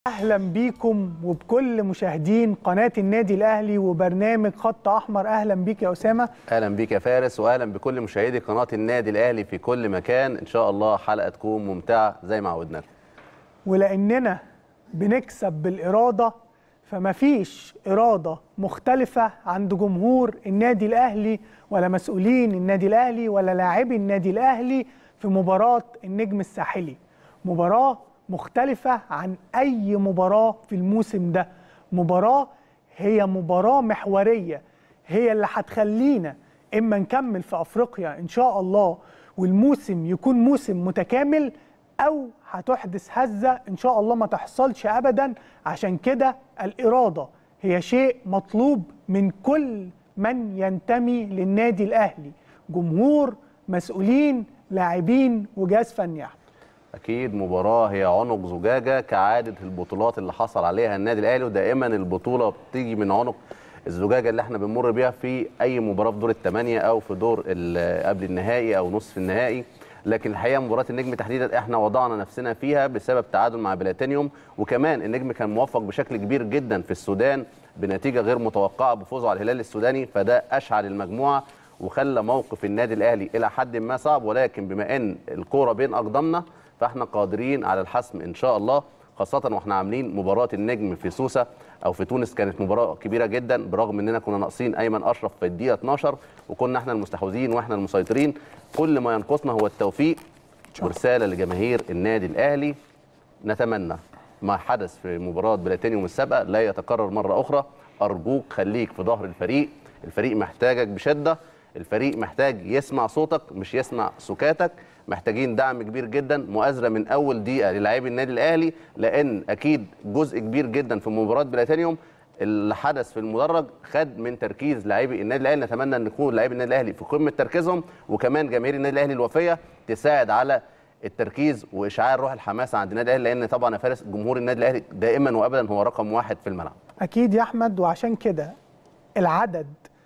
اهلا بيكم وبكل مشاهدين قناه النادي الاهلي وبرنامج خط احمر اهلا بيك يا اسامه اهلا بيك يا فارس واهلا بكل مشاهدي قناه النادي الاهلي في كل مكان ان شاء الله حلقه تكون ممتعه زي ما عودنا ولاننا بنكسب بالاراده فما فيش اراده مختلفه عند جمهور النادي الاهلي ولا مسؤولين النادي الاهلي ولا لاعبي النادي الاهلي في مباراه النجم الساحلي مباراه مختلفة عن أي مباراة في الموسم ده مباراة هي مباراة محورية هي اللي هتخلينا إما نكمل في أفريقيا إن شاء الله والموسم يكون موسم متكامل أو هتحدث هزة إن شاء الله ما تحصلش أبدا عشان كده الإرادة هي شيء مطلوب من كل من ينتمي للنادي الأهلي جمهور مسؤولين لاعبين وجهاز فني أحمد اكيد مباراه هي عنق زجاجه كعاده البطولات اللي حصل عليها النادي الاهلي ودائما البطوله بتيجي من عنق الزجاجه اللي احنا بنمر بيها في اي مباراه في دور الثمانيه او في دور قبل النهائي او نصف النهائي لكن الحقيقه مباراه النجم تحديدا احنا وضعنا نفسنا فيها بسبب تعادل مع بلاتينيوم وكمان النجم كان موفق بشكل كبير جدا في السودان بنتيجه غير متوقعه بفوزه على الهلال السوداني فده اشعل المجموعه وخلى موقف النادي الاهلي الى حد ما صعب ولكن بما ان الكوره بين اقدامنا فاحنا قادرين على الحسم ان شاء الله خاصه واحنا عاملين مباراه النجم في سوسه او في تونس كانت مباراه كبيره جدا برغم اننا كنا ناقصين ايمن اشرف في الدقيقه 12 وكنا احنا المستحوذين واحنا المسيطرين كل ما ينقصنا هو التوفيق ورساله لجماهير النادي الاهلي نتمنى ما حدث في مباراه بلاتينيوم السابقه لا يتكرر مره اخرى ارجوك خليك في ظهر الفريق الفريق محتاجك بشده الفريق محتاج يسمع صوتك مش يسمع سكاتك محتاجين دعم كبير جدا مؤازره من اول دقيقه للاعبي النادي الاهلي لان اكيد جزء كبير جدا في مباراه بلاتينيوم اللي حدث في المدرج خد من تركيز لاعبي النادي الاهلي نتمنى ان يكون لاعبي النادي الاهلي في قمه تركيزهم وكمان جماهير النادي الاهلي الوفيه تساعد على التركيز واشعاع روح الحماسه عند النادي الاهلي لان طبعا يا فارس جمهور النادي الاهلي دائما وابدا هو رقم واحد في الملعب. اكيد يا احمد وعشان كده العدد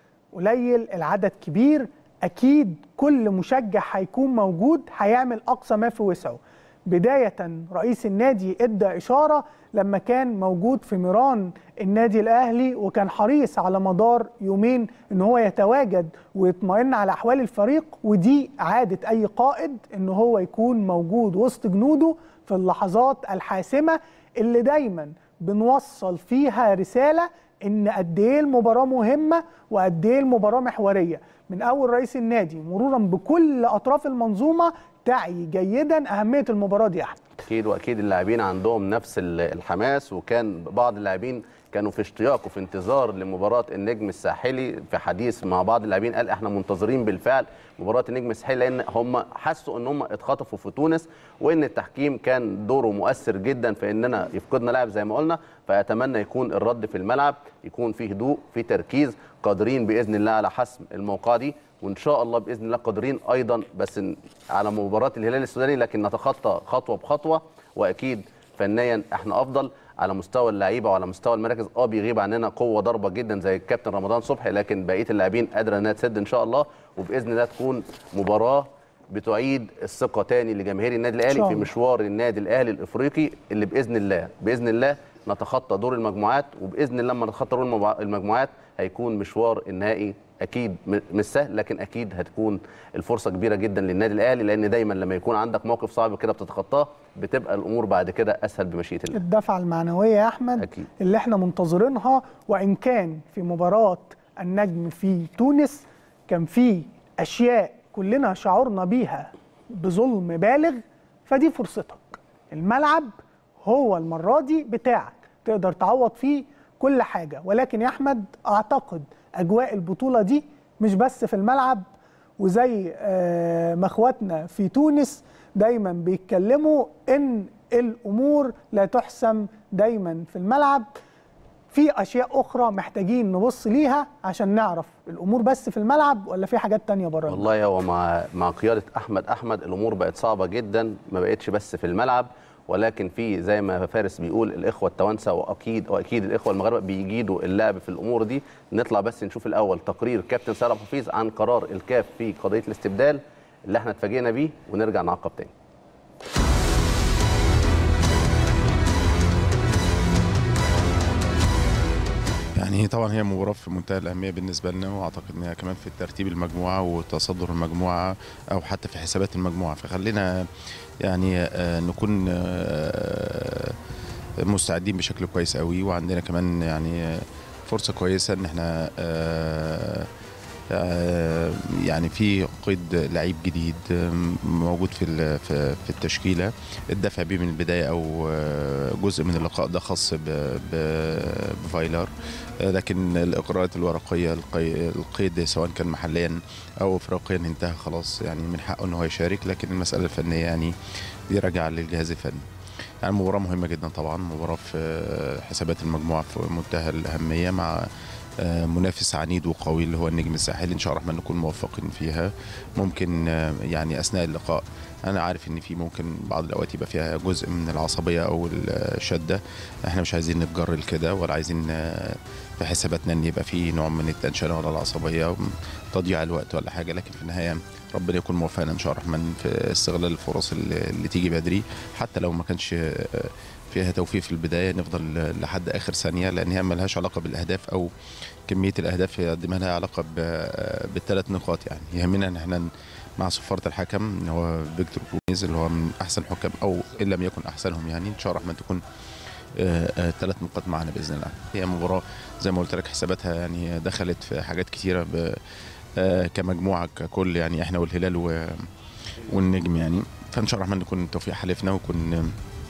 قليل العدد كبير اكيد كل مشجع هيكون موجود هيعمل اقصى ما في وسعه بدايه رئيس النادي ادى اشاره لما كان موجود في ميران النادي الاهلي وكان حريص على مدار يومين ان هو يتواجد ويطمئن على احوال الفريق ودي عاده اي قائد ان هو يكون موجود وسط جنوده في اللحظات الحاسمه اللي دايما بنوصل فيها رساله ان قد ايه المباراه مهمه وقد ايه المباراه محوريه من اول رئيس النادي مرورا بكل اطراف المنظومه تعي جيدا اهميه المباراه دي احمد اكيد واكيد اللاعبين عندهم نفس الحماس وكان بعض اللاعبين كانوا في اشتياق وفي انتظار لمباراه النجم الساحلي في حديث مع بعض اللاعبين قال احنا منتظرين بالفعل مباراه النجم الساحلي لان هم حسوا ان هم اتخطفوا في تونس وان التحكيم كان دوره مؤثر جدا في اننا يفقدنا لاعب زي ما قلنا فاتمنى يكون الرد في الملعب يكون في هدوء في تركيز قادرين باذن الله على حسم الموقعه دي وان شاء الله باذن الله قادرين ايضا بس على مباراه الهلال السوداني لكن نتخطى خطوه بخطوه واكيد فنيا احنا افضل على مستوى اللعيبه وعلى مستوى المراكز اه بيغيب عننا قوه ضربه جدا زي الكابتن رمضان صبحي لكن بقيه اللاعبين قادره انها تسد ان شاء الله وباذن الله تكون مباراه بتعيد الثقه تاني لجماهير النادي الاهلي في مشوار النادي الاهلي الافريقي اللي باذن الله باذن الله نتخطى دور المجموعات وباذن الله لما نتخطى دور المجموعات هيكون مشوار النهائي اكيد مش سهل لكن اكيد هتكون الفرصه كبيره جدا للنادي الاهلي لان دايما لما يكون عندك موقف صعب كده بتتخطاه بتبقى الامور بعد كده اسهل بمشيئه الله. الدفعه المعنويه يا احمد أكيد. اللي احنا منتظرينها وان كان في مباراه النجم في تونس كان في اشياء كلنا شعرنا بيها بظلم بالغ فدي فرصتك. الملعب هو المره دي بتاعك تقدر تعوض فيه كل حاجه ولكن يا احمد اعتقد اجواء البطوله دي مش بس في الملعب وزي ما اخواتنا في تونس دايما بيتكلموا ان الامور لا تحسم دايما في الملعب في اشياء اخرى محتاجين نبص ليها عشان نعرف الامور بس في الملعب ولا في حاجات تانية بره والله هو مع مع قياده احمد احمد الامور بقت صعبه جدا ما بقتش بس في الملعب ولكن في زي ما فارس بيقول الاخوه التوانسه واكيد واكيد الاخوه المغاربه بيجيدوا اللعب في الامور دي نطلع بس نشوف الاول تقرير كابتن سالم حفيظ عن قرار الكاف في قضيه الاستبدال اللي احنا اتفاجئنا بيه ونرجع نعقب تاني يعني طبعا هي مباراة في منتهى الأهمية بالنسبة لنا وأعتقد إنها كمان في ترتيب المجموعة وتصدر المجموعة أو حتى في حسابات المجموعة فخلينا يعني آه، نكون آه، مستعدين بشكل كويس قوي وعندنا كمان يعني آه، فرصة كويسة إن احنا آه، آه، يعني في قيد لعيب جديد آه، موجود في ال- في في التشكيله الدفع بيه من البدايه او آه، جزء من اللقاء ده خاص ب- ب- بفايلر آه، لكن الاقرارات الورقيه القي- القيد سواء كان محليا او افريقيا انتهى خلاص يعني من حقه ان هو يشارك لكن المساله الفنيه يعني دي راجعه للجهاز الفني يعني مباراة مهمة جدا طبعا مباراة في حسابات المجموعة في منتهى الأهمية مع آه، منافس عنيد وقوي اللي هو النجم الساحلي ان شاء الله الرحمن نكون موفقين فيها ممكن آه، يعني اثناء اللقاء انا عارف ان في ممكن بعض الاوقات يبقى فيها جزء من العصبيه او الشده احنا مش عايزين نتجر لكده ولا عايزين آه، في حساباتنا ان يبقى في نوع من التنشنه ولا العصبيه تضييع الوقت ولا حاجه لكن في النهايه ربنا يكون موفقنا ان شاء الله الرحمن في استغلال الفرص اللي, اللي تيجي بدري حتى لو ما كانش آه، فيها توفيق في البدايه نفضل لحد اخر ثانيه لان هي ملهاش علاقه بالاهداف او كميه الاهداف هي قد ما لها علاقه ب- بالثلاث نقاط يعني يهمنا ان احنا مع صفاره الحكم اللي هو فيكتور جوميز اللي هو من احسن حكام او ان لم يكن احسنهم يعني ان شاء الله الرحمن تكون ثلاث نقاط معنا باذن الله هي مباراه زي ما قلت لك حساباتها يعني دخلت في حاجات كتيره ب آه، كمجموعه ككل يعني احنا والهلال و- والنجم يعني فان شاء الله الرحمن نكون التوفيق حلفنا ويكون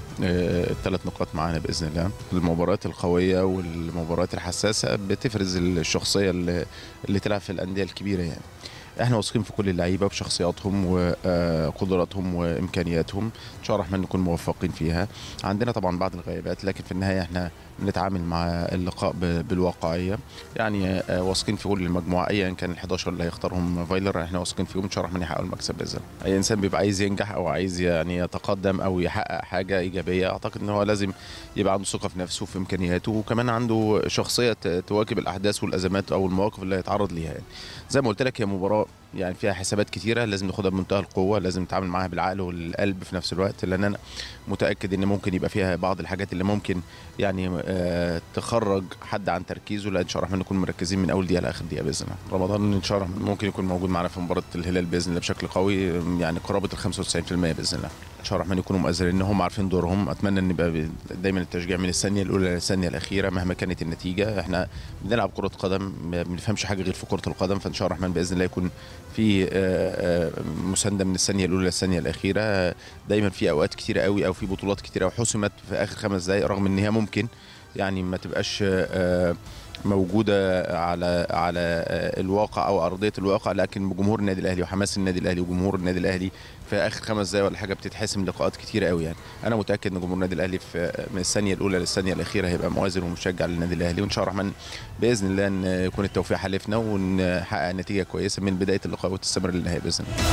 الثلاث نقاط معانا باذن الله المباريات القويه والمباريات الحساسه بتفرز الشخصيه اللي, اللي تلعب في الانديه الكبيره يعني احنا واثقين في كل اللعيبه بشخصياتهم وقدراتهم وامكانياتهم ان شاء الله الرحمن نكون موفقين فيها عندنا طبعا بعض الغيابات لكن في النهايه احنا بنتعامل مع اللقاء ب- بالواقعيه يعني آه، واثقين في كل المجموعه ايا كان ال 11 اللي هيختارهم فايلر احنا واثقين فيهم ان شاء الله الرحمن يحققوا المكسب باذن الله اي انسان بيبقى عايز ينجح او عايز يعني يتقدم او يحقق حاجه ايجابيه اعتقد ان هو لازم يبقى عنده ثقه في نفسه وفي امكانياته وكمان عنده شخصيه ت- تواكب الاحداث والازمات او المواقف اللي هيتعرض ليها يعني زي ما قلت لك هي مباراه يعني فيها حسابات كتيره لازم ناخدها بمنتهى القوه لازم نتعامل معاها بالعقل والقلب في نفس الوقت لان انا متاكد ان ممكن يبقى فيها بعض الحاجات اللي ممكن يعني آه تخرج حد عن تركيزه لا ان شاء الله الرحمن نكون مركزين من اول دقيقه لاخر دقيقه باذن الله رمضان ان شاء الله ممكن يكون موجود معنا في مباراه الهلال باذن الله بشكل قوي يعني قرابه ال 95% باذن الله ان شاء الله الرحمن يكونوا مؤثرين هم عارفين دورهم اتمنى ان يبقى دايما التشجيع من الثانيه الاولى للثانيه الاخيره مهما كانت النتيجه احنا بنلعب كره قدم ما بنفهمش حاجه غير في كره القدم فان شاء الله الرحمن باذن الله يكون في آه، آه، مسانده من الثانيه الاولى للثانيه الاخيره آه، دايما في اوقات كتيره قوي او في بطولات كتيره وحسمت في اخر خمس دقائق رغم ان هي ممكن يعني ما تبقاش آه، موجوده على على آه، الواقع او ارضيه الواقع لكن بجمهور النادي الاهلي وحماس النادي الاهلي وجمهور النادي الاهلي في اخر خمس دقائق ولا حاجه بتتحسم لقاءات كتيره قوي يعني انا متاكد ان جمهور النادي الاهلي في من الثانيه الاولى للثانيه الاخيره هيبقى موازن ومشجع للنادي الاهلي وان شاء الله الرحمن باذن الله ان يكون التوفيق حلفنا ونحقق نتيجه كويسه من بدايه اللقاء وتستمر للنهايه باذن الله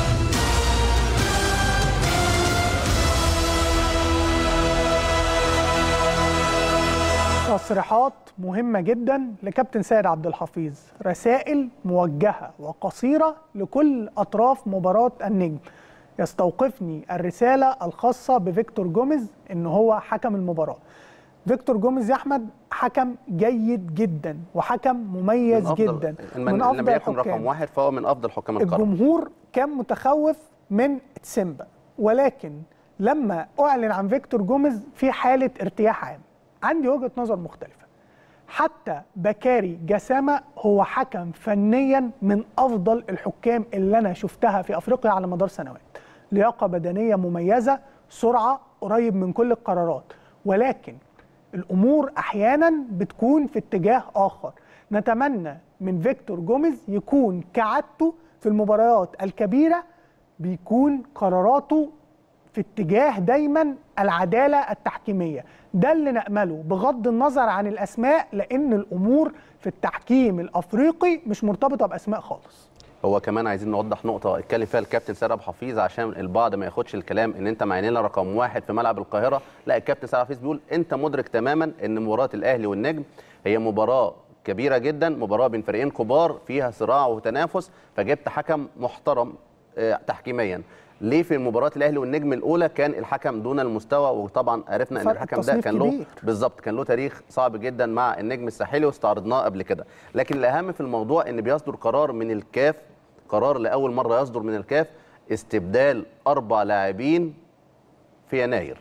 تصريحات مهمة جدا لكابتن سيد عبد الحفيظ رسائل موجهة وقصيرة لكل أطراف مباراة النجم يستوقفني الرسالة الخاصة بفيكتور جوميز إن هو حكم المباراة فيكتور جوميز يا أحمد حكم جيد جدا وحكم مميز جدا من, من لم يكن رقم واحد فهو من افضل حكام القرن الجمهور كان متخوف من تسيمبا ولكن لما اعلن عن فيكتور جوميز في حاله ارتياح عام عندي وجهه نظر مختلفه حتى بكاري جسامه هو حكم فنيا من افضل الحكام اللي انا شفتها في افريقيا على مدار سنوات لياقه بدنيه مميزه سرعه قريب من كل القرارات ولكن الامور احيانا بتكون في اتجاه اخر نتمنى من فيكتور جوميز يكون كعادته في المباريات الكبيره بيكون قراراته في اتجاه دايما العداله التحكيميه ده اللي نامله بغض النظر عن الاسماء لان الامور في التحكيم الافريقي مش مرتبطه باسماء خالص هو كمان عايزين نوضح نقطه اتكلم فيها الكابتن سيد ابو حفيظ عشان البعض ما ياخدش الكلام ان انت معيننا رقم واحد في ملعب القاهره لا الكابتن سيد ابو حفيظ بيقول انت مدرك تماما ان مباراه الاهلي والنجم هي مباراه كبيره جدا مباراه بين فريقين كبار فيها صراع وتنافس فجبت حكم محترم آه، تحكيميا ليه في مباراه الاهلي والنجم الاولى كان الحكم دون المستوى وطبعا عرفنا ان فرق الحكم ده تصنيف كان له كبير. بالظبط كان له تاريخ صعب جدا مع النجم الساحلي واستعرضناه قبل كده لكن الاهم في الموضوع ان بيصدر قرار من الكاف قرار لاول مره يصدر من الكاف استبدال اربع لاعبين في يناير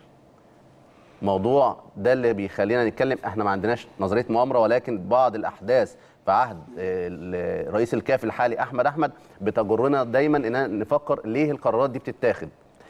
موضوع ده اللي بيخلينا نتكلم احنا ما عندناش نظريه مؤامره ولكن بعض الاحداث في عهد آه، ال- رئيس الكاف الحالي احمد احمد بتجرنا دايما ان نفكر ليه القرارات دي بتتاخد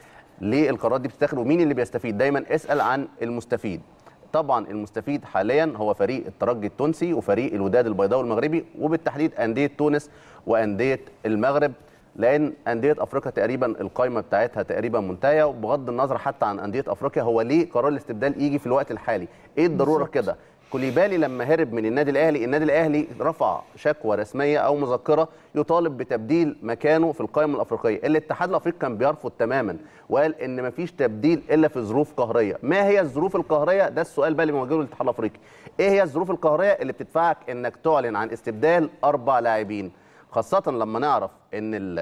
ليه القرارات دي بتتاخد ومين اللي بيستفيد دايما اسال عن المستفيد طبعا المستفيد حاليا هو فريق الترجي التونسي وفريق الوداد البيضاوي المغربي وبالتحديد انديه تونس وانديه المغرب لان انديه افريقيا تقريبا القائمه بتاعتها تقريبا منتهيه وبغض النظر حتى عن انديه افريقيا هو ليه قرار الاستبدال يجي في الوقت الحالي ايه الضروره بالظبط. كده كوليبالي لما هرب من النادي الاهلي النادي الاهلي رفع شكوى رسميه او مذكره يطالب بتبديل مكانه في القائمه الافريقيه الاتحاد الافريقي كان بيرفض تماما وقال ان مفيش تبديل الا في ظروف قهريه ما هي الظروف القهريه ده السؤال بقى اللي موجه للاتحاد الافريقي ايه هي الظروف القهريه اللي بتدفعك انك تعلن عن استبدال اربع لاعبين خاصه لما نعرف ان ال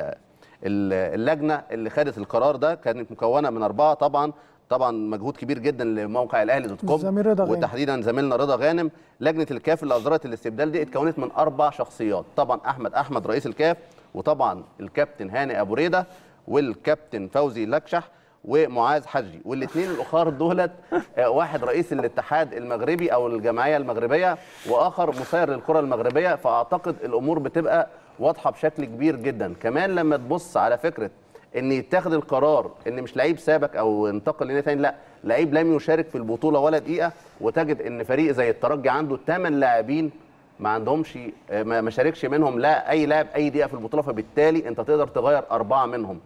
ال- اللجنه اللي خدت القرار ده كانت مكونه من اربعه طبعا طبعا مجهود كبير جدا لموقع الاهلي دوت كوم الزميل رضا غانم. وتحديدا زميلنا رضا غانم لجنه الكاف اللي اصدرت الاستبدال دي اتكونت من اربع شخصيات طبعا احمد احمد رئيس الكاف وطبعا الكابتن هاني ابو ريده والكابتن فوزي لكشح ومعاذ حجي والاثنين الاخر دولت آه، واحد رئيس الاتحاد المغربي او الجمعيه المغربيه واخر مسير للكره المغربيه فاعتقد الامور بتبقى واضحه بشكل كبير جدا كمان لما تبص على فكره ان يتاخد القرار ان مش لعيب سابك او انتقل لنادي تاني لا لعيب لم يشارك في البطوله ولا دقيقه وتجد ان فريق زي الترجي عنده 8 لاعبين ما عندهمش آه، ما ما شاركش منهم لا اي لاعب اي دقيقه في البطوله فبالتالي انت تقدر تغير اربعه منهم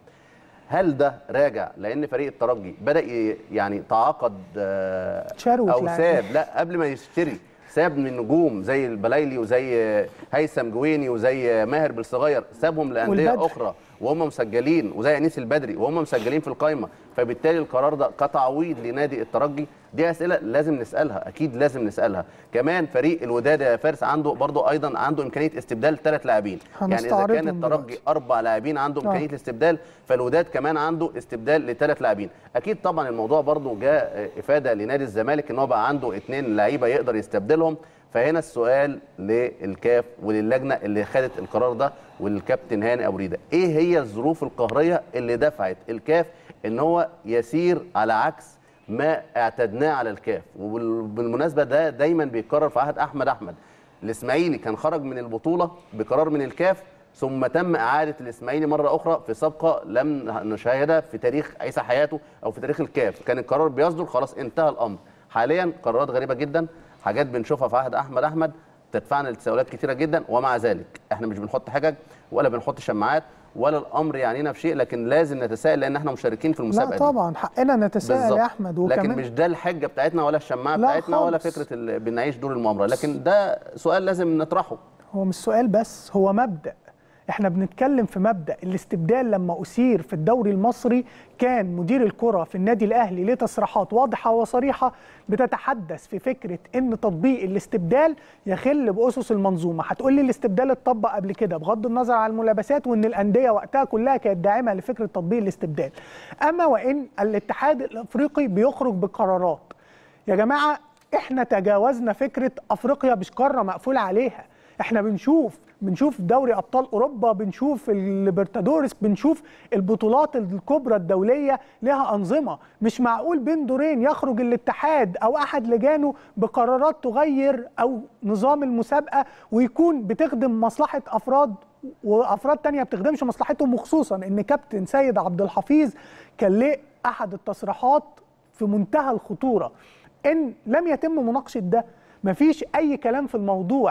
هل ده راجع لان فريق الترجي بدا ي- يعني تعاقد آه، شروت او لاعب. ساب لا قبل ما يشتري ساب من نجوم زي البلايلي وزي آه، هيثم جويني وزي آه، ماهر بالصغير سابهم لانديه والبدر. اخرى وهم مسجلين وزي انيس البدري وهم مسجلين في القائمه فبالتالي القرار ده كتعويض لنادي الترجي دي اسئله لازم نسالها اكيد لازم نسالها كمان فريق الوداد يا فارس عنده برضه ايضا عنده امكانيه استبدال ثلاث لاعبين يعني اذا كان هنستعرضهم الترجي دلوقتي. اربع لاعبين عنده آه. امكانيه الاستبدال فالوداد كمان عنده استبدال لثلاث لاعبين اكيد طبعا الموضوع برضه جاء آه، افاده لنادي الزمالك ان هو بقى عنده اثنين لعيبه يقدر يستبدلهم فهنا السؤال للكاف وللجنه اللي خدت القرار ده والكابتن هاني ابو ريده ايه هي الظروف القهريه اللي دفعت الكاف ان هو يسير على عكس ما اعتدناه على الكاف وبالمناسبه ده دايما بيتكرر في عهد احمد احمد الاسماعيلي كان خرج من البطوله بقرار من الكاف ثم تم اعاده الاسماعيلي مره اخرى في سابقه لم نشاهدها في تاريخ عيسى حياته او في تاريخ الكاف كان القرار بيصدر خلاص انتهى الامر حاليا قرارات غريبه جدا حاجات بنشوفها في عهد احمد احمد تدفعنا لتساؤلات كتيره جدا ومع ذلك احنا مش بنحط حجج ولا بنحط شماعات ولا الامر يعنينا بشيء لكن لازم نتساءل لان احنا مشاركين في المسابقه لا دي. طبعا حقنا نتساءل بالظبط. يا احمد لكن وكمان مش ده الحجه بتاعتنا ولا الشماعه لا بتاعتنا ولا خالص. فكره ال- بنعيش دور المؤامره لكن ده سؤال لازم نطرحه هو مش سؤال بس هو مبدأ احنا بنتكلم في مبدأ الاستبدال لما أثير في الدوري المصري كان مدير الكرة في النادي الأهلي ليه تصريحات واضحة وصريحة بتتحدث في فكرة إن تطبيق الاستبدال يخل بأسس المنظومة هتقول لي الاستبدال اتطبق قبل كده بغض النظر عن الملابسات وإن الأندية وقتها كلها كانت داعمة لفكرة تطبيق الاستبدال أما وإن الاتحاد الأفريقي بيخرج بقرارات يا جماعه احنا تجاوزنا فكره افريقيا مش قاره مقفول عليها احنا بنشوف بنشوف دوري ابطال اوروبا بنشوف الليبرتادورس بنشوف البطولات الكبرى الدوليه لها انظمه مش معقول بين دورين يخرج الاتحاد او احد لجانه بقرارات تغير او نظام المسابقه ويكون بتخدم مصلحه افراد وافراد تانية بتخدمش مصلحتهم وخصوصا ان كابتن سيد عبد الحفيظ كان ليه احد التصريحات في منتهى الخطوره ان لم يتم مناقشه ده مفيش اي كلام في الموضوع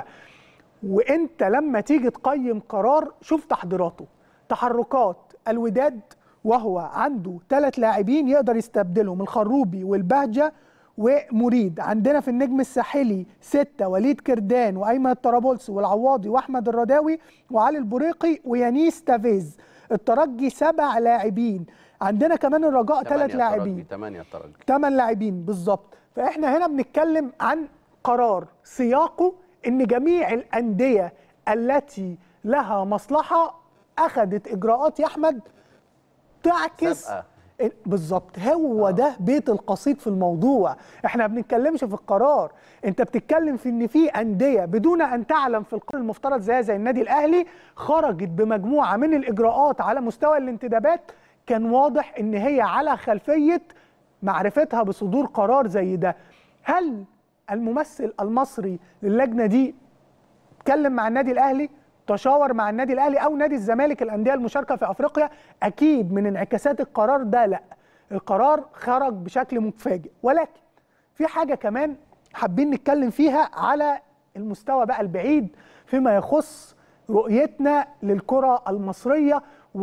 وانت لما تيجي تقيم قرار شوف تحضيراته تحركات الوداد وهو عنده ثلاث لاعبين يقدر يستبدلهم الخروبي والبهجه ومريد عندنا في النجم الساحلي ستة وليد كردان وأيمن الطرابلسي والعواضي وأحمد الرداوي وعلي البريقي ويانيس تافيز الترجي سبع لاعبين عندنا كمان الرجاء ثلاث لاعبين 8 الترجي ثمان لاعبين بالظبط فاحنا هنا بنتكلم عن قرار سياقه ان جميع الانديه التي لها مصلحه اخذت اجراءات يا احمد بتعكس سابقة. بالظبط هو ده بيت القصيد في الموضوع احنا ما بنتكلمش في القرار انت بتتكلم في ان في انديه بدون ان تعلم في القانون المفترض زي زي النادي الاهلي خرجت بمجموعه من الاجراءات على مستوى الانتدابات كان واضح ان هي على خلفيه معرفتها بصدور قرار زي ده هل الممثل المصري للجنه دي اتكلم مع النادي الاهلي تشاور مع النادي الاهلي او نادي الزمالك الانديه المشاركه في افريقيا اكيد من انعكاسات القرار ده لا القرار خرج بشكل مفاجئ ولكن في حاجه كمان حابين نتكلم فيها على المستوى بقى البعيد فيما يخص رؤيتنا للكره المصريه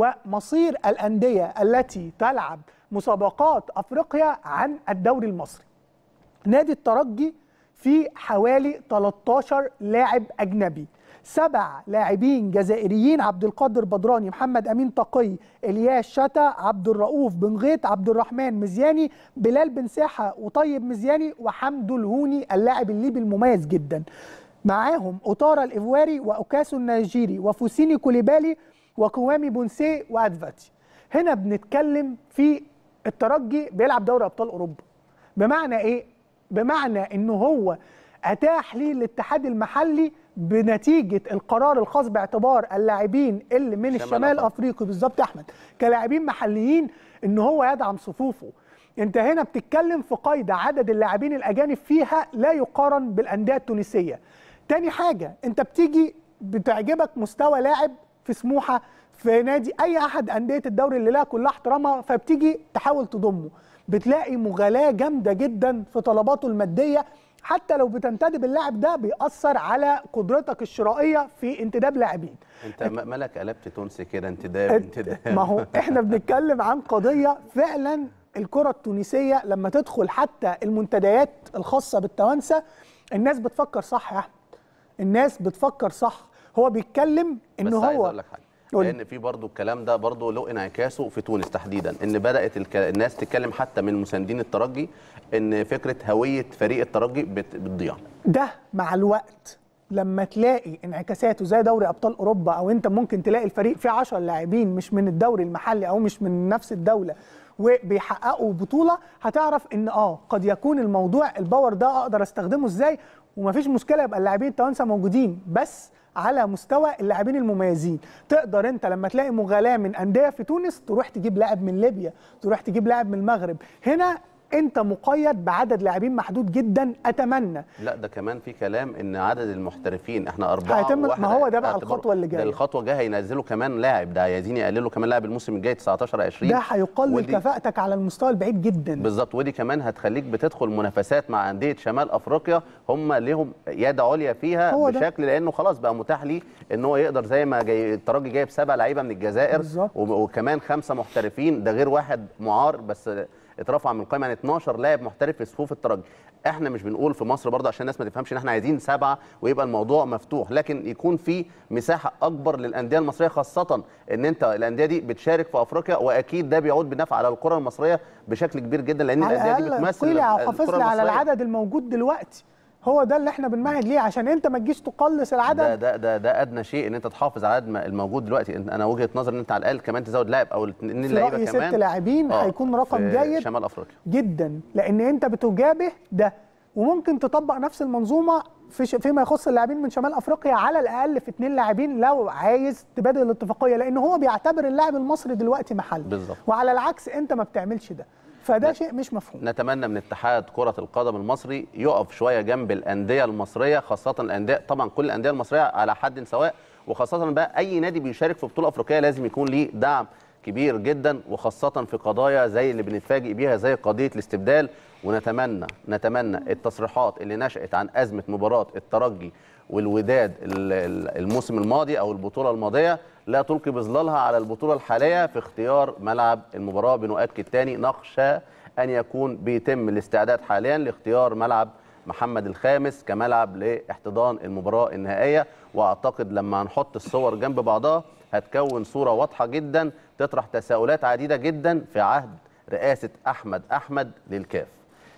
ومصير الانديه التي تلعب مسابقات افريقيا عن الدوري المصري نادي الترجي في حوالي 13 لاعب اجنبي سبع لاعبين جزائريين عبد القادر بدراني محمد امين تقي الياس شتا عبد الرؤوف بن غيط عبد الرحمن مزياني بلال بن ساحه وطيب مزياني وحمدو الهوني اللاعب الليبي المميز جدا معاهم اوتارا الايفواري واوكاسو النيجيري وفوسيني كوليبالي وكوامي بونسي وادفاتي هنا بنتكلم في الترجي بيلعب دوري ابطال اوروبا بمعنى ايه بمعنى انه هو اتاح ليه الاتحاد المحلي بنتيجه القرار الخاص باعتبار اللاعبين اللي من شمال الشمال أفريقيا. الافريقي بالظبط يا احمد كلاعبين محليين ان هو يدعم صفوفه انت هنا بتتكلم في قيد عدد اللاعبين الاجانب فيها لا يقارن بالانديه التونسيه تاني حاجه انت بتيجي بتعجبك مستوى لاعب في سموحه في نادي اي احد انديه الدوري اللي لها كلها احترامها فبتيجي تحاول تضمه بتلاقي مغالاه جامده جدا في طلباته الماديه حتى لو بتنتدب اللاعب ده بيأثر على قدرتك الشرائيه في انتداب لاعبين انت م- مالك قلبت تونسي كده انتداب انتداب ما هو احنا بنتكلم عن قضيه فعلا الكره التونسيه لما تدخل حتى المنتديات الخاصه بالتوانسه الناس بتفكر صح يا احمد الناس بتفكر صح هو بيتكلم ان بس عايز هو اقول لك حاجه قول. لان في برضو الكلام ده برضو له انعكاسه في تونس تحديدا ان بدات الك... الناس تتكلم حتى من مساندين الترجي ان فكره هويه فريق الترجي بت... بتضيع ده مع الوقت لما تلاقي انعكاساته زي دوري ابطال اوروبا او انت ممكن تلاقي الفريق فيه 10 لاعبين مش من الدوري المحلي او مش من نفس الدوله وبيحققوا بطوله هتعرف ان اه قد يكون الموضوع الباور ده اقدر استخدمه ازاي ومفيش مشكله يبقى اللاعبين التوانسه موجودين بس على مستوى اللاعبين المميزين تقدر انت لما تلاقي مغالاه من انديه في تونس تروح تجيب لاعب من ليبيا تروح تجيب لاعب من المغرب هنا انت مقيد بعدد لاعبين محدود جدا اتمنى لا ده كمان في كلام ان عدد المحترفين احنا اربعه هيتم- ما وواحد هو ده بقى اعتبره- الخطوة اللي ده جاية. الخطوه الجايه هينزلوا كمان لاعب ده عايزين يقللوا كمان لاعب الموسم الجاي 19 20 ده هيقلل ودي- كفاءتك على المستوى البعيد جدا بالظبط ودي كمان هتخليك بتدخل منافسات مع انديه شمال افريقيا هم ليهم يد عليا فيها هو ده. بشكل لانه خلاص بقى متاح ليه ان هو يقدر زي ما جاي الترجي جايب سبع لعيبه من الجزائر بالظبط. وم- وكمان خمسه محترفين ده غير واحد معار بس اترفع من القائمه يعني 12 لاعب محترف في صفوف الترجي احنا مش بنقول في مصر برضه عشان الناس ما تفهمش ان احنا عايزين سبعه ويبقى الموضوع مفتوح لكن يكون في مساحه اكبر للانديه المصريه خاصه ان انت الانديه دي بتشارك في افريقيا واكيد ده بيعود بنفع على الكره المصريه بشكل كبير جدا لان على الانديه دي الاقل بتمثل قيل او الكرة حافظ لي على المصرية. العدد الموجود دلوقتي هو ده اللي احنا بنمهد ليه عشان انت ما تجيش تقلص ده العدد ده ده ده ادنى شيء ان انت تحافظ على العدد الموجود دلوقتي إن- انا وجهه نظري ان انت على الاقل كمان تزود لاعب او اثنين في لعيبه رايي كمان ست لاعبين آه، هيكون رقم في جيد شمال افريقيا جدا لان انت بتجابه ده وممكن تطبق نفس المنظومه في ش... فيما يخص اللاعبين من شمال افريقيا على الاقل في اثنين لاعبين لو عايز تبادل الاتفاقيه لان هو بيعتبر اللاعب المصري دلوقتي محل بالظبط. وعلى العكس انت ما بتعملش ده فده شيء مش مفهوم نتمنى من اتحاد كرة القدم المصري يقف شوية جنب الأندية المصرية خاصة الأندية طبعا كل الأندية المصرية على حد سواء وخاصة بقى أي نادي بيشارك في بطولة أفريقية لازم يكون ليه دعم كبير جدا وخاصة في قضايا زي اللي بنتفاجئ بيها زي قضية الاستبدال ونتمنى نتمنى التصريحات اللي نشأت عن أزمة مباراة الترجي والوداد ال- ال- الموسم الماضي أو البطولة الماضية لا تلقي بظلالها على البطولة الحالية في اختيار ملعب المباراة بنؤكد تاني نخشى أن يكون بيتم الاستعداد حاليا لاختيار ملعب محمد الخامس كملعب لاحتضان المباراة النهائية وأعتقد لما هنحط الصور جنب بعضها هتكون صورة واضحة جدا تطرح تساؤلات عديدة جدا في عهد رئاسة أحمد أحمد للكاف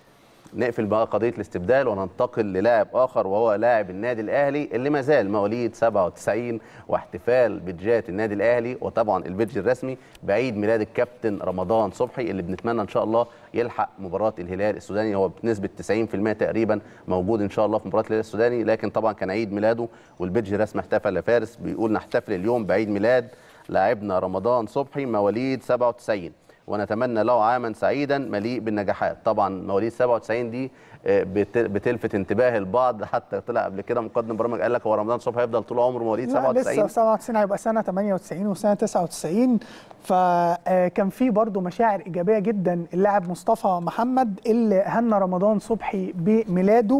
نقفل بقى قضيه الاستبدال وننتقل للاعب اخر وهو لاعب النادي الاهلي اللي ما زال مواليد 97 واحتفال بيدجات النادي الاهلي وطبعا البيدج الرسمي بعيد ميلاد الكابتن رمضان صبحي اللي بنتمنى ان شاء الله يلحق مباراه الهلال السوداني هو بنسبه 90% تقريبا موجود ان شاء الله في مباراه الهلال السوداني لكن طبعا كان عيد ميلاده والبيدج الرسمي احتفل لفارس بيقول نحتفل اليوم بعيد ميلاد لاعبنا رمضان صبحي مواليد 97 ونتمنى له عاما سعيدا مليء بالنجاحات طبعا مواليد 97 دي آه، بت- بتلفت انتباه البعض حتى طلع قبل كده مقدم برامج قال لك هو رمضان صبحي هيفضل طول عمره مواليد لا لسه 97 97 هيبقى سنه 98 وسنه 99 فكان في برضه مشاعر ايجابيه جدا اللاعب مصطفى محمد اللي هنى رمضان صبحي بميلاده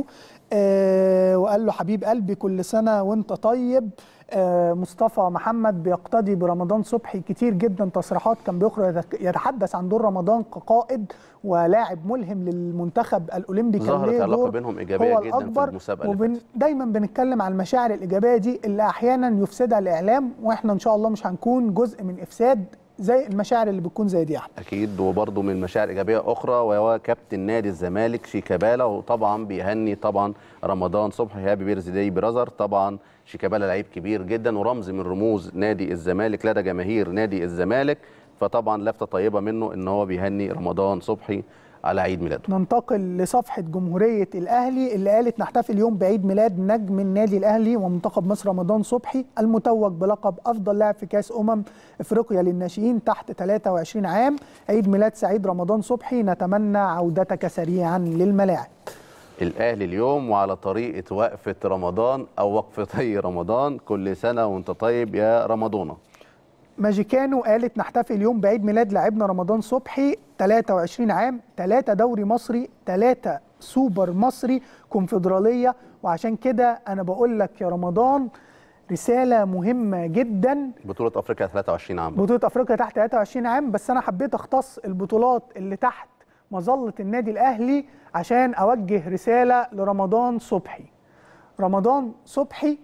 آه، وقال له حبيب قلبي كل سنه وانت طيب آه، مصطفى محمد بيقتدي برمضان صبحي كتير جدا تصريحات كان بيخرج يتك- يتحدث عن دور رمضان كقائد ولاعب ملهم للمنتخب الاولمبي كان ظهرت ليه علاقة دور بينهم إيجابية هو جداً في الأكبر المسابقة اللي وبن دايما بنتكلم عن المشاعر الايجابيه دي اللي احيانا يفسدها الاعلام واحنا ان شاء الله مش هنكون جزء من افساد زي المشاعر اللي بتكون زي دي يا احمد اكيد وبرضه من مشاعر ايجابيه اخرى وهو كابتن نادي الزمالك شيكابالا وطبعا بيهني طبعا رمضان صبحي هابي بيرث داي برازر طبعا شيكابالا لعيب كبير جدا ورمز من رموز نادي الزمالك لدى جماهير نادي الزمالك فطبعا لفته طيبه منه ان هو بيهني رمضان صبحي على عيد ميلاده ننتقل لصفحه جمهوريه الاهلي اللي قالت نحتفل اليوم بعيد ميلاد نجم النادي الاهلي ومنتخب مصر رمضان صبحي المتوج بلقب افضل لاعب في كاس امم افريقيا للناشئين تحت 23 عام عيد ميلاد سعيد رمضان صبحي نتمنى عودتك سريعا للملاعب الاهلي اليوم وعلى طريقه وقفه رمضان او وقفتي رمضان كل سنه وانت طيب يا رمضانه ماجيكانو قالت نحتفل اليوم بعيد ميلاد لاعبنا رمضان صبحي 23 عام 3 دوري مصري 3 سوبر مصري كونفدرالية وعشان كده أنا بقول لك يا رمضان رسالة مهمة جدا بطوله افريقيا 23 عام بطولة أفريقيا تحت 23 عام بس أنا حبيت أختص البطولات اللي تحت مظلة النادي الأهلي عشان أوجه رسالة لرمضان صبحي رمضان صبحي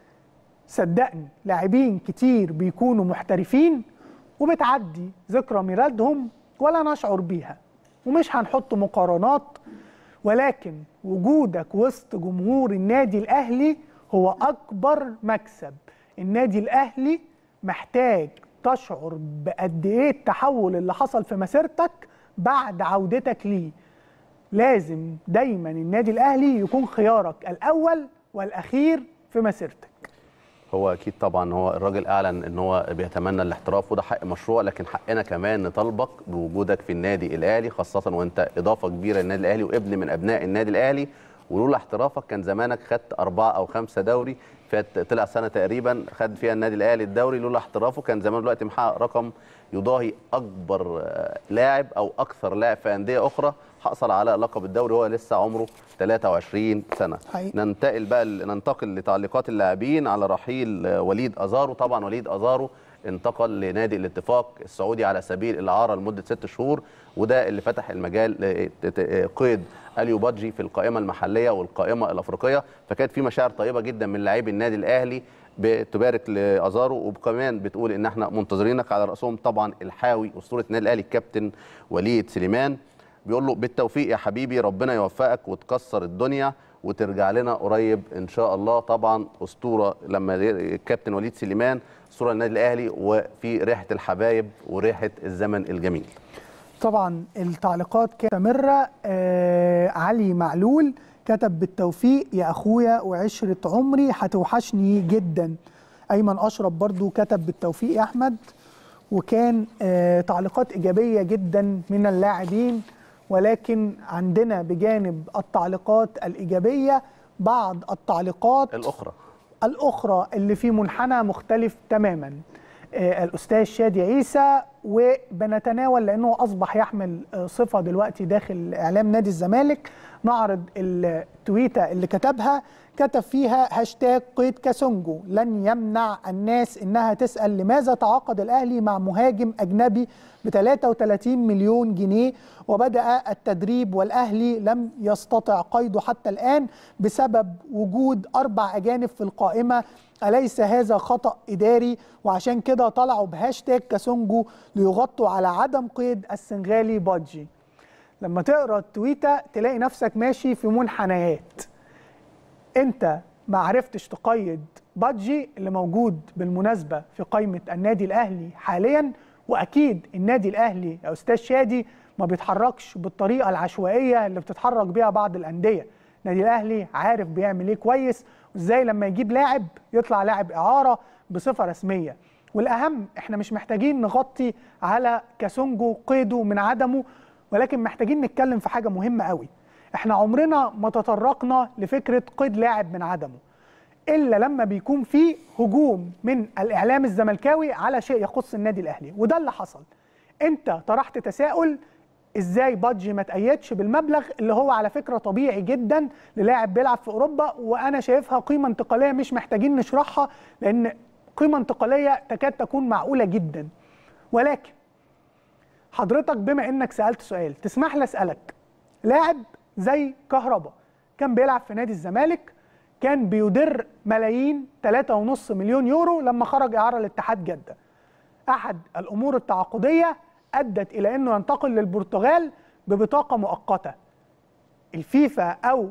صدقني لاعبين كتير بيكونوا محترفين وبتعدي ذكرى ميلادهم ولا نشعر بيها ومش هنحط مقارنات ولكن وجودك وسط جمهور النادي الأهلي هو أكبر مكسب النادي الأهلي محتاج تشعر بقد إيه التحول اللي حصل في مسيرتك بعد عودتك ليه لازم دايما النادي الأهلي يكون خيارك الأول والأخير في مسيرتك هو اكيد طبعا هو الراجل اعلن ان هو بيتمنى الاحتراف وده حق مشروع لكن حقنا كمان نطالبك بوجودك في النادي الاهلي خاصه وانت اضافه كبيره للنادي الاهلي وابن من ابناء النادي الاهلي ولولا احترافك كان زمانك خدت اربعه او خمسه دوري فات طلع سنه تقريبا خد فيها النادي الاهلي الدوري لولا احترافه كان زمان دلوقتي محقق رقم يضاهي اكبر آه، لاعب او اكثر لاعب في انديه اخرى حصل على لقب الدوري وهو لسه عمره 23 سنه حقيقي. ننتقل بقى ننتقل لتعليقات اللاعبين على رحيل آه، وليد ازارو طبعا وليد ازارو انتقل لنادي الاتفاق السعودي على سبيل الاعاره لمده ست شهور وده اللي فتح المجال لقيد اليو بادجي في القائمه المحليه والقائمه الافريقيه فكانت في مشاعر طيبه جدا من لاعبي النادي الاهلي بتبارك لازارو وكمان بتقول ان احنا منتظرينك على راسهم طبعا الحاوي اسطوره النادي الاهلي الكابتن وليد سليمان بيقول له بالتوفيق يا حبيبي ربنا يوفقك وتكسر الدنيا وترجع لنا قريب ان شاء الله طبعا اسطوره لما الكابتن وليد سليمان اسطوره النادي الاهلي وفي ريحه الحبايب وريحه الزمن الجميل طبعا التعليقات كانت مستمرة آه علي معلول كتب بالتوفيق يا أخويا وعشرة عمري هتوحشني جدا أيمن أشرف برضو كتب بالتوفيق يا أحمد وكان آه تعليقات إيجابية جدا من اللاعبين ولكن عندنا بجانب التعليقات الإيجابية بعض التعليقات الاخرى الأخرى اللي في منحنى مختلف تماما آه، الأستاذ شادي عيسى وبنتناول لأنه أصبح يحمل آه، صفة دلوقتي داخل إعلام نادي الزمالك نعرض التويتة اللي كتبها كتب فيها هاشتاج قيد كاسونجو لن يمنع الناس إنها تسأل لماذا تعاقد الأهلي مع مهاجم أجنبي ب 33 مليون جنيه وبدأ التدريب والأهلي لم يستطع قيده حتى الآن بسبب وجود أربع أجانب في القائمة أليس هذا خطأ إداري وعشان كده طلعوا بهاشتاج كاسونجو ليغطوا على عدم قيد السنغالي بادجي لما تقرا التويته تلاقي نفسك ماشي في منحنيات انت ما عرفتش تقيد بادجي اللي موجود بالمناسبه في قائمه النادي الاهلي حاليا واكيد النادي الاهلي يا استاذ شادي ما بيتحركش بالطريقه العشوائيه اللي بتتحرك بيها بعض الانديه النادي الاهلي عارف بيعمل ايه كويس وازاي لما يجيب لاعب يطلع لاعب اعاره بصفه رسميه والاهم احنا مش محتاجين نغطي على كاسونجو قيده من عدمه ولكن محتاجين نتكلم في حاجه مهمه قوي احنا عمرنا ما تطرقنا لفكره قيد لاعب من عدمه الا لما بيكون في هجوم من الاعلام الزملكاوي على شيء يخص النادي الاهلي وده اللي حصل انت طرحت تساؤل ازاي بادجي ما تأيدش بالمبلغ اللي هو على فكره طبيعي جدا للاعب بيلعب في اوروبا وانا شايفها قيمه انتقاليه مش محتاجين نشرحها لان قيمه انتقاليه تكاد تكون معقوله جدا ولكن حضرتك بما انك سالت سؤال تسمح لي اسالك لاعب زي كهربا كان بيلعب في نادي الزمالك كان بيدر ملايين 3.5 مليون يورو لما خرج اعاره لاتحاد جده احد الامور التعاقديه ادت الى انه ينتقل للبرتغال ببطاقه مؤقته الفيفا او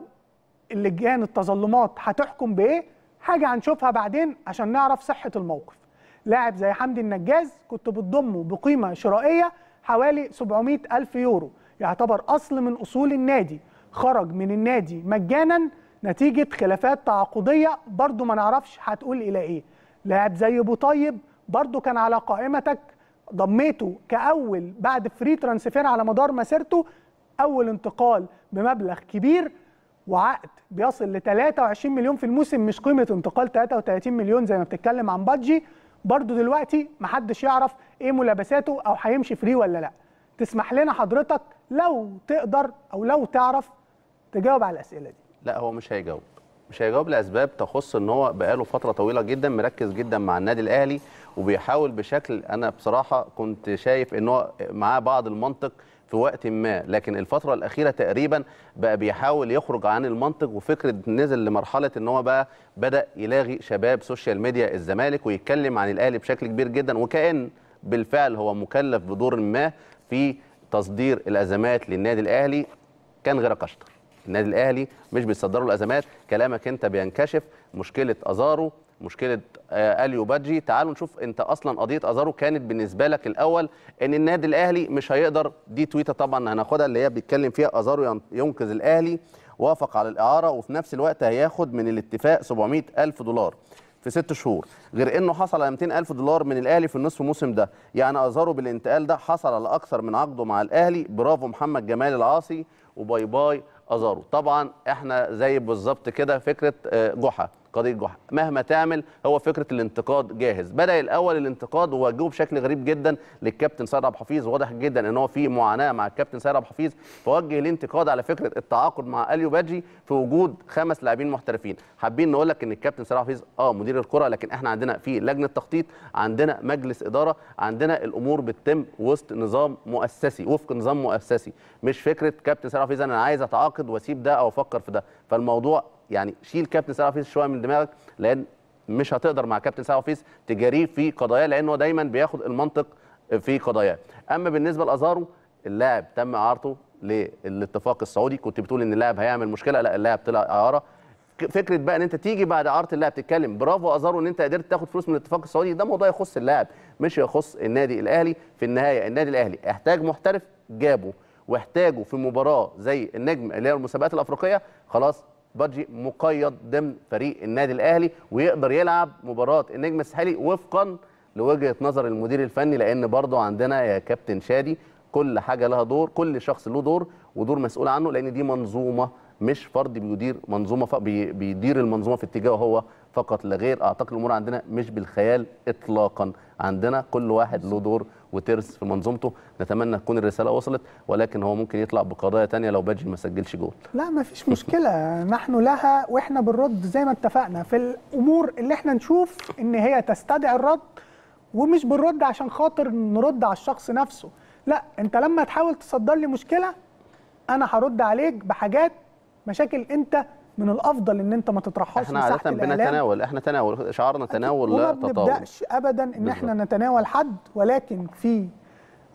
اللجان التظلمات هتحكم بايه حاجه هنشوفها بعدين عشان نعرف صحه الموقف لاعب زي حمدي النجاز كنت بتضمه بقيمه شرائيه حوالي 700 ألف يورو يعتبر أصل من أصول النادي خرج من النادي مجانا نتيجة خلافات تعاقدية برضو ما نعرفش هتقول إلى إيه لاعب زي أبو طيب برضو كان على قائمتك ضميته كأول بعد فري ترانسفير على مدار مسيرته أول انتقال بمبلغ كبير وعقد بيصل ل 23 مليون في الموسم مش قيمة انتقال 33 مليون زي ما بتتكلم عن بادجي برضو دلوقتي محدش يعرف ايه ملابساته او هيمشي فري ولا لا تسمح لنا حضرتك لو تقدر او لو تعرف تجاوب على الاسئله دي لا هو مش هيجاوب مش هيجاوب لاسباب تخص ان هو بقاله فتره طويله جدا مركز جدا مع النادي الاهلي وبيحاول بشكل انا بصراحه كنت شايف ان هو معاه بعض المنطق في وقت ما لكن الفتره الاخيره تقريبا بقى بيحاول يخرج عن المنطق وفكره نزل لمرحله ان هو بقى بدا يلاغي شباب سوشيال ميديا الزمالك ويتكلم عن الاهلي بشكل كبير جدا وكان بالفعل هو مكلف بدور ما في تصدير الازمات للنادي الاهلي كان غير اشطر النادي الاهلي مش بيصدروا الازمات كلامك انت بينكشف مشكله ازارو مشكله آه اليو بادجي تعالوا نشوف انت اصلا قضيه ازارو كانت بالنسبه لك الاول ان النادي الاهلي مش هيقدر دي تويته طبعا هناخدها اللي هي بيتكلم فيها ازارو ينقذ الاهلي وافق على الاعاره وفي نفس الوقت هياخد من الاتفاق 700 الف دولار في ست شهور غير انه حصل على 200 الف دولار من الاهلي في النصف موسم ده يعني ازارو بالانتقال ده حصل على اكثر من عقده مع الاهلي برافو محمد جمال العاصي وباي باي ازارو طبعا احنا زي بالظبط كده فكره جحا قضيه جحا مهما تعمل هو فكره الانتقاد جاهز بدا الاول الانتقاد ووجهه بشكل غريب جدا للكابتن سيد عبد الحفيظ واضح جدا ان هو في معاناه مع الكابتن سيد عبد الحفيظ فوجه الانتقاد على فكره التعاقد مع اليو بادجي في وجود خمس لاعبين محترفين حابين نقول لك ان الكابتن سيد عبد الحفيظ اه مدير الكره لكن احنا عندنا في لجنه تخطيط عندنا مجلس اداره عندنا الامور بتتم وسط نظام مؤسسي وفق نظام مؤسسي مش فكره كابتن سيد عبد الحفيظ انا عايز اتعاقد واسيب ده او افكر في ده فالموضوع يعني شيل كابتن سيد عفيف شويه من دماغك لان مش هتقدر مع كابتن سيد عفيف تجاريه في قضايا لانه دايما بياخد المنطق في قضاياه اما بالنسبه لازارو اللاعب تم اعارته للاتفاق السعودي كنت بتقول ان اللاعب هيعمل مشكله لا اللاعب طلع اعاره فكره بقى ان انت تيجي بعد اعاره اللاعب تتكلم برافو ازارو ان انت قدرت تاخد فلوس من الاتفاق السعودي ده موضوع يخص اللاعب مش يخص النادي الاهلي في النهايه النادي الاهلي احتاج محترف جابه واحتاجه في مباراه زي النجم اللي هي المسابقات الافريقيه خلاص بادجي مقيد ضمن فريق النادي الاهلي ويقدر يلعب مباراه النجم الساحلي وفقا لوجهه نظر المدير الفني لان برضه عندنا يا كابتن شادي كل حاجه لها دور كل شخص له دور ودور مسؤول عنه لان دي منظومه مش فرد بيدير منظومه ف... بي... بيدير المنظومه في اتجاهه هو فقط لا غير اعتقد الامور عندنا مش بالخيال اطلاقا عندنا كل واحد له دور وترس في منظومته نتمنى تكون الرساله وصلت ولكن هو ممكن يطلع بقضايا تانية لو بادجي ما سجلش جول لا ما فيش مشكله نحن لها واحنا بنرد زي ما اتفقنا في الامور اللي احنا نشوف ان هي تستدعي الرد ومش بنرد عشان خاطر نرد على الشخص نفسه لا انت لما تحاول تصدر لي مشكله انا هرد عليك بحاجات مشاكل انت من الافضل ان انت ما تطرحهاش احنا عاده بنتناول احنا تناول شعارنا تناول لا وما تطاول بنبداش ابدا ان بالظبط. احنا نتناول حد ولكن في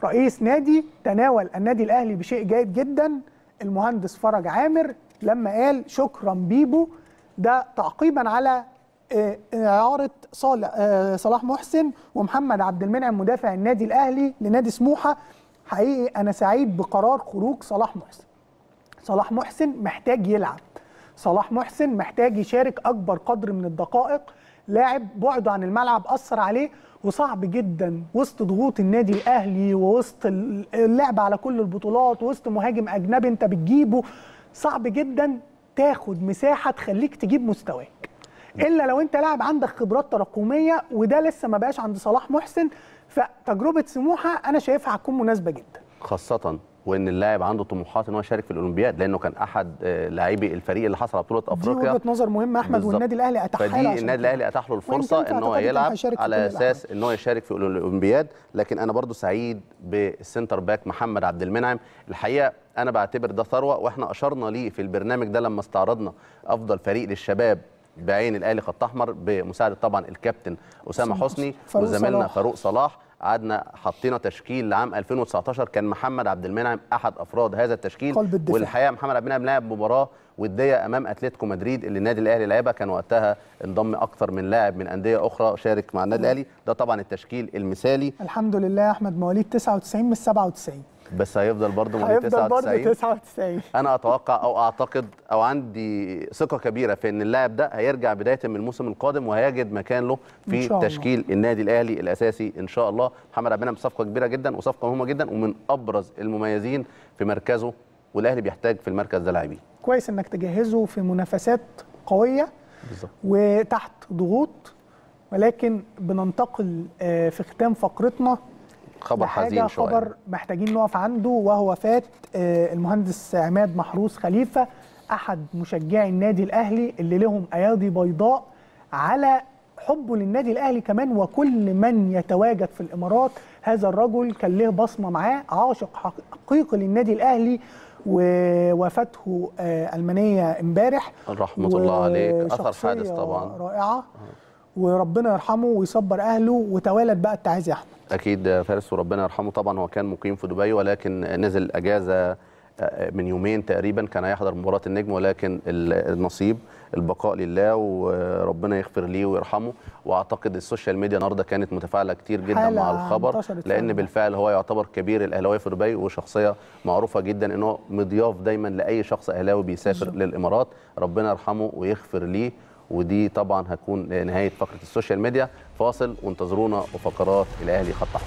رئيس نادي تناول النادي الاهلي بشيء جيد جدا المهندس فرج عامر لما قال شكرا بيبو ده تعقيبا على آه، اعاره صالح آه، صلاح محسن ومحمد عبد المنعم مدافع النادي الاهلي لنادي سموحه حقيقي انا سعيد بقرار خروج صلاح محسن صلاح محسن محتاج يلعب صلاح محسن محتاج يشارك اكبر قدر من الدقائق لاعب بعده عن الملعب اثر عليه وصعب جدا وسط ضغوط النادي الاهلي ووسط اللعب على كل البطولات وسط مهاجم اجنبي انت بتجيبه صعب جدا تاخد مساحه تخليك تجيب مستواك الا لو انت لاعب عندك خبرات تراكميه وده لسه ما بقاش عند صلاح محسن فتجربه سموحه انا شايفها هتكون مناسبه جدا خاصة وان اللاعب عنده طموحات ان هو يشارك في الاولمبياد لانه كان احد آه، لاعبي الفريق اللي حصل على بطوله دي افريقيا وجهه نظر مهمه احمد بالظبط. والنادي الاهلي اتاح له فدي عشان النادي كده. الاهلي اتاح له وإن الفرصه كان في ان هو اعتقاد إن كان يلعب هيشارك في على كل اساس ان هو يشارك في الاولمبياد لكن انا برضو سعيد بالسنتر باك محمد عبد المنعم الحقيقه انا بعتبر ده ثروه واحنا اشرنا ليه في البرنامج ده لما استعرضنا افضل فريق للشباب بعين الاهلي خط احمر بمساعده طبعا الكابتن اسامه أسامة حسني فاروق وزميلنا صلاح. فاروق صلاح قعدنا حطينا تشكيل لعام 2019 كان محمد عبد المنعم احد افراد هذا التشكيل قلب الدفاع. والحقيقه محمد عبد المنعم لعب مباراه وديه امام اتلتيكو مدريد اللي النادي الاهلي لعبها كان وقتها انضم اكثر من لاعب من انديه اخرى شارك مع النادي الاهلي ده طبعا التشكيل المثالي الحمد لله يا احمد مواليد 99 مش 97 بس هيفضل برضه مواليد هيفضل برضه 99 99 انا اتوقع او اعتقد او عندي ثقه كبيره في ان اللاعب ده هيرجع بدايه من الموسم القادم وهيجد مكان له إن في شاء الله. تشكيل النادي الاهلي الاساسي ان شاء الله محمد عبد المنعم صفقه كبيره جدا وصفقه مهمه جدا ومن ابرز المميزين في مركزه والاهلي بيحتاج في المركز ده لاعبين كويس انك تجهزه في منافسات قويه بالظبط وتحت ضغوط ولكن بننتقل آه، في ختام فقرتنا خبر لحاجة حزين شويه خبر محتاجين نقف عنده وهو وفاة آه، المهندس عماد محروس خليفة أحد مشجعي النادي الأهلي اللي لهم أيادي بيضاء على حبه للنادي الأهلي كمان وكل من يتواجد في الإمارات هذا الرجل كان له بصمة معاه عاشق حقيقي للنادي الأهلي ووفاته آه، المنية امبارح رحمة الله عليك. أثر وشخصية حادث طبعاً. رائعة وربنا يرحمه ويصبر أهله وتوالد بقى التعازي يا أحمد اكيد فارس وربنا يرحمه طبعا هو كان مقيم في دبي ولكن نزل اجازه من يومين تقريبا كان هيحضر مباراه النجم ولكن ال- النصيب البقاء لله وربنا يغفر ليه ويرحمه واعتقد السوشيال ميديا النهارده كانت متفاعله كتير جدا حالة مع الخبر انتشرت لان فعلاً. بالفعل هو يعتبر كبير الاهلاويه في دبي وشخصيه معروفه جدا ان هو مضياف دايما لاي شخص اهلاوي بيسافر بالظبط. للامارات ربنا يرحمه ويغفر ليه ودي طبعا هتكون نهايه فقره السوشيال ميديا فاصل وانتظرونا وفقرات الاهلي خط احمر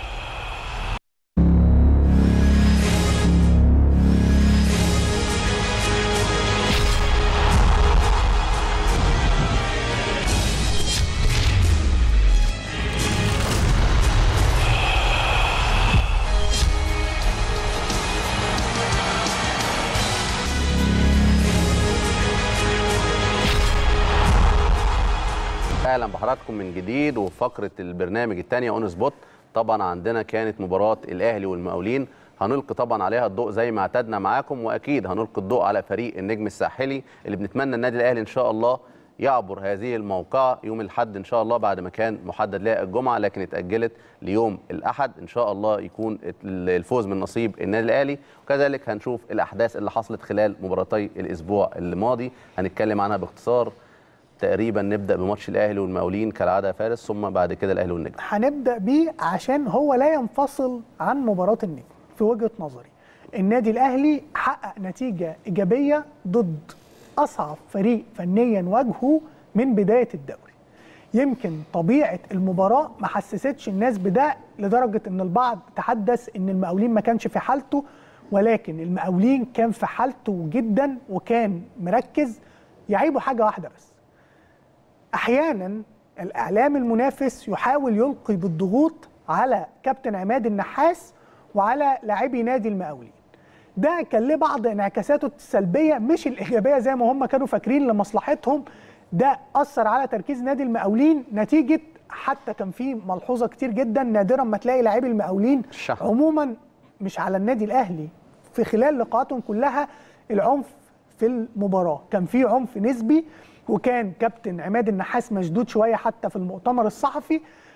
اهلا بحضراتكم من جديد وفقره البرنامج الثانيه اون سبوت طبعا عندنا كانت مباراه الاهلي والمقاولين هنلقي طبعا عليها الضوء زي ما اعتدنا معاكم واكيد هنلقي الضوء على فريق النجم الساحلي اللي بنتمنى النادي الاهلي ان شاء الله يعبر هذه الموقعة يوم الأحد إن شاء الله بعد ما كان محدد لها الجمعة لكن اتأجلت ليوم الأحد إن شاء الله يكون الفوز من نصيب النادي الأهلي وكذلك هنشوف الأحداث اللي حصلت خلال مباراتي الأسبوع الماضي هنتكلم عنها باختصار تقريبا نبدا بماتش الاهلي والمقاولين كالعاده يا فارس ثم بعد كده الاهلي والنجم هنبدا بيه عشان هو لا ينفصل عن مباراه النجم في وجهه نظري النادي الاهلي حقق نتيجه ايجابيه ضد اصعب فريق فنيا واجهه من بدايه الدوري يمكن طبيعه المباراه ما حسستش الناس بده لدرجه ان البعض تحدث ان المقاولين ما كانش في حالته ولكن المقاولين كان في حالته جدا وكان مركز يعيبه حاجه واحده بس احيانا الاعلام المنافس يحاول يلقي بالضغوط على كابتن عماد النحاس وعلى لاعبي نادي المقاولين ده كان له بعض انعكاساته السلبيه مش الايجابيه زي ما هم كانوا فاكرين لمصلحتهم ده اثر على تركيز نادي المقاولين نتيجه حتى كان في ملحوظه كتير جدا نادرا ما تلاقي لاعبي المقاولين الشحن. عموما مش على النادي الاهلي في خلال لقاءاتهم كلها العنف في المباراه كان في عنف نسبي وكان كابتن عماد النحاس مشدود شويه حتى في المؤتمر الصحفي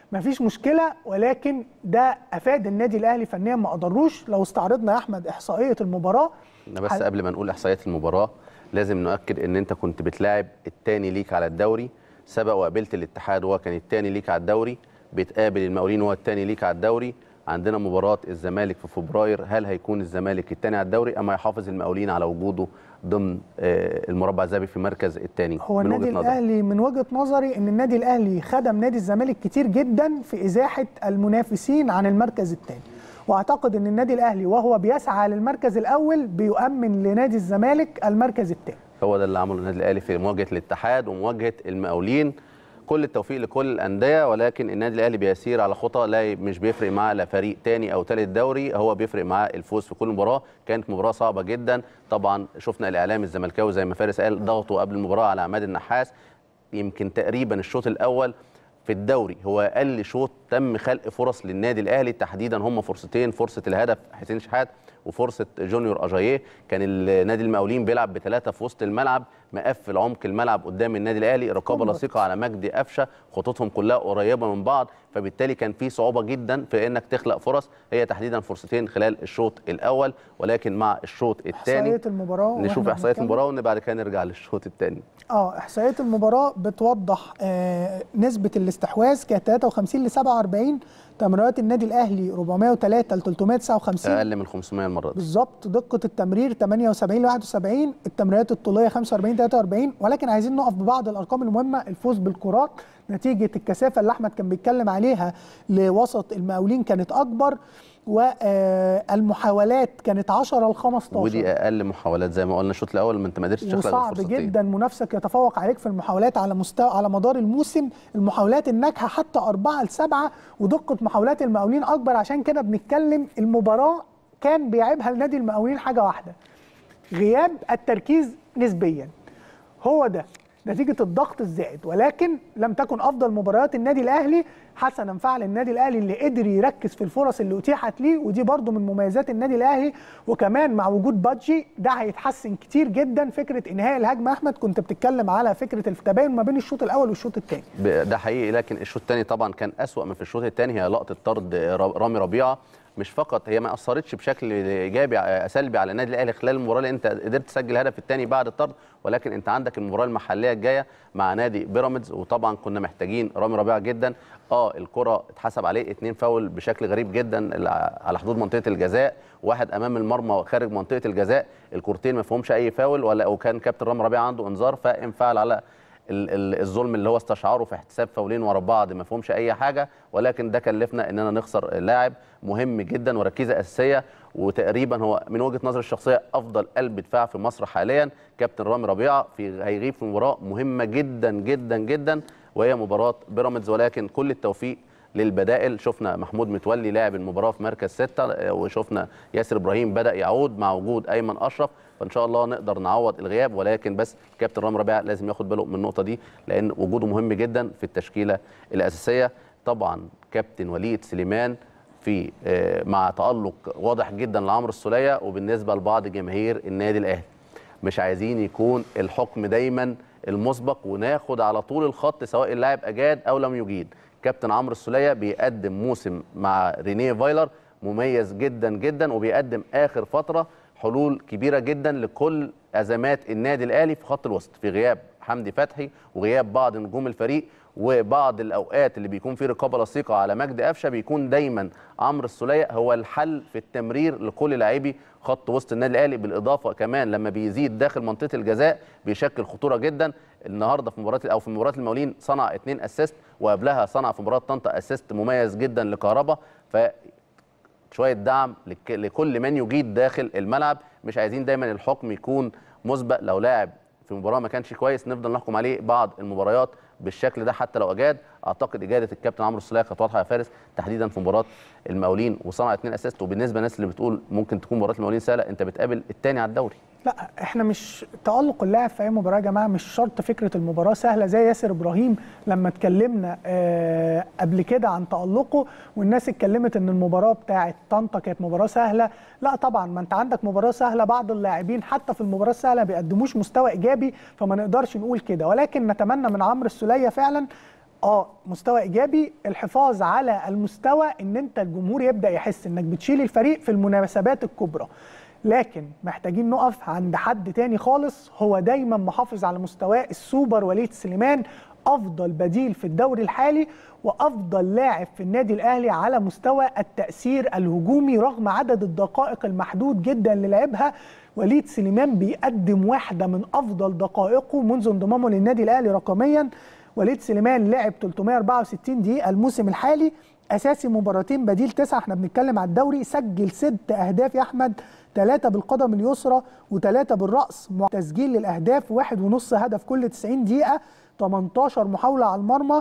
مفيش مشكله ولكن ده افاد النادي الاهلي فنيا ما قدروش لو استعرضنا يا احمد احصائيه المباراه انا بس حل- قبل ما نقول احصائيات المباراه لازم نؤكد ان انت كنت بتلاعب الثاني ليك على الدوري سبق وقابلت الاتحاد وهو كان الثاني ليك على الدوري بتقابل المقاولين وهو الثاني ليك على الدوري عندنا مباراه الزمالك في فبراير هل هيكون الزمالك الثاني على الدوري ام هيحافظ المقاولين على وجوده ضمن آه، المربع الذهبي في المركز الثاني هو النادي الاهلي من وجهه نظري ان النادي الاهلي خدم نادي الزمالك كتير جدا في ازاحه المنافسين عن المركز الثاني واعتقد ان النادي الاهلي وهو بيسعى للمركز الاول بيؤمن لنادي الزمالك المركز الثاني هو ده اللي عمله النادي الاهلي في مواجهه الاتحاد ومواجهه المقاولين كل التوفيق لكل الانديه ولكن النادي الاهلي بيسير على خطى لا مش بيفرق معاه لا فريق تاني او تالت دوري هو بيفرق معاه الفوز في كل مباراه كانت مباراه صعبه جدا طبعا شفنا الاعلام الزملكاوي زي ما فارس قال ضغطوا قبل المباراه على عماد النحاس يمكن تقريبا الشوط الاول في الدوري هو اقل شوط تم خلق فرص للنادي الاهلي تحديدا هم فرصتين فرصه الهدف حسين شحات وفرصه جونيور اجاييه كان النادي المقاولين بيلعب بثلاثه في وسط الملعب مقفل عمق الملعب قدام النادي الاهلي رقابه كومباكت. لصيقه على مجدي قفشه خطوطهم كلها قريبه من بعض فبالتالي كان في صعوبه جدا في انك تخلق فرص هي تحديدا فرصتين خلال الشوط الاول ولكن مع الشوط الثاني احصائيه المباراه نشوف وإحنا احصائيات بنتكلم. المباراه وبعد كده نرجع للشوط الثاني اه احصائيه المباراه بتوضح آه نسبه الاستحواذ كانت 53 ل 47 تمريرات النادي الاهلي 403 ل 359 اقل من 500 المره دي بالظبط دقه التمرير 78 ل 71 التمريرات الطوليه 45 43 ولكن عايزين نقف ببعض الارقام المهمه الفوز بالكرات نتيجه الكثافه اللي احمد كان بيتكلم عليها لوسط المقاولين كانت اكبر والمحاولات كانت 10 ل 15 ودي اقل محاولات زي ما قلنا الشوط الاول ما انت ما قدرتش تخلق غير وصعب فرصتين. جدا منافسك يتفوق عليك في المحاولات على مستوى على مدار الموسم المحاولات الناجحه حتى أربعة لسبعة ودقه محاولات المقاولين اكبر عشان كده بنتكلم المباراه كان بيعيبها لنادي المقاولين حاجه واحده غياب التركيز نسبيا هو ده نتيجة الضغط الزائد ولكن لم تكن أفضل مباريات النادي الأهلي حسنا فعل النادي الأهلي اللي قدر يركز في الفرص اللي أتيحت ليه ودي برضو من مميزات النادي الأهلي وكمان مع وجود بادجي ده هيتحسن كتير جدا فكرة إنهاء الهجمة أحمد كنت بتتكلم على فكرة التباين ما بين الشوط الأول والشوط الثاني ب- ده حقيقي لكن الشوط الثاني طبعا كان أسوأ من في الشوط الثاني هي لقطه طرد ر- رامي ربيعه مش فقط هي ما اثرتش بشكل ايجابي ع- سلبي على النادي الاهلي خلال المباراه لان انت قدرت تسجل الهدف الثاني بعد الطرد ولكن انت عندك المباراه المحليه الجايه مع نادي بيراميدز وطبعا كنا محتاجين رامي ربيعه جدا اه الكره اتحسب عليه اتنين فاول بشكل غريب جدا الع- على حدود منطقه الجزاء واحد امام المرمى خارج منطقه الجزاء الكورتين ما فيهمش اي فاول ولا وكان كابتن رامي ربيعه عنده انذار فانفعل على ال- ال- الظلم اللي هو استشعره في احتساب فاولين ورا بعض ما فيهمش اي حاجه ولكن ده كلفنا اننا نخسر لاعب مهم جدا وركيزه اساسيه وتقريبا هو من وجهه نظري الشخصيه افضل قلب دفاع في مصر حاليا كابتن رامي ربيعه في هيغيب في مباراه مهمه جدا جدا جدا وهي مباراه بيراميدز ولكن كل التوفيق للبدائل شفنا محمود متولي لاعب المباراه في مركز ستة آه، وشفنا ياسر ابراهيم بدا يعود مع وجود ايمن اشرف فان شاء الله نقدر نعوض الغياب ولكن بس كابتن رامي ربيعه لازم ياخد باله من النقطه دي لان وجوده مهم جدا في التشكيله الاساسيه طبعا كابتن وليد سليمان في آه، مع تالق واضح جدا لعمرو السوليه وبالنسبه لبعض جماهير النادي الاهلي مش عايزين يكون الحكم دايما المسبق وناخد على طول الخط سواء اللاعب اجاد او لم يجيد كابتن عمرو السوليه بيقدم موسم مع رينيه فايلر مميز جدا جدا وبيقدم اخر فتره حلول كبيره جدا لكل ازمات النادي الاهلي في خط الوسط في غياب حمدي فتحي وغياب بعض نجوم الفريق وبعض الاوقات اللي بيكون فيه رقابه لصيقه على مجدي قفشه بيكون دايما عمرو السوليه هو الحل في التمرير لكل لاعبي خط وسط النادي الاهلي بالاضافه كمان لما بيزيد داخل منطقه الجزاء بيشكل خطوره جدا النهارده في مباراه او في مباراه المقاولين صنع اثنين اسيست وقبلها صنع في مباراه طنطا اسيست مميز جدا لكهربا ف شويه دعم لك- لكل من يجيد داخل الملعب مش عايزين دايما الحكم يكون مسبق لو لاعب في مباراه ما كانش كويس نفضل نحكم عليه بعض المباريات بالشكل ده حتى لو اجاد اعتقد اجاده الكابتن عمرو السوليه كانت واضحه يا فارس تحديدا في مباراه المقاولين وصنع اثنين اسيست وبالنسبه للناس اللي بتقول ممكن تكون مباراه المقاولين سهله انت بتقابل الثاني على الدوري لا احنا مش تألق اللاعب في اي مباراه يا جماعه مش شرط فكره المباراه سهله زي ياسر ابراهيم لما اتكلمنا آه قبل كده عن تألقه والناس اتكلمت ان المباراه بتاعه طنطا كانت مباراه سهله لا طبعا ما انت عندك مباراه سهله بعض اللاعبين حتى في المباراه السهله ما بيقدموش مستوى ايجابي فما نقدرش نقول كده ولكن نتمنى من عمرو السوليه فعلا اه مستوى ايجابي الحفاظ على المستوى ان انت الجمهور يبدا يحس انك بتشيل الفريق في المناسبات الكبرى لكن محتاجين نقف عند حد تاني خالص هو دايما محافظ على مستواه السوبر وليد سليمان افضل بديل في الدوري الحالي وافضل لاعب في النادي الاهلي على مستوى التاثير الهجومي رغم عدد الدقائق المحدود جدا اللي لعبها وليد سليمان بيقدم واحده من افضل دقائقه منذ انضمامه للنادي الاهلي رقميا وليد سليمان لعب 364 دقيقه الموسم الحالي اساسي مباراتين بديل تسعه احنا بنتكلم على الدوري سجل ست اهداف يا احمد ثلاثه بالقدم اليسرى وثلاثه بالراس مع تسجيل للاهداف واحد ونص هدف كل 90 دقيقه 18 محاوله على المرمى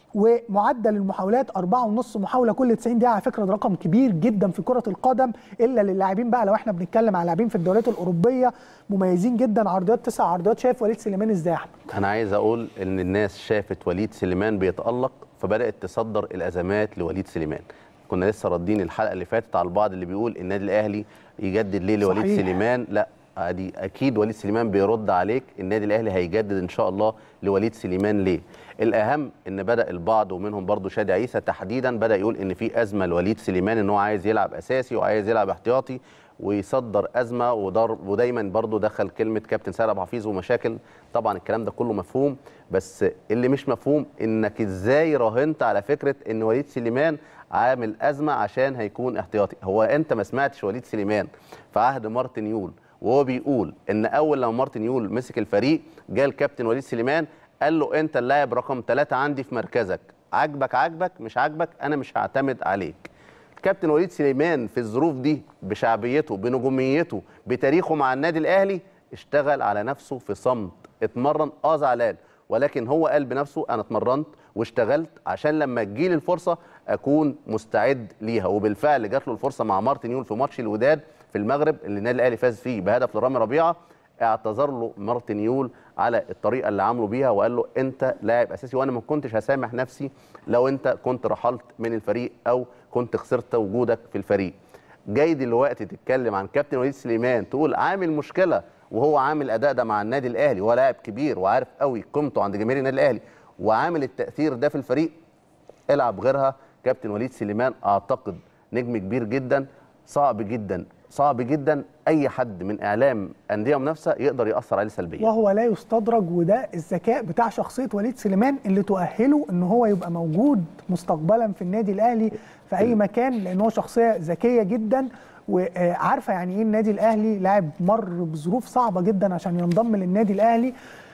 ومعدل المحاولات أربعة ونص محاولة كل 90 دقيقة على فكرة ده رقم كبير جدا في كرة القدم إلا للاعبين بقى لو احنا بنتكلم على لاعبين في الدوريات الأوروبية مميزين جدا عرضيات تسع عرضيات شايف وليد سليمان ازاي يا أحمد انا عايز اقول ان الناس شافت وليد سليمان بيتالق فبدات تصدر الازمات لوليد سليمان كنا لسه ردين الحلقه اللي فاتت على البعض اللي بيقول النادي الاهلي يجدد ليه لوليد صحيح. سليمان لا ادي اكيد وليد سليمان بيرد عليك النادي الاهلي هيجدد ان شاء الله لوليد سليمان ليه الاهم ان بدا البعض ومنهم برضو شادي عيسى تحديدا بدا يقول ان في ازمه لوليد سليمان ان هو عايز يلعب اساسي وعايز يلعب احتياطي ويصدر ازمه ودار ودايما برضو دخل كلمه كابتن سيد ابو حفيظ ومشاكل طبعا الكلام ده كله مفهوم بس اللي مش مفهوم انك ازاي راهنت على فكره ان وليد سليمان عامل ازمه عشان هيكون احتياطي هو انت ما سمعتش وليد سليمان في عهد مارتن يول وهو بيقول ان اول لما مارتن يول مسك الفريق جه الكابتن وليد سليمان قال له انت اللاعب رقم ثلاثة عندي في مركزك عاجبك عاجبك مش عاجبك انا مش هعتمد عليك كابتن وليد سليمان في الظروف دي بشعبيته بنجوميته بتاريخه مع النادي الاهلي اشتغل على نفسه في صمت اتمرن اه زعلان ولكن هو قال بنفسه انا اتمرنت واشتغلت عشان لما تجيلي الفرصه اكون مستعد ليها وبالفعل جات له الفرصه مع مارتن يول في ماتش الوداد في المغرب اللي النادي الاهلي فاز فيه بهدف لرامي ربيعه اعتذر له مارتن يول على الطريقه اللي عامله بيها وقال له انت لاعب اساسي وانا ما كنتش هسامح نفسي لو انت كنت رحلت من الفريق او كنت خسرت وجودك في الفريق جاي دلوقتي تتكلم عن كابتن وليد سليمان تقول عامل مشكله وهو عامل اداء ده مع النادي الاهلي وهو لاعب كبير وعارف قوي قيمته عند جماهير النادي الاهلي وعامل التاثير ده في الفريق العب غيرها كابتن وليد سليمان اعتقد نجم كبير جدا صعب جدا صعب جدا اي حد من اعلام انديه منافسه يقدر ياثر عليه سلبيا وهو لا يستدرج وده الذكاء بتاع شخصيه وليد سليمان اللي تؤهله ان هو يبقى موجود مستقبلا في النادي الاهلي في اي مكان لان هو شخصيه ذكيه جدا وعارفه يعني ايه النادي الاهلي لاعب مر بظروف صعبه جدا عشان ينضم للنادي الاهلي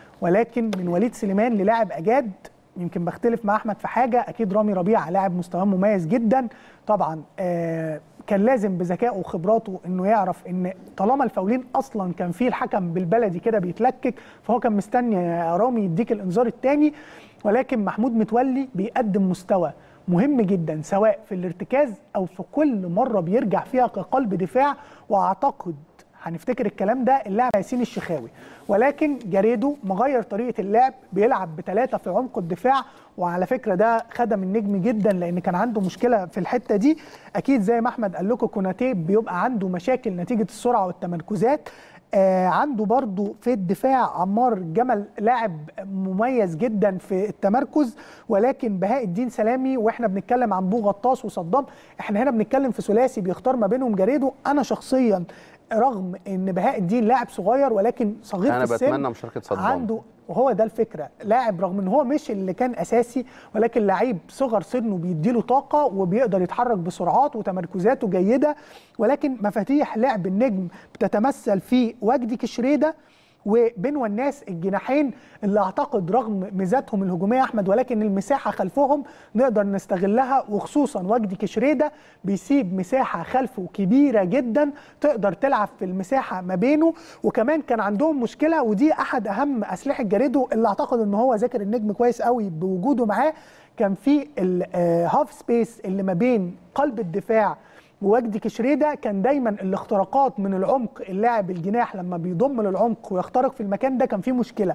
ولكن من وليد سليمان للاعب اجاد يمكن بختلف مع احمد في حاجه اكيد رامي ربيعه لاعب مستواه مميز جدا طبعا آه كان لازم بذكائه وخبراته انه يعرف ان طالما الفاولين اصلا كان فيه الحكم بالبلدي كده بيتلكك فهو كان مستني يا رامي يديك الانذار الثاني ولكن محمود متولي بيقدم مستوى مهم جدا سواء في الارتكاز او في كل مره بيرجع فيها كقلب دفاع واعتقد هنفتكر الكلام ده اللاعب ياسين الشخاوي ولكن جاريدو مغير طريقه اللعب بيلعب بثلاثه في عمق الدفاع وعلى فكره ده خدم النجم جدا لان كان عنده مشكله في الحته دي اكيد زي ما احمد قال لكم كوناتي بيبقى عنده مشاكل نتيجه السرعه والتمركزات آه عنده برضو في الدفاع عمار جمل لاعب مميز جدا في التمركز ولكن بهاء الدين سلامي واحنا بنتكلم عن بو غطاس وصدام احنا هنا بنتكلم في ثلاثي بيختار ما بينهم جاريدو انا شخصيا رغم ان بهاء الدين لاعب صغير ولكن صغير انا في السن بتمنى مشاركه صدام عنده وهو ده الفكره لاعب رغم ان هو مش اللي كان اساسي ولكن لعيب صغر سنه بيديله طاقه وبيقدر يتحرك بسرعات وتمركزاته جيده ولكن مفاتيح لعب النجم بتتمثل في وجدي كشريده وبين الناس الجناحين اللي اعتقد رغم ميزاتهم الهجوميه احمد ولكن المساحه خلفهم نقدر نستغلها وخصوصا وجدي كشريده بيسيب مساحه خلفه كبيره جدا تقدر تلعب في المساحه ما بينه وكمان كان عندهم مشكله ودي احد اهم اسلحه جاريدو اللي اعتقد ان هو ذاكر النجم كويس قوي بوجوده معاه كان في الهاف سبيس اللي ما بين قلب الدفاع ووجدي كشريده كان دايما الاختراقات من العمق اللاعب الجناح لما بيضم للعمق ويخترق في المكان ده كان فيه مشكله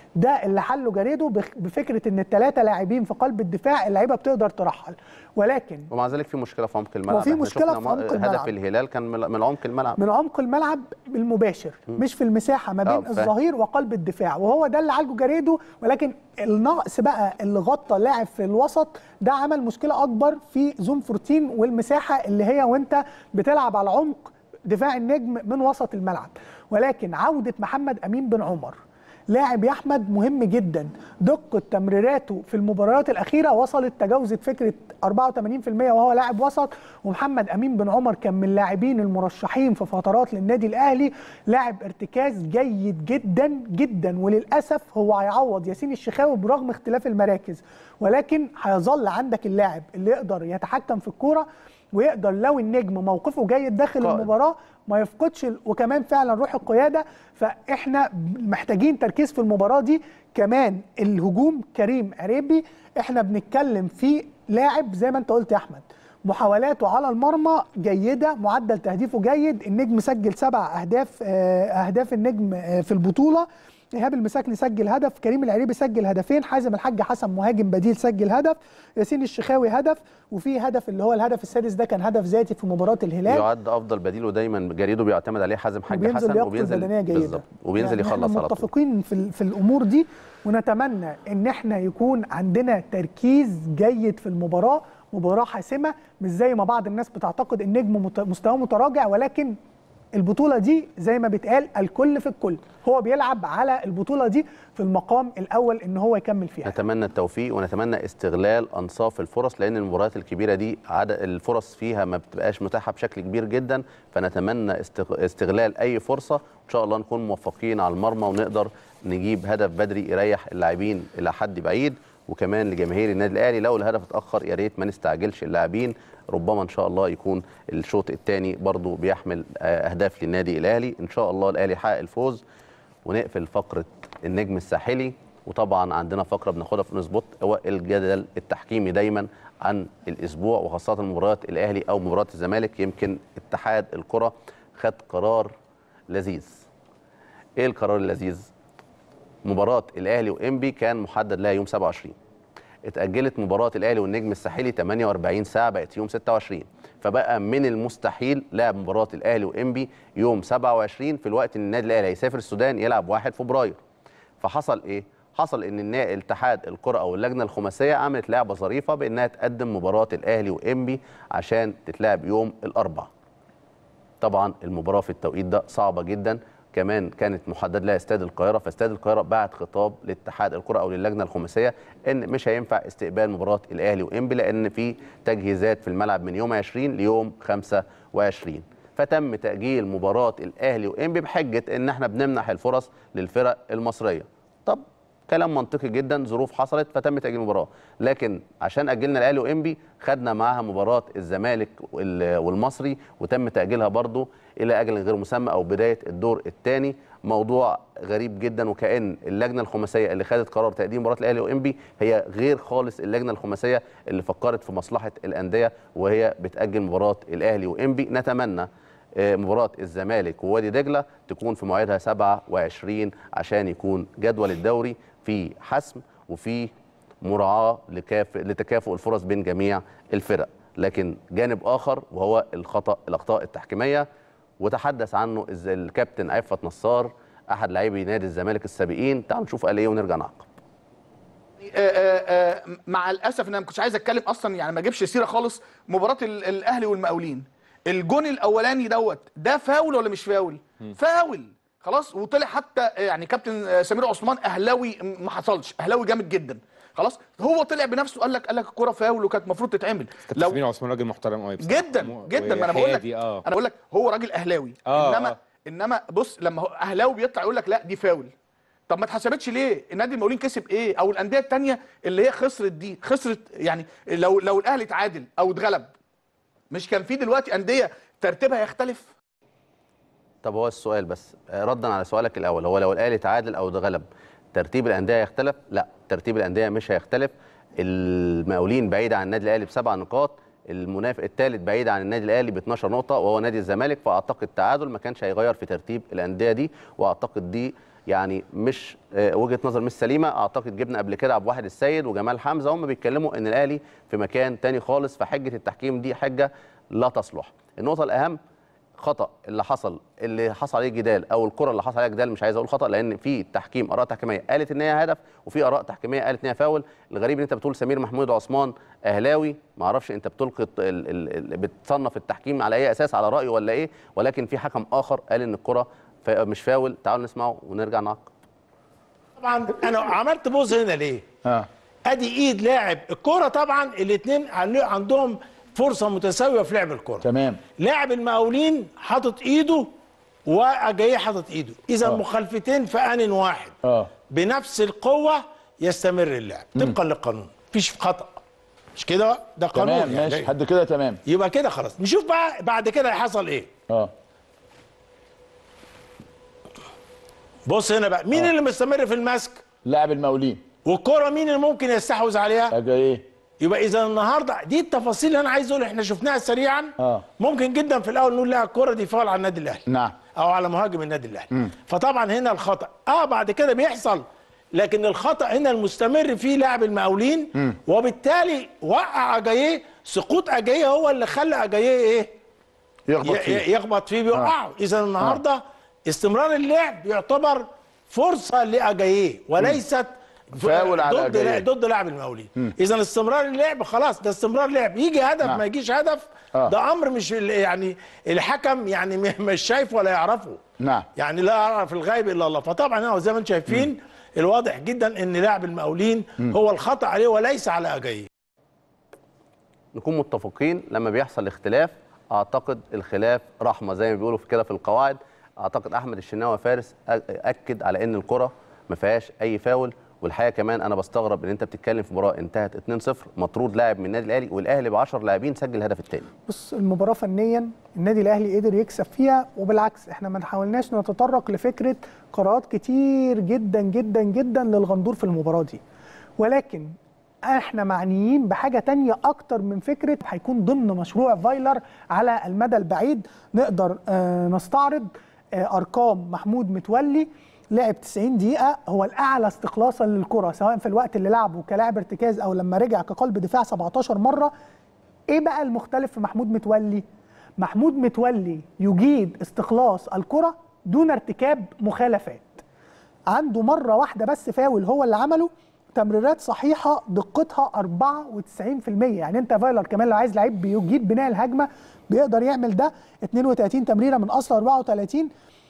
ده اللي حله جاريدو بخ- بفكره ان الثلاثه لاعبين في قلب الدفاع اللعيبه بتقدر ترحل ولكن ومع ذلك في مشكله في عمق الملعب وفي إحنا مشكلة شفنا في ما- عمق الملعب. هدف الهلال كان من من عمق الملعب من عمق الملعب المباشر مش في المساحه ما آه، بين فاهم. الظهير وقلب الدفاع وهو ده اللي عالجه جاريدو ولكن النقص بقى اللي غطى لاعب في الوسط ده عمل مشكله اكبر في زون 14 والمساحه اللي هي وانت بتلعب على عمق دفاع النجم من وسط الملعب ولكن عوده محمد امين بن عمر لاعب يا احمد مهم جدا دقه تمريراته في المباريات الاخيره وصلت تجاوزت فكره 84% وهو لاعب وسط ومحمد امين بن عمر كان من اللاعبين المرشحين في فترات للنادي الاهلي لاعب ارتكاز جيد جدا جدا وللاسف هو هيعوض ياسين الشخاوي برغم اختلاف المراكز ولكن هيظل عندك اللاعب اللي يقدر يتحكم في الكوره ويقدر لو النجم موقفه جيد داخل قائد. المباراه ما يفقدش ال- وكمان فعلا روح القياده فاحنا محتاجين تركيز في المباراه دي كمان الهجوم كريم عريبي احنا بنتكلم في لاعب زي ما انت قلت يا احمد محاولاته على المرمى جيده معدل تهديفه جيد النجم سجل سبع اهداف آه، اهداف النجم آه، في البطوله ايهاب المساكني سجل هدف كريم العريبي سجل هدفين حازم الحاج حسن مهاجم بديل سجل هدف ياسين الشخاوي هدف وفي هدف اللي هو الهدف السادس ده كان هدف ذاتي في مباراه الهلال يعد افضل بديل ودايما جريده بيعتمد عليه حازم حاج وبينزل حسن لياقته وبينزل البدنيه جيده بالظبط وبينزل يعني يخلص احنا على طول متفقين في ال- في الامور دي ونتمنى ان احنا يكون عندنا تركيز جيد في المباراه مباراه حاسمه مش زي ما بعض الناس بتعتقد النجم مت- مستواه متراجع ولكن البطوله دي زي ما بيتقال الكل في الكل هو بيلعب على البطوله دي في المقام الاول ان هو يكمل فيها نتمنى التوفيق ونتمنى استغلال انصاف الفرص لان المباريات الكبيره دي عدد الفرص فيها ما بتبقاش متاحه بشكل كبير جدا فنتمنى استغ- استغلال اي فرصه ان شاء الله نكون موفقين على المرمى ونقدر نجيب هدف بدري يريح اللاعبين الى حد بعيد وكمان لجماهير النادي الاهلي لو الهدف اتاخر يا ريت ما نستعجلش اللاعبين ربما ان شاء الله يكون الشوط الثاني برضو بيحمل آه، اهداف للنادي الاهلي ان شاء الله الاهلي يحقق الفوز ونقفل فقره النجم الساحلي وطبعا عندنا فقره بناخدها في نسبوت هو الجدل التحكيمي دايما عن الاسبوع وخاصه مباريات الاهلي او مباراه الزمالك يمكن اتحاد الكره خد قرار لذيذ ايه القرار اللذيذ مباراه الاهلي وانبي كان محدد لها يوم 27 اتأجلت مباراة الأهلي والنجم الساحلي 48 ساعة بقت يوم 26 فبقى من المستحيل لعب مباراة الأهلي وإنبي يوم 27 في الوقت إن النادي الأهلي هيسافر السودان يلعب 1 فبراير فحصل إيه؟ حصل إن النا- الاتحاد الكرة أو اللجنة الخماسية عملت لعبة ظريفة بإنها تقدم مباراة الأهلي وإنبي عشان تتلعب يوم الأربعاء طبعا المباراه في التوقيت ده صعبه جدا كمان كانت محدد لها استاد القاهره فاستاد القاهره بعت خطاب لاتحاد الكره او للجنه الخماسيه ان مش هينفع استقبال مباراه الاهلي وانبي لان في تجهيزات في الملعب من يوم 20 ليوم 25 فتم تاجيل مباراه الاهلي وانبي بحجه ان احنا بنمنح الفرص للفرق المصريه طب كلام منطقي جدا ظروف حصلت فتم تاجيل المباراه لكن عشان اجلنا الاهلي وانبي خدنا معاها مباراه الزمالك وال- والمصري وتم تاجيلها برضو الى اجل غير مسمى او بدايه الدور الثاني موضوع غريب جدا وكان اللجنه الخماسيه اللي خدت قرار تقديم مباراه الاهلي وانبي هي غير خالص اللجنه الخماسيه اللي فكرت في مصلحه الانديه وهي بتاجل مباراه الاهلي وانبي نتمنى آه، مباراة الزمالك ووادي دجلة تكون في موعدها 27 عشان يكون جدول الدوري في حسم وفي مراعاة لكاف... لتكافؤ الفرص بين جميع الفرق لكن جانب آخر وهو الخطأ الأخطاء التحكيمية وتحدث عنه إز- الكابتن عفت نصار أحد لاعبي نادي الزمالك السابقين تعالوا نشوف قال إيه ونرجع نعقب آه، آه، آه، مع الاسف ان انا ما كنتش عايز اتكلم اصلا يعني ما اجيبش سيره خالص مباراه ال- الاهلي والمقاولين الجون الاولاني دوت ده فاول ولا مش فاول فاول خلاص وطلع حتى آه، يعني كابتن آه، سمير عثمان اهلاوي م- ما حصلش اهلاوي جامد جدا خلاص هو طلع بنفسه قال لك قال لك الكوره فاول وكانت المفروض تتعمل كابتن سمير عثمان راجل محترم قوي بصراحه جدا م- جدا ما انا بقول لك وهادي، اه انا بقول لك هو راجل اهلاوي آه، انما آه. انما بص لما هو اهلاوي بيطلع يقول لك لا دي فاول طب ما اتحسبتش ليه النادي المقاولين كسب ايه او الانديه الثانيه اللي هي خسرت دي خسرت يعني لو لو الاهلي اتعادل او اتغلب مش كان في دلوقتي انديه ترتيبها يختلف طب هو السؤال بس آه، ردا على سؤالك الاول هو لو الاهلي تعادل او اتغلب ترتيب الانديه هيختلف لا ترتيب الانديه مش هيختلف المقاولين بعيد عن النادي الاهلي بسبع نقاط المنافق الثالث بعيد عن النادي الاهلي ب 12 نقطه وهو نادي الزمالك فاعتقد تعادل ما كانش هيغير في ترتيب الانديه دي واعتقد دي يعني مش آه، وجهه نظر مش سليمه اعتقد جبنا قبل كده عبد الواحد السيد وجمال حمزه هم بيتكلموا ان الاهلي في مكان تاني خالص فحجه التحكيم دي حجه لا تصلح النقطه الاهم خطا اللي حصل اللي حصل عليه جدال او الكره اللي حصل عليها جدال مش عايز اقول خطا لان في تحكيم اراء تحكيميه قالت ان هي هدف وفي اراء تحكيميه قالت ان هي فاول الغريب ان انت بتقول سمير محمود عثمان اهلاوي ما اعرفش انت بتلقي الت- ال- ال- ال- بتصنف التحكيم على اي اساس على رايه ولا ايه ولكن في حكم اخر قال ان الكره فا- مش فاول تعالوا نسمعه ونرجع نعقب طبعا انا عملت بوز هنا ليه؟ اه ادي ايد لاعب الكوره طبعا الاثنين عندهم فرصه متساويه في لعب الكوره تمام لاعب المقاولين حاطط ايده واجاي حاطط ايده اذا آه. مخالفتين في ان واحد اه بنفس القوه يستمر اللعب طبقا للقانون مفيش خطا مش كده ده قانون تمام يعني. ماشي حد كده تمام يبقى كده خلاص نشوف بقى بعد كده حصل ايه اه بص هنا بقى مين اللي مستمر في المسك لاعب المقاولين والكره مين اللي ممكن يستحوذ عليها اجا ايه يبقى اذا النهارده دي التفاصيل اللي انا عايز اقول احنا شفناها سريعا آه. ممكن جدا في الاول نقول لا الكره دي فاول على النادي الاهلي نعم او على مهاجم النادي الاهلي فطبعا هنا الخطا اه بعد كده بيحصل لكن الخطا هنا المستمر فيه لاعب المقاولين وبالتالي وقع اجاييه سقوط اجاييه هو اللي خلى اجاييه ايه يخبط ي- فيه ي- يخبط فيه بيوقعه اذا النهارده استمرار اللعب يعتبر فرصه لاجاييه وليست ف- فاول على ضد أجاييه. ضد لاعب المقاولين اذا استمرار اللعب خلاص ده استمرار لعب يجي هدف نعم. ما يجيش هدف آه. ده امر مش ال- يعني الحكم يعني م- مش شايف ولا يعرفه نعم يعني لا يعرف الغيب الا الله فطبعا هو زي ما انتم شايفين الواضح جدا ان لاعب المقاولين هو الخطا عليه وليس على اجاييه نكون متفقين لما بيحصل اختلاف اعتقد الخلاف رحمه زي ما بيقولوا في كده في القواعد اعتقد احمد الشناوي فارس أ- اكد على ان الكره ما فيهاش اي فاول والحقيقه كمان انا بستغرب ان انت بتتكلم في مباراه انتهت 2-0 مطرود لاعب من النادي الاهلي والاهلي ب 10 لاعبين سجل الهدف الثاني بص المباراة فنيا النادي الأهلي قدر يكسب فيها وبالعكس احنا ما حاولناش نتطرق لفكرة قرارات كتير جدا جدا جدا للغندور في المباراة دي ولكن احنا معنيين بحاجة تانية أكتر من فكرة هيكون ضمن مشروع فايلر على المدى البعيد نقدر آه نستعرض آه أرقام محمود متولي لعب 90 دقيقة هو الأعلى استخلاصا للكرة سواء في الوقت اللي لعبه كلاعب ارتكاز أو لما رجع كقلب دفاع 17 مرة ايه بقى المختلف في محمود متولي محمود متولي يجيد استخلاص الكرة دون ارتكاب مخالفات عنده مرة واحدة بس فاول هو اللي عمله تمريرات صحيحة دقتها 94% يعني انت فايلر كمان لو عايز لعيب بيجيد بناء الهجمة بيقدر يعمل ده 32 تمريرة من اصل 34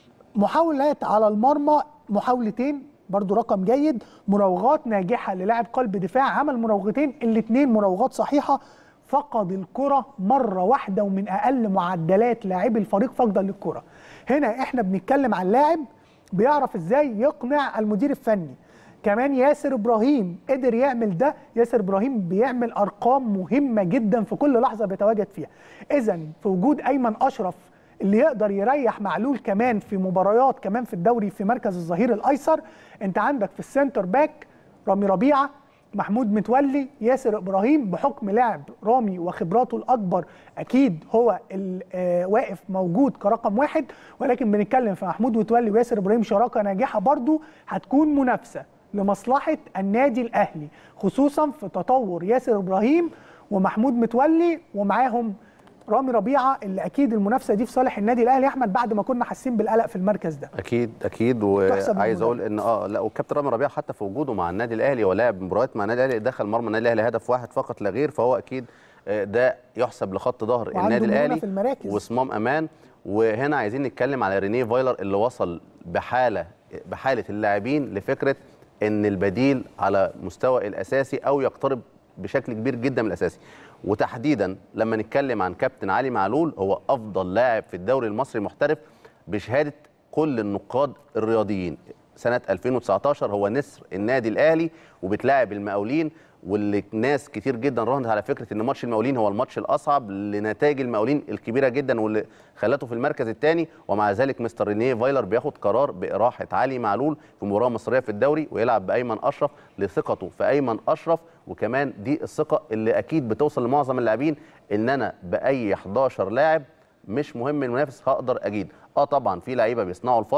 محاولات على المرمى محاولتين برضو رقم جيد مراوغات ناجحة للاعب قلب دفاع عمل مراوغتين الاثنين مراوغات صحيحة فقد الكرة مرة واحدة ومن أقل معدلات لاعبي الفريق فقدا للكرة هنا احنا بنتكلم عن لاعب بيعرف ازاي يقنع المدير الفني كمان ياسر ابراهيم قدر يعمل ده ياسر ابراهيم بيعمل ارقام مهمه جدا في كل لحظه بيتواجد فيها اذا في وجود ايمن اشرف اللي يقدر يريح معلول كمان في مباريات كمان في الدوري في مركز الظهير الايسر انت عندك في السنتر باك رامي ربيعه محمود متولي ياسر ابراهيم بحكم لعب رامي وخبراته الاكبر اكيد هو ال- آه، واقف موجود كرقم واحد ولكن بنتكلم في محمود متولي وياسر ابراهيم شراكه ناجحه برضو هتكون منافسه لمصلحه النادي الاهلي خصوصا في تطور ياسر ابراهيم ومحمود متولي ومعاهم رامي ربيعه اللي اكيد المنافسه دي في صالح النادي الاهلي يا احمد بعد ما كنا حاسين بالقلق في المركز ده اكيد اكيد تحسب وعايز اقول للمدرب. ان اه لا والكابتن رامي ربيعه حتى في وجوده مع النادي الاهلي ولعب مباريات مع النادي الاهلي دخل مرمى النادي الاهلي هدف واحد فقط لا غير فهو اكيد آه، ده يحسب لخط ظهر وعنده النادي مرونة الاهلي في المراكز. وصمام امان وهنا عايزين نتكلم على رينيه فايلر اللي وصل بحاله بحاله اللاعبين لفكره ان البديل على مستوى الاساسي او يقترب بشكل كبير جدا من الاساسي وتحديدا لما نتكلم عن كابتن علي معلول هو افضل لاعب في الدوري المصري محترف بشهاده كل النقاد الرياضيين سنه 2019 هو نسر النادي الاهلي وبتلاعب المقاولين واللي ناس كتير جدا راهنت على فكره ان ماتش المقاولين هو الماتش الاصعب لنتائج المقاولين الكبيره جدا واللي خلته في المركز الثاني ومع ذلك مستر رينيه فايلر بياخد قرار باراحه علي معلول في مباراه مصريه في الدوري ويلعب بايمن اشرف لثقته في ايمن اشرف وكمان دي الثقه اللي اكيد بتوصل لمعظم اللاعبين ان انا باي 11 لاعب مش مهم المنافس هقدر اجيد اه طبعا في لعيبه بيصنعوا الفارق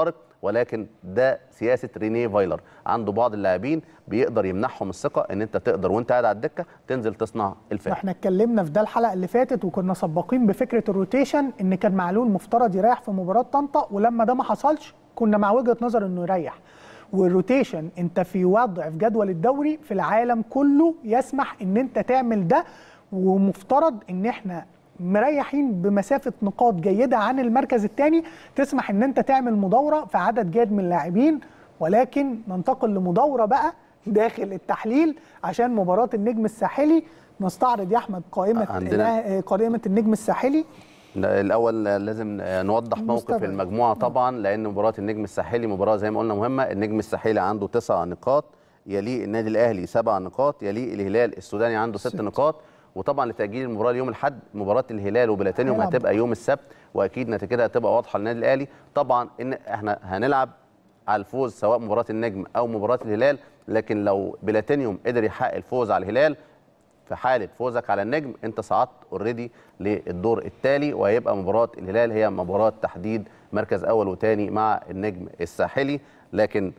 ولكن ده سياسه رينيه فايلر عنده بعض اللاعبين بيقدر يمنحهم الثقه ان انت تقدر وانت قاعد على الدكه تنزل تصنع الفرق احنا اتكلمنا في ده الحلقه اللي فاتت وكنا سباقين بفكره الروتيشن ان كان معلول مفترض يريح في مباراه طنطا ولما ده ما حصلش كنا مع وجهه نظر انه يريح والروتيشن انت في وضع في جدول الدوري في العالم كله يسمح ان انت تعمل ده ومفترض ان احنا مريحين بمسافه نقاط جيده عن المركز الثاني تسمح ان انت تعمل مدوره في عدد جيد من اللاعبين ولكن ننتقل لمدوره بقى داخل التحليل عشان مباراه النجم الساحلي نستعرض يا احمد قائمه عندنا- الأه- قائمه النجم الساحلي لا، الاول لازم نوضح موقف المستبعد. المجموعه طبعا لان مباراه النجم الساحلي مباراه زي ما قلنا مهمه النجم الساحلي عنده تسع نقاط يليه النادي الاهلي سبع نقاط يليه الهلال السوداني عنده ست, ست. نقاط وطبعا لتاجيل المباراه ليوم الاحد مباراه الهلال وبلاتينيوم هيلعب هتبقى يوم السبت واكيد نتيجتها هتبقى واضحه للنادي الاهلي طبعا ان احنا هنلعب على الفوز سواء مباراه النجم او مباراه الهلال لكن لو بلاتينيوم قدر يحقق الفوز على الهلال في حاله فوزك على النجم انت صعدت اوريدي للدور التالي وهيبقى مباراه الهلال هي مباراه تحديد مركز اول وثاني مع النجم الساحلي لكن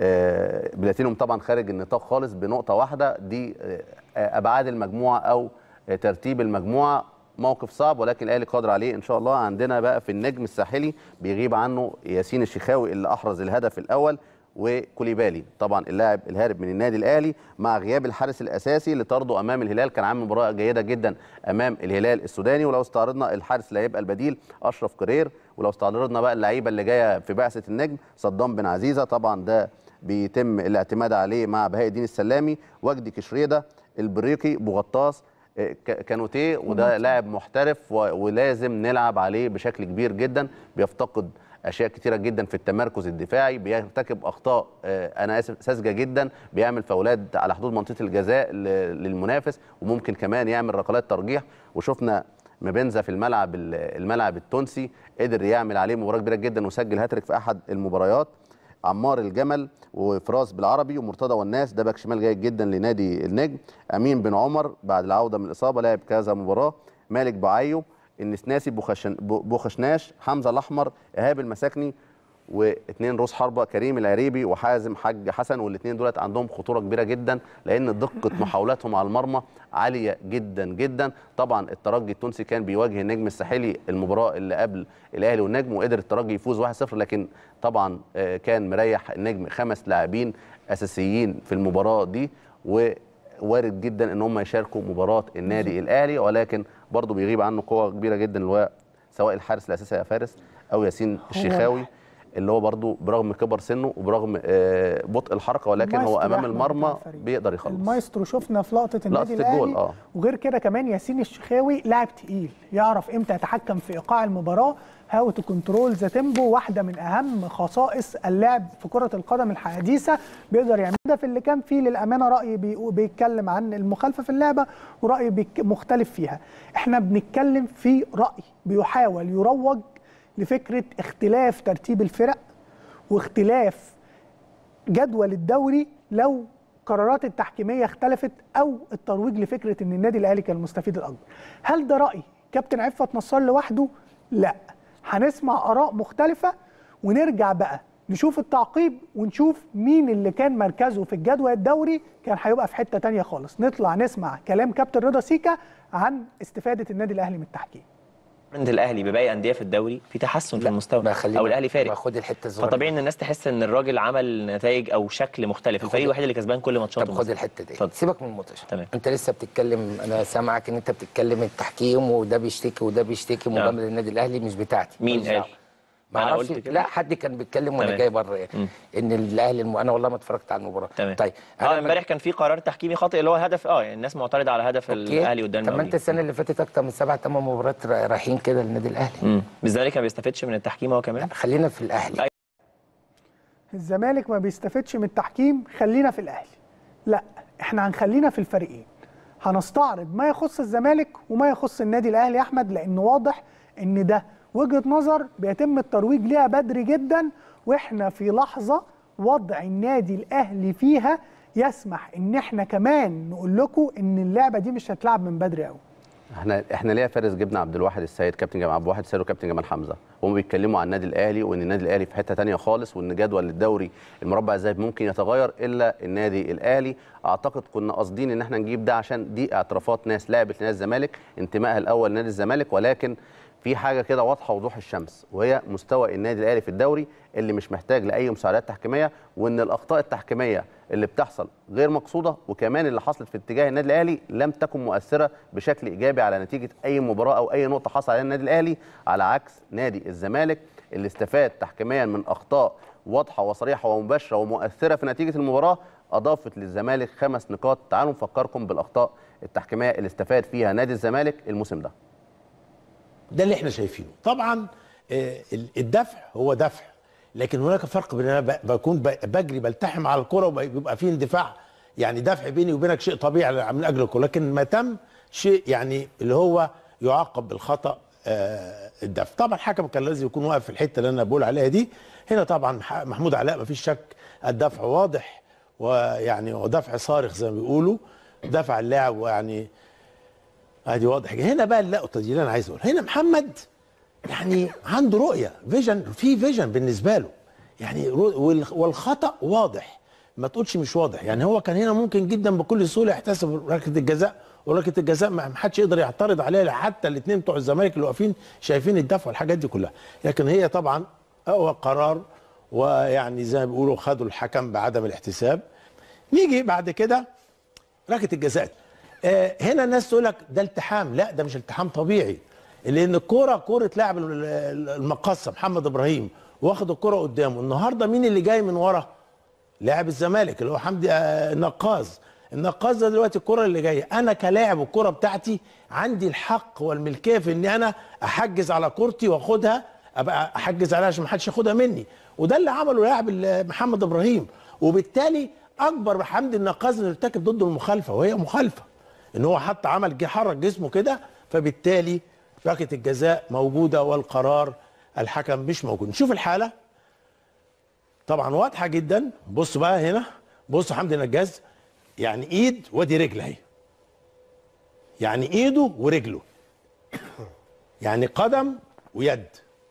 آه، بلاتينيوم طبعا خارج النطاق خالص بنقطه واحده دي آه، ابعاد المجموعه او آه، ترتيب المجموعه موقف صعب ولكن الاهلي قادر عليه ان شاء الله عندنا بقى في النجم الساحلي بيغيب عنه ياسين الشيخاوي اللي احرز الهدف الاول وكوليبالي طبعا اللاعب الهارب من النادي الاهلي مع غياب الحارس الاساسي اللي طرده امام الهلال كان عامل مباراه جيده جدا امام الهلال السوداني ولو استعرضنا الحارس اللي هيبقى البديل اشرف كرير ولو استعرضنا بقى اللعيبه اللي جايه في بعثه النجم صدام بن عزيزه طبعا ده بيتم الاعتماد عليه مع بهاء الدين السلامي وجدي كشريده البريقي بوغطاس آه، ك- كانوتيه وده لاعب محترف و- ولازم نلعب عليه بشكل كبير جدا بيفتقد اشياء كتيره جدا في التمركز الدفاعي بيرتكب اخطاء آه، انا اسف ساذجه جدا بيعمل فاولات على حدود منطقه الجزاء ل- للمنافس وممكن كمان يعمل ركلات ترجيح وشفنا مبنزا في الملعب ال- الملعب التونسي قدر يعمل عليه مباراه كبيره جدا وسجل هاتريك في احد المباريات عمار الجمل وفراس بالعربي ومرتضى والناس ده باك شمال جيد جدا لنادي النجم امين بن عمر بعد العوده من الاصابه لعب كذا مباراه مالك بعيو النسناسي بوخشن بوخشناش حمزه الاحمر ايهاب المساكني واثنين روس حربه كريم العريبي وحازم حاج حسن والاثنين دولت عندهم خطوره كبيره جدا لان دقه محاولاتهم على المرمى عاليه جدا جدا طبعا الترجي التونسي كان بيواجه النجم الساحلي المباراه اللي قبل الاهلي والنجم وقدر الترجي يفوز 1-0 لكن طبعا آه، كان مريح النجم خمس لاعبين اساسيين في المباراه دي ووارد جدا ان هم يشاركوا مباراه النادي الاهلي ولكن برضه بيغيب عنه قوه كبيره جدا اللي هو سواء الحارس الاساسي يا فارس او ياسين الشيخاوي اللي هو برضه برغم كبر سنه وبرغم آه، بطء الحركه ولكن هو المايسترو امام أحمد المرمى بتاع الفريق. بيقدر يخلص المايسترو شفنا في لقطه النادي لقطة الجول، الاهلي آه. وغير كده كمان ياسين الشخاوي لاعب تقيل يعرف امتى يتحكم في ايقاع المباراه هاو تو كنترول ذا تيمبو واحده من اهم خصائص اللاعب في كره القدم الحديثه بيقدر يعمل ده في اللي كان فيه للامانه راي بي- بيتكلم عن المخالفه في اللعبه وراي بيك- مختلف فيها احنا بنتكلم في راي بيحاول يروج لفكره اختلاف ترتيب الفرق واختلاف جدول الدوري لو قرارات التحكيميه اختلفت او الترويج لفكره ان النادي الاهلي كان المستفيد الاكبر هل ده راي كابتن عفت نصار لوحده لا هنسمع اراء مختلفه ونرجع بقى نشوف التعقيب ونشوف مين اللي كان مركزه في الجدول الدوري كان هيبقى في حته تانية خالص نطلع نسمع كلام كابتن رضا سيكا عن استفاده النادي الاهلي من التحكيم عند الاهلي بباقي انديه في الدوري في تحسن في المستوى ما خلينا او الاهلي فارق باخد الحته الصغيره فطبيعي ان الناس تحس ان الراجل عمل نتائج او شكل مختلف الفريق الوحيد اللي كسبان كل ماتشاته طب خد الحته دي اتفضل. سيبك من المطش تمام. انت لسه بتتكلم انا سامعك ان انت بتتكلم التحكيم وده بيشتكي وده بيشتكي نعم. مجامله النادي الاهلي مش بتاعتي مين ماليش قال؟ دعوة. ما أنا اعرفش قلت كده؟ لا حد كان بيتكلم وانا تمام. جاي بره يعني مم. ان الاهلي الم... انا والله ما اتفرجت على المباراه تمام طيب اه أنا امبارح كان في قرار تحكيمي خاطئ اللي هو هدف اه يعني الناس معترضه على هدف أوكي. الاهلي قدام طب ما انت المقاولين. السنه اللي فاتت اكتر من سبع ثمان مباريات را- رايحين كده للنادي الاهلي امم الزمالك ما بيستفدش من التحكيم هو كمان خلينا في الاهلي الزمالك ما بيستفدش من التحكيم خلينا في الاهلي لا احنا هنخلينا في الفريقين هنستعرض ما يخص الزمالك وما يخص النادي الاهلي يا احمد لان واضح ان ده وجهه نظر بيتم الترويج ليها بدري جدا واحنا في لحظه وضع النادي الاهلي فيها يسمح ان احنا كمان نقول لكم ان اللعبه دي مش هتلعب من بدري قوي احنا احنا ليه يا فارس جبنا عبد الواحد السيد كابتن جمال عبد الواحد السيد وكابتن جمال حمزه هم بيتكلموا عن النادي الاهلي وان النادي الاهلي في حته تانية خالص وان جدول الدوري المربع الذهبي ممكن يتغير الا النادي الاهلي اعتقد كنا قاصدين ان احنا نجيب ده عشان دي اعترافات ناس لعبت لنادي الزمالك انتمائها الاول لنادي الزمالك ولكن في حاجه كده واضحه وضوح الشمس وهي مستوى النادي الاهلي في الدوري اللي مش محتاج لاي مساعدات تحكيميه وان الاخطاء التحكيميه اللي بتحصل غير مقصوده وكمان اللي حصلت في اتجاه النادي الاهلي لم تكن مؤثره بشكل ايجابي على نتيجه اي مباراه او اي نقطه حصل عليها النادي الاهلي على عكس نادي الزمالك اللي استفاد تحكيميا من اخطاء واضحه وصريحه ومباشره ومؤثره في نتيجه المباراه اضافت للزمالك خمس نقاط تعالوا نفكركم بالاخطاء التحكيميه اللي استفاد فيها نادي الزمالك الموسم ده ده اللي احنا شايفينه طبعا آه، ال- الدفع هو دفع لكن هناك فرق بين انا ب- بكون ب- بجري بلتحم على الكره وبيبقى فيه اندفاع يعني دفع بيني وبينك شيء طبيعي من اجل الكره لكن ما تم شيء يعني اللي هو يعاقب بالخطا آه، الدفع طبعا الحكم كان لازم يكون واقف في الحته اللي انا بقول عليها دي هنا طبعا ح- محمود علاء ما فيش شك الدفع واضح ويعني ودفع صارخ زي ما بيقولوا دفع اللاعب ويعني ادي واضح جدا. هنا بقى اللقطه دي اللي انا عايز اقولها هنا محمد يعني عنده رؤيه فيجن في فيجن بالنسبه له يعني رو- وال- والخطا واضح ما تقولش مش واضح يعني هو كان هنا ممكن جدا بكل سهوله يحتسب ركله الجزاء وركله الجزاء ما ما حدش يقدر يعترض عليها حتى الاثنين بتوع الزمالك اللي واقفين شايفين الدفع والحاجات دي كلها لكن هي طبعا اقوى قرار ويعني زي ما بيقولوا خدوا الحكم بعدم الاحتساب نيجي بعد كده ركله الجزاء آه هنا الناس تقول لك ده التحام لا ده مش التحام طبيعي لان الكوره كوره لاعب ال- ال- المقصه محمد ابراهيم واخد الكوره قدامه النهارده مين اللي جاي من ورا لاعب الزمالك اللي هو حمدي آه، النقاز النقاز ده دلوقتي الكره اللي جايه انا كلاعب الكره بتاعتي عندي الحق والملكيه في ان انا احجز على كورتي واخدها ابقى احجز عليها عشان ما حدش ياخدها مني وده اللي عمله لاعب ال- محمد ابراهيم وبالتالي اكبر حمدي النقاز انه ارتكب ضده المخالفه وهي مخالفه ان هو حتى عمل جه حرك جسمه كده فبالتالي ركله الجزاء موجوده والقرار الحكم مش موجود نشوف الحاله طبعا واضحه جدا بص بقى هنا بص حمدي نجاز يعني ايد وادي رجل اهي يعني ايده ورجله يعني قدم ويد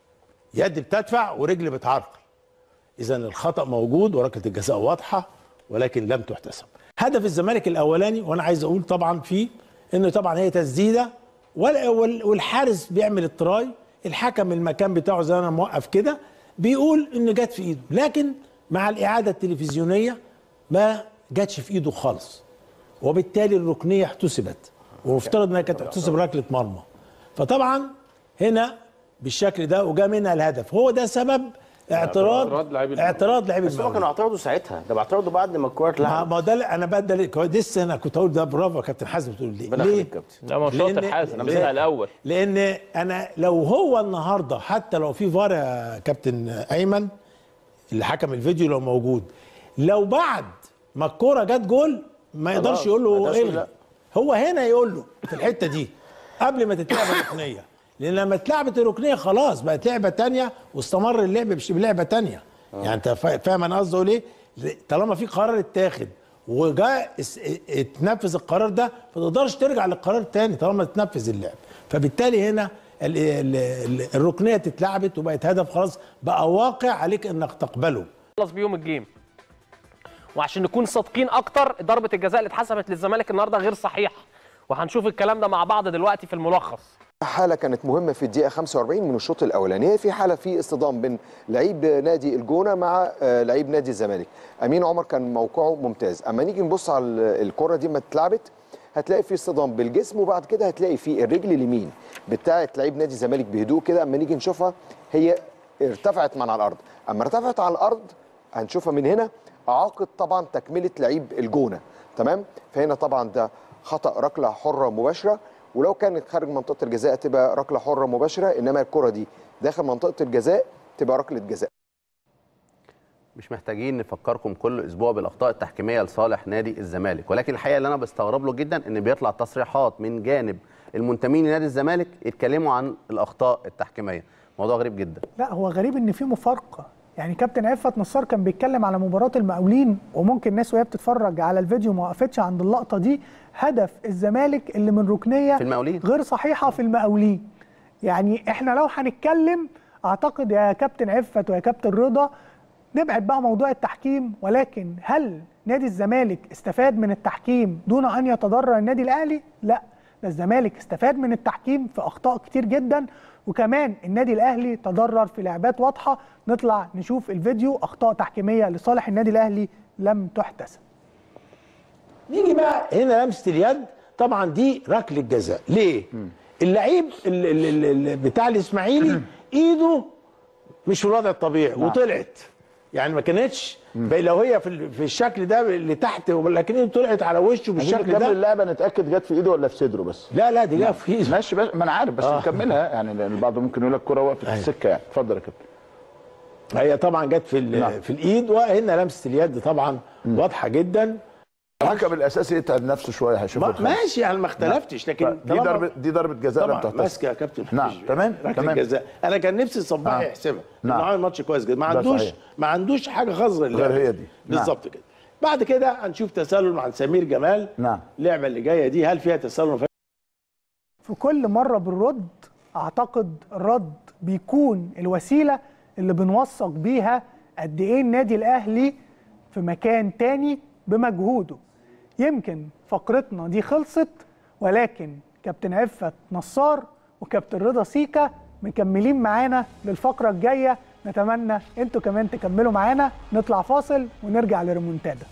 يد بتدفع ورجل بتعرقل اذا الخطا موجود وركله الجزاء واضحه ولكن لم تحتسب هدف الزمالك الاولاني وانا عايز اقول طبعا فيه انه طبعا هي تسديده وال- وال- والحارس بيعمل التراي الحكم المكان بتاعه زي ما انا موقف كده بيقول ان جت في ايده لكن مع الاعاده التلفزيونيه ما جاتش في ايده خالص وبالتالي الركنيه احتسبت ومفترض انها كانت تحتسب ركله مرمى فطبعا هنا بالشكل ده وجا منها الهدف هو ده سبب اعتراض اعتراض لاعب اعتراض لاعب بس هم كانوا اعترضوا ساعتها ده بعترضوا بعد ما الكوره ما اتلعبت ما ده اللي- انا بقى ده اللي- لسه انا كنت اقول ده برافو يا كابتن حازم بتقول ليه؟ ربنا ليه؟ يخليك كابتن. لا ما هو شاطر لأن- حازم لأن- مسكها الاول لان انا لو هو النهارده حتى لو في فار يا كابتن ايمن اللي حكم الفيديو لو موجود لو بعد ما الكوره جت جول ما يقدرش يقول ما له يقدرش يقول الغي لا. هو هنا يقول له في الحته دي قبل ما تتلعب الركنيه لان لما اتلعبت الركنيه خلاص بقت لعبه تانية واستمر اللعب مش بلعبه تانية يعني انت فا- فاهم انا قصدي اقول ايه طالما في قرار اتاخد وجاء اس- اتنفذ القرار ده ما تقدرش ترجع للقرار تاني طالما اتنفذ اللعب فبالتالي هنا ال- ال- ال- الركنيه اتلعبت وبقت هدف خلاص بقى واقع عليك انك تقبله خلص بيهم الجيم وعشان نكون صادقين اكتر ضربه الجزاء اللي اتحسبت للزمالك النهارده غير صحيحه وهنشوف الكلام ده مع بعض دلوقتي في الملخص حالة كانت مهمة في الدقيقة 45 من الشوط الأولاني هي في حالة في اصطدام بين لعيب نادي الجونة مع آه، لعيب نادي الزمالك أمين عمر كان موقعه ممتاز أما نيجي نبص على ال- الكرة دي ما اتلعبت هتلاقي في اصطدام بالجسم وبعد كده هتلاقي في الرجل اليمين بتاعة لعيب نادي الزمالك بهدوء كده أما نيجي نشوفها هي ارتفعت من على الأرض أما ارتفعت على الأرض هنشوفها من هنا أعاقد طبعا تكملة لعيب الجونة تمام فهنا طبعا ده خطأ ركلة حرة مباشرة ولو كانت خارج منطقة الجزاء تبقى ركلة حرة مباشرة إنما الكرة دي داخل منطقة الجزاء تبقى ركلة جزاء مش محتاجين نفكركم كل اسبوع بالاخطاء التحكيميه لصالح نادي الزمالك ولكن الحقيقه اللي انا بستغرب له جدا ان بيطلع تصريحات من جانب المنتمين لنادي الزمالك يتكلموا عن الاخطاء التحكيميه موضوع غريب جدا لا هو غريب ان في مفارقه يعني كابتن عفت نصار كان بيتكلم على مباراه المقاولين وممكن الناس وهي بتتفرج على الفيديو ما وقفتش عند اللقطه دي هدف الزمالك اللي من ركنيه في المقاولين. غير صحيحه في المقاولين يعني احنا لو هنتكلم اعتقد يا كابتن عفت ويا كابتن رضا نبعد بقى موضوع التحكيم ولكن هل نادي الزمالك استفاد من التحكيم دون ان يتضرر النادي الاهلي؟ لا ده الزمالك استفاد من التحكيم في اخطاء كتير جدا وكمان النادي الاهلي تضرر في لعبات واضحه نطلع نشوف الفيديو اخطاء تحكيميه لصالح النادي الاهلي لم تحتسب نيجي بقى هنا لمسه اليد طبعا دي ركله جزاء ليه اللعيب ال- ال- ال- ال- بتاع الاسماعيلي ايده مش في الوضع الطبيعي نعم. وطلعت يعني ما كانتش بقى لو هي في ال- في الشكل ده اللي تحت لكن ايده طلعت على وشه بالشكل نكمل ده اللعبه نتاكد جت في ايده ولا في صدره بس لا لا دي جايه نعم. في ايده ماشي بس ما انا عارف بس آه. نكملها يعني لان البعض ممكن يقول لك الكوره وقفت في السكه يعني اتفضل يا كابتن هي طبعا جت في ال- نعم. في الايد وهنا لمسه اليد طبعا واضحه جدا الحكم الاساسي يتعب نفسه شويه هيشوف ما- الخمس. ماشي انا ما اختلفتش لكن دي طالما- ضربه دي ضربه جزاء لم طبعا تحتسب ماسكه يا كابتن نعم مفيش تمام ركله تمام جزاء انا كان نفسي صباحي آه. يحسبها نعم. نعم عامل ماتش كويس جدا ما ده عندوش صحيح. ما عندوش حاجه خاصه للعب. غير هي دي. نعم. بالظبط كده بعد كده هنشوف تسلل مع سمير جمال نعم اللعبه اللي جايه دي هل فيها تسلل ولا في كل مرة بنرد أعتقد الرد بيكون الوسيلة اللي بنوثق بيها قد إيه النادي الأهلي في مكان تاني بمجهوده يمكن فقرتنا دي خلصت ولكن كابتن عفت نصار وكابتن رضا سيكا مكملين معانا للفقرة الجاية نتمنى انتوا كمان تكملوا معانا نطلع فاصل ونرجع لريمونتادا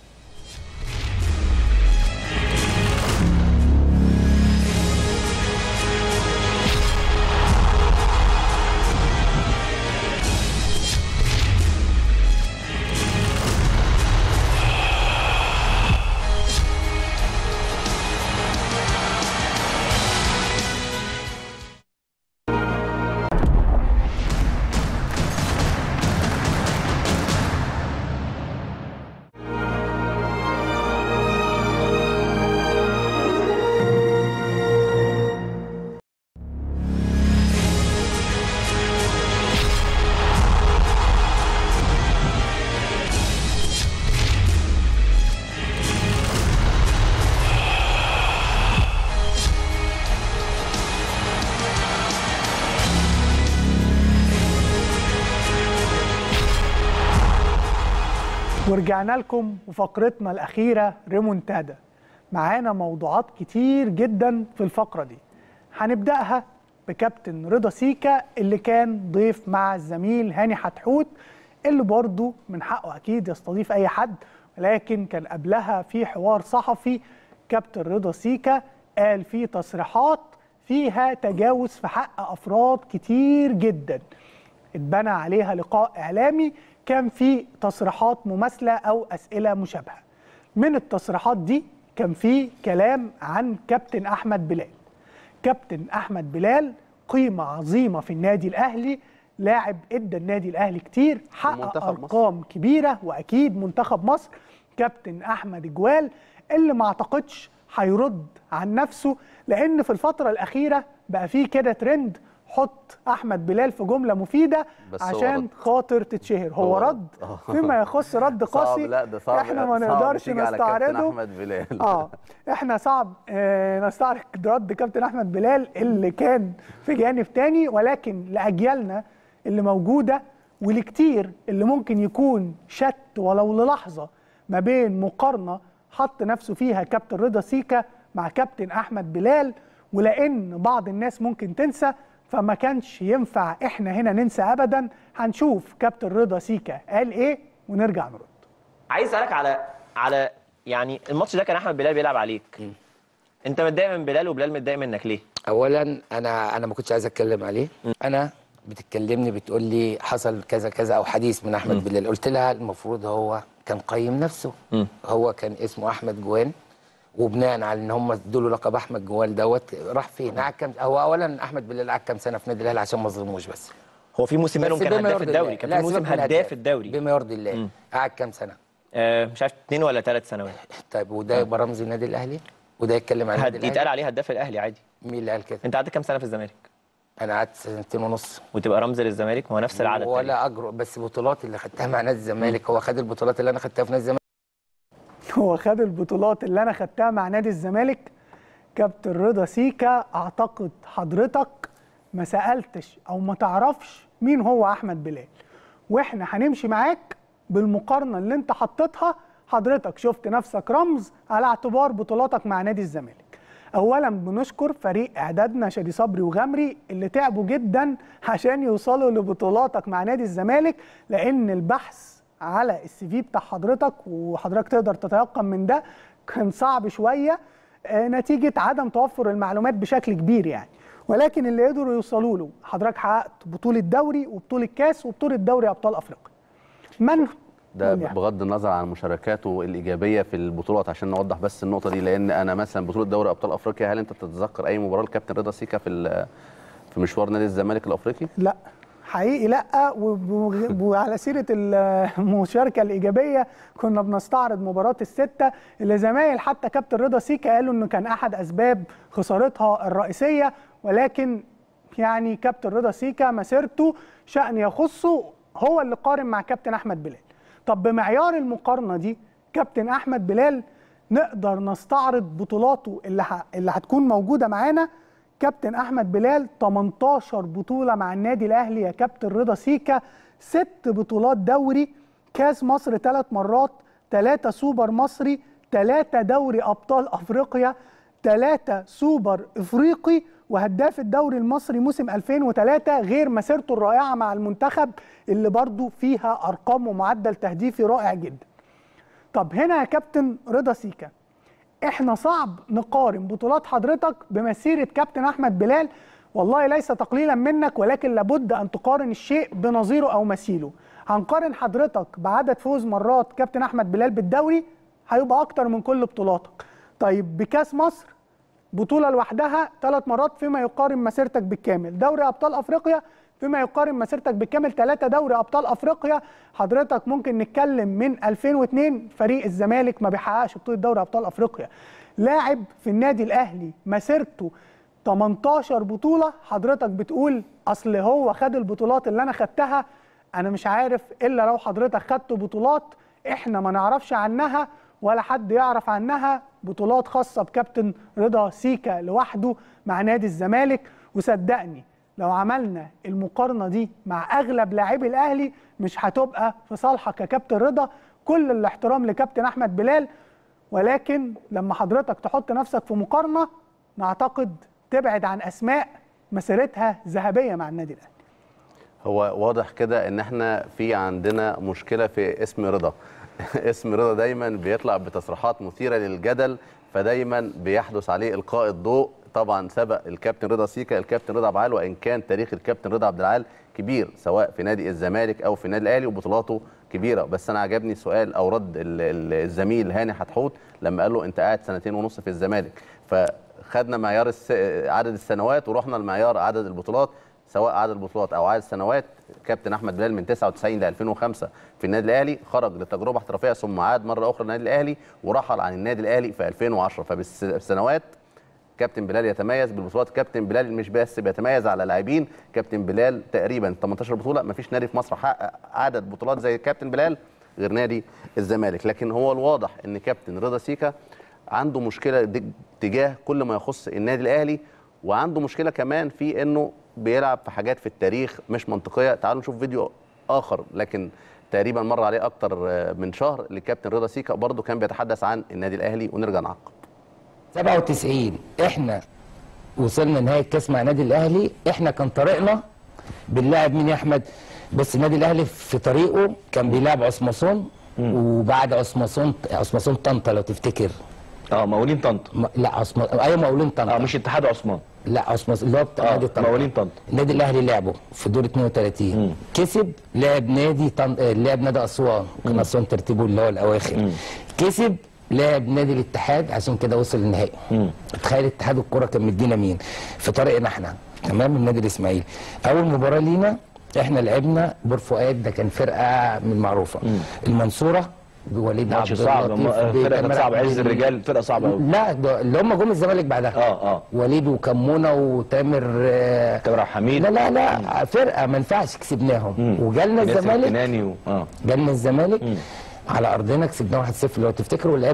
ورجعنا لكم وفقرتنا الأخيرة ريمونتادا معانا موضوعات كتير جدا في الفقرة دي هنبدأها بكابتن رضا سيكا اللي كان ضيف مع الزميل هاني حتحوت اللي برضه من حقه أكيد يستضيف أي حد ولكن كان قبلها في حوار صحفي كابتن رضا سيكا قال فيه تصريحات فيها تجاوز في حق أفراد كتير جدا اتبنى عليها لقاء اعلامي كان في تصريحات مماثله او اسئله مشابهه من التصريحات دي كان في كلام عن كابتن احمد بلال كابتن احمد بلال قيمه عظيمه في النادي الاهلي لاعب ادى النادي الاهلي كتير حقق ومنتخب مصر. ارقام كبيره واكيد منتخب مصر كابتن احمد جوال اللي ما اعتقدش هيرد عن نفسه لان في الفتره الاخيره بقى فيه كده ترند حط احمد بلال في جمله مفيده بس هو عشان رد. خاطر تتشهر هو, هو رد رد. آه. فيما يخص رد صعب قاسي لا ده صعب احنا ما صعب نقدرش تيجي على كابتن نستعرضه احمد بلال اه احنا صعب آه نستعرض رد كابتن احمد بلال اللي كان في جانب تاني ولكن لاجيالنا اللي موجوده ولكتير اللي ممكن يكون شت ولو للحظه ما بين مقارنه حط نفسه فيها كابتن رضا سيكا مع كابتن احمد بلال ولان بعض الناس ممكن تنسى فما كانش ينفع احنا هنا ننسى ابدا هنشوف كابتن رضا سيكا قال ايه ونرجع نرد عايز اسالك على على يعني الماتش ده كان احمد بلال بيلعب عليك انت متضايق من بلال وبلال متضايق منك ليه اولا انا انا ما كنتش عايز اتكلم عليه انا بتتكلمني بتقول لي حصل كذا كذا او حديث من احمد بلال قلت لها المفروض هو كان قيم نفسه هو كان اسمه احمد جوان وبناء على ان هم ادوا له لقب احمد جوال دوت راح فين قعد كام هو اولا احمد بلال قعد كام سنه في نادي الاهلي عشان ما اظلموش بس هو في موسم منهم بس كان بما هداف يرضي الدوري الله. كان لا، في موسم سيبك من هداف الدوري بما يرضي الله قعد كام سنه آه مش عارف اثنين ولا ثلاث سنوات طيب وده يبقى رمز النادي الاهلي وده يتكلم عن النادي هد- يتقال الاهلي عليه هداف الاهلي عادي مين اللي قال كده انت قعدت كام سنه في الزمالك انا قعدت سنتين ونص وتبقى رمز للزمالك ما هو نفس العدد تقريباً. ولا اجرؤ بس بطولات اللي خدتها مع نادي الزمالك هو خد البطولات اللي انا خدتها في نادي الزمالك هو خد البطولات اللي انا خدتها مع نادي الزمالك كابتن رضا سيكا اعتقد حضرتك ما سالتش او ما تعرفش مين هو احمد بلال واحنا هنمشي معاك بالمقارنه اللي انت حطيتها حضرتك شفت نفسك رمز على اعتبار بطولاتك مع نادي الزمالك اولا بنشكر فريق اعدادنا شادي صبري وغمري اللي تعبوا جدا عشان يوصلوا لبطولاتك مع نادي الزمالك لان البحث على السي في بتاع حضرتك وحضرتك تقدر تتيقن من ده كان صعب شويه آه، نتيجه عدم توفر المعلومات بشكل كبير يعني ولكن اللي قدروا يوصلوا له حضرتك حققت بطوله دوري وبطوله كاس وبطوله دوري ابطال افريقيا من ده قول يعني. بغض النظر عن مشاركاته الايجابيه في البطولات عشان نوضح بس النقطه دي لان انا مثلا بطوله دوري ابطال افريقيا هل انت تتذكر اي مباراه لكابتن رضا سيكا في ال- في مشوار نادي الزمالك الافريقي؟ لا حقيقي لا وب- وعلى سيره المشاركه الايجابيه كنا بنستعرض مباراه السته اللي زمايل حتى كابتن رضا سيكا قالوا انه كان احد اسباب خسارتها الرئيسيه ولكن يعني كابتن رضا سيكا مسيرته شأن يخصه هو اللي قارن مع كابتن احمد بلال طب بمعيار المقارنه دي كابتن احمد بلال نقدر نستعرض بطولاته اللي ح... اللي هتكون موجوده معانا كابتن احمد بلال 18 بطوله مع النادي الاهلي يا كابتن رضا سيكا ست بطولات دوري كاس مصر ثلاث مرات ثلاثه سوبر مصري ثلاثه دوري ابطال افريقيا ثلاثه سوبر افريقي وهداف الدوري المصري موسم 2003 غير مسيرته الرائعه مع المنتخب اللي برضو فيها ارقام ومعدل تهديفي رائع جدا طب هنا يا كابتن رضا سيكا احنا صعب نقارن بطولات حضرتك بمسيره كابتن احمد بلال والله ليس تقليلا منك ولكن لابد ان تقارن الشيء بنظيره او مثيله هنقارن حضرتك بعدد فوز مرات كابتن احمد بلال بالدوري هيبقى اكتر من كل بطولاتك طيب بكاس مصر بطوله لوحدها ثلاث مرات فيما يقارن مسيرتك بالكامل دوري ابطال افريقيا فيما يقارن مسيرتك بالكامل ثلاثة دوري ابطال افريقيا حضرتك ممكن نتكلم من 2002 فريق الزمالك ما بيحققش بطوله دوري ابطال افريقيا لاعب في النادي الاهلي مسيرته 18 بطوله حضرتك بتقول اصل هو خد البطولات اللي انا خدتها انا مش عارف الا لو حضرتك خدت بطولات احنا ما نعرفش عنها ولا حد يعرف عنها بطولات خاصه بكابتن رضا سيكا لوحده مع نادي الزمالك وصدقني لو عملنا المقارنه دي مع اغلب لاعبي الاهلي مش هتبقى في صالحك يا كابتن رضا كل الاحترام لكابتن احمد بلال ولكن لما حضرتك تحط نفسك في مقارنه نعتقد تبعد عن اسماء مسيرتها ذهبيه مع النادي الاهلي هو واضح كده ان احنا في عندنا مشكله في اسم رضا اسم رضا دايما بيطلع بتصريحات مثيره للجدل فدايما بيحدث عليه القاء الضوء طبعا سبق الكابتن رضا سيكا الكابتن رضا عبد العال وان كان تاريخ الكابتن رضا عبد العال كبير سواء في نادي الزمالك او في النادي الاهلي وبطولاته كبيره بس انا عجبني سؤال او رد ال- ال- الزميل هاني حتحوت لما قال له انت قاعد سنتين ونص في الزمالك فخدنا معيار الس... عدد السنوات ورحنا لمعيار عدد البطولات سواء عدد البطولات او عدد السنوات كابتن احمد بلال من 99 ل 2005 في النادي الاهلي خرج لتجربه احترافيه ثم عاد مره اخرى للنادي الاهلي ورحل عن النادي الاهلي في 2010 فبالسنوات كابتن بلال يتميز بالبطولات كابتن بلال مش بس بيتميز على لاعبين كابتن بلال تقريبا 18 بطوله مفيش نادي في مصر حقق عدد بطولات زي كابتن بلال غير نادي الزمالك لكن هو الواضح ان كابتن رضا سيكا عنده مشكله د- تجاه كل ما يخص النادي الاهلي وعنده مشكله كمان في انه بيلعب في حاجات في التاريخ مش منطقيه تعالوا نشوف فيديو اخر لكن تقريبا مر عليه اكتر آه، من شهر لكابتن رضا سيكا برضه كان بيتحدث عن النادي الاهلي ونرجع نعقب 97 احنا وصلنا نهائي الكاس مع النادي الاهلي احنا كان طريقنا بنلاعب مين يا احمد بس النادي الاهلي في طريقه كان بيلعب عصمصون وبعد عصمصون عصمصون طنطا لو تفتكر اه مقاولين طنطا لا عصم ايوه مقاولين طنطا اه مش اتحاد عثمان لا عصمص اللي هو بتاع آه، نادي طنطا مقاولين طنطا. النادي الاهلي لعبه في دور 32 كسب لعب نادي طن... آه، لعب نادي اسوان كان اسوان ترتيبه اللي هو الاواخر كسب لعب نادي الاتحاد عشان كده وصل للنهائي تخيل اتحاد الكره كان مدينا مين في طريقنا احنا تمام النادي الاسماعيلي اول مباراه لينا احنا لعبنا بور فؤاد ده كان فرقه من معروفه المنصوره بوليد ماتش عبد صعب اللطيف فرقه كانت بكاميرا صعبه عز عبد الرجال فرقه صعبه قوي لا ده اللي هم جم الزمالك بعدها اه اه وليد وكمونه وتامر آه، تامر حميد لا لا لا فرقه ما ينفعش كسبناهم وجالنا ياسر الزمالك كناني و... اه جالنا الزمالك على ارضنا كسبناه 1-0 لو تفتكروا اللعب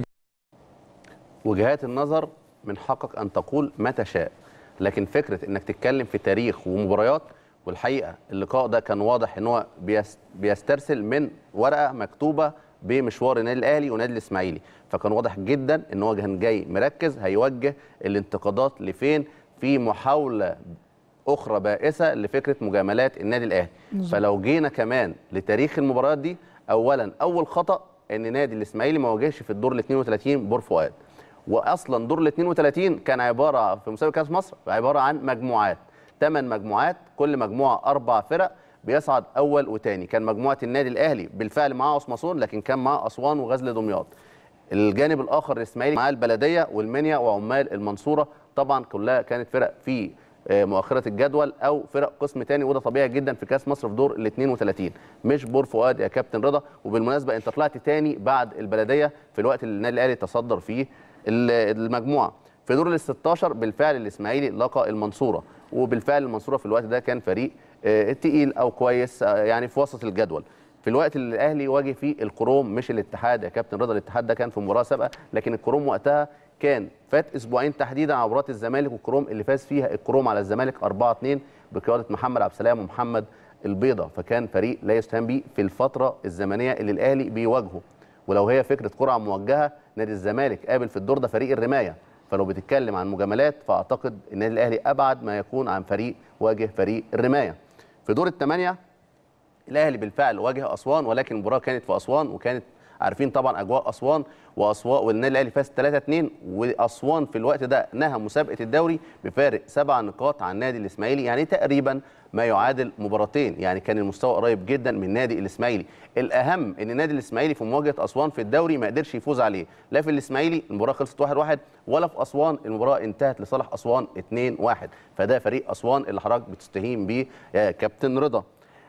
وجهات النظر من حقك ان تقول ما تشاء لكن فكره انك تتكلم في تاريخ ومباريات والحقيقه اللقاء ده كان واضح ان هو بيس- بيسترسل من ورقه مكتوبه بمشوار النادي الاهلي والنادي الاسماعيلي فكان واضح جدا ان هو كان جاي مركز هيوجه الانتقادات لفين في محاوله اخرى بائسه لفكره مجاملات النادي الاهلي بالظبط. فلو جينا كمان لتاريخ المباريات دي اولا اول خطا ان نادي الاسماعيلي ما واجهش في الدور ال 32 بور فؤاد واصلا دور ال 32 كان عباره في مسابقه كاس مصر عباره عن مجموعات ثمان مجموعات كل مجموعه اربع فرق بيصعد اول وثاني كان مجموعه النادي الاهلي بالفعل معاه اسماصون لكن كان معاه اسوان وغزل دمياط الجانب الاخر الاسماعيلي معاه البلديه والمنيا وعمال المنصوره طبعا كلها كانت فرق في آه، مؤخره الجدول او فرق قسم تاني وده طبيعي جدا في كاس مصر في دور ال 32 مش بور فؤاد يا كابتن رضا وبالمناسبه انت طلعت تاني بعد البلديه في الوقت اللي النادي الاهلي تصدر فيه ال- المجموعه في دور ال 16 بالفعل الاسماعيلي لقى المنصوره وبالفعل المنصوره في الوقت ده كان فريق آه، تقيل او كويس آه، يعني في وسط الجدول في الوقت اللي الاهلي واجه فيه الكروم مش الاتحاد يا كابتن رضا الاتحاد ده كان في مباراه سابقه لكن الكروم وقتها كان فات اسبوعين تحديدا على مباراه الزمالك والكروم اللي فاز فيها الكروم على الزمالك 4 2 بقياده محمد عبد السلام ومحمد البيضه فكان فريق لا يستهان به في الفتره الزمنيه اللي الاهلي بيواجهه ولو هي فكره قرعه موجهه نادي الزمالك قابل في الدور ده فريق الرمايه فلو بتتكلم عن مجاملات فاعتقد النادي الاهلي ابعد ما يكون عن فريق واجه فريق الرمايه في دور الثمانيه الاهلي بالفعل واجه اسوان ولكن المباراه كانت في اسوان وكانت عارفين طبعا اجواء اسوان واسوان والنادي الاهلي فاز 3 2 واسوان في الوقت ده نهى مسابقه الدوري بفارق سبع نقاط عن النادي الاسماعيلي يعني تقريبا ما يعادل مباراتين يعني كان المستوى قريب جدا من النادي الاسماعيلي الاهم ان النادي الاسماعيلي في مواجهه اسوان في الدوري ما قدرش يفوز عليه لا في الاسماعيلي المباراه خلصت 1 1 ولا في اسوان المباراه انتهت لصالح اسوان 2 1 فده فريق اسوان اللي حضرتك بتستهين بيه يا كابتن رضا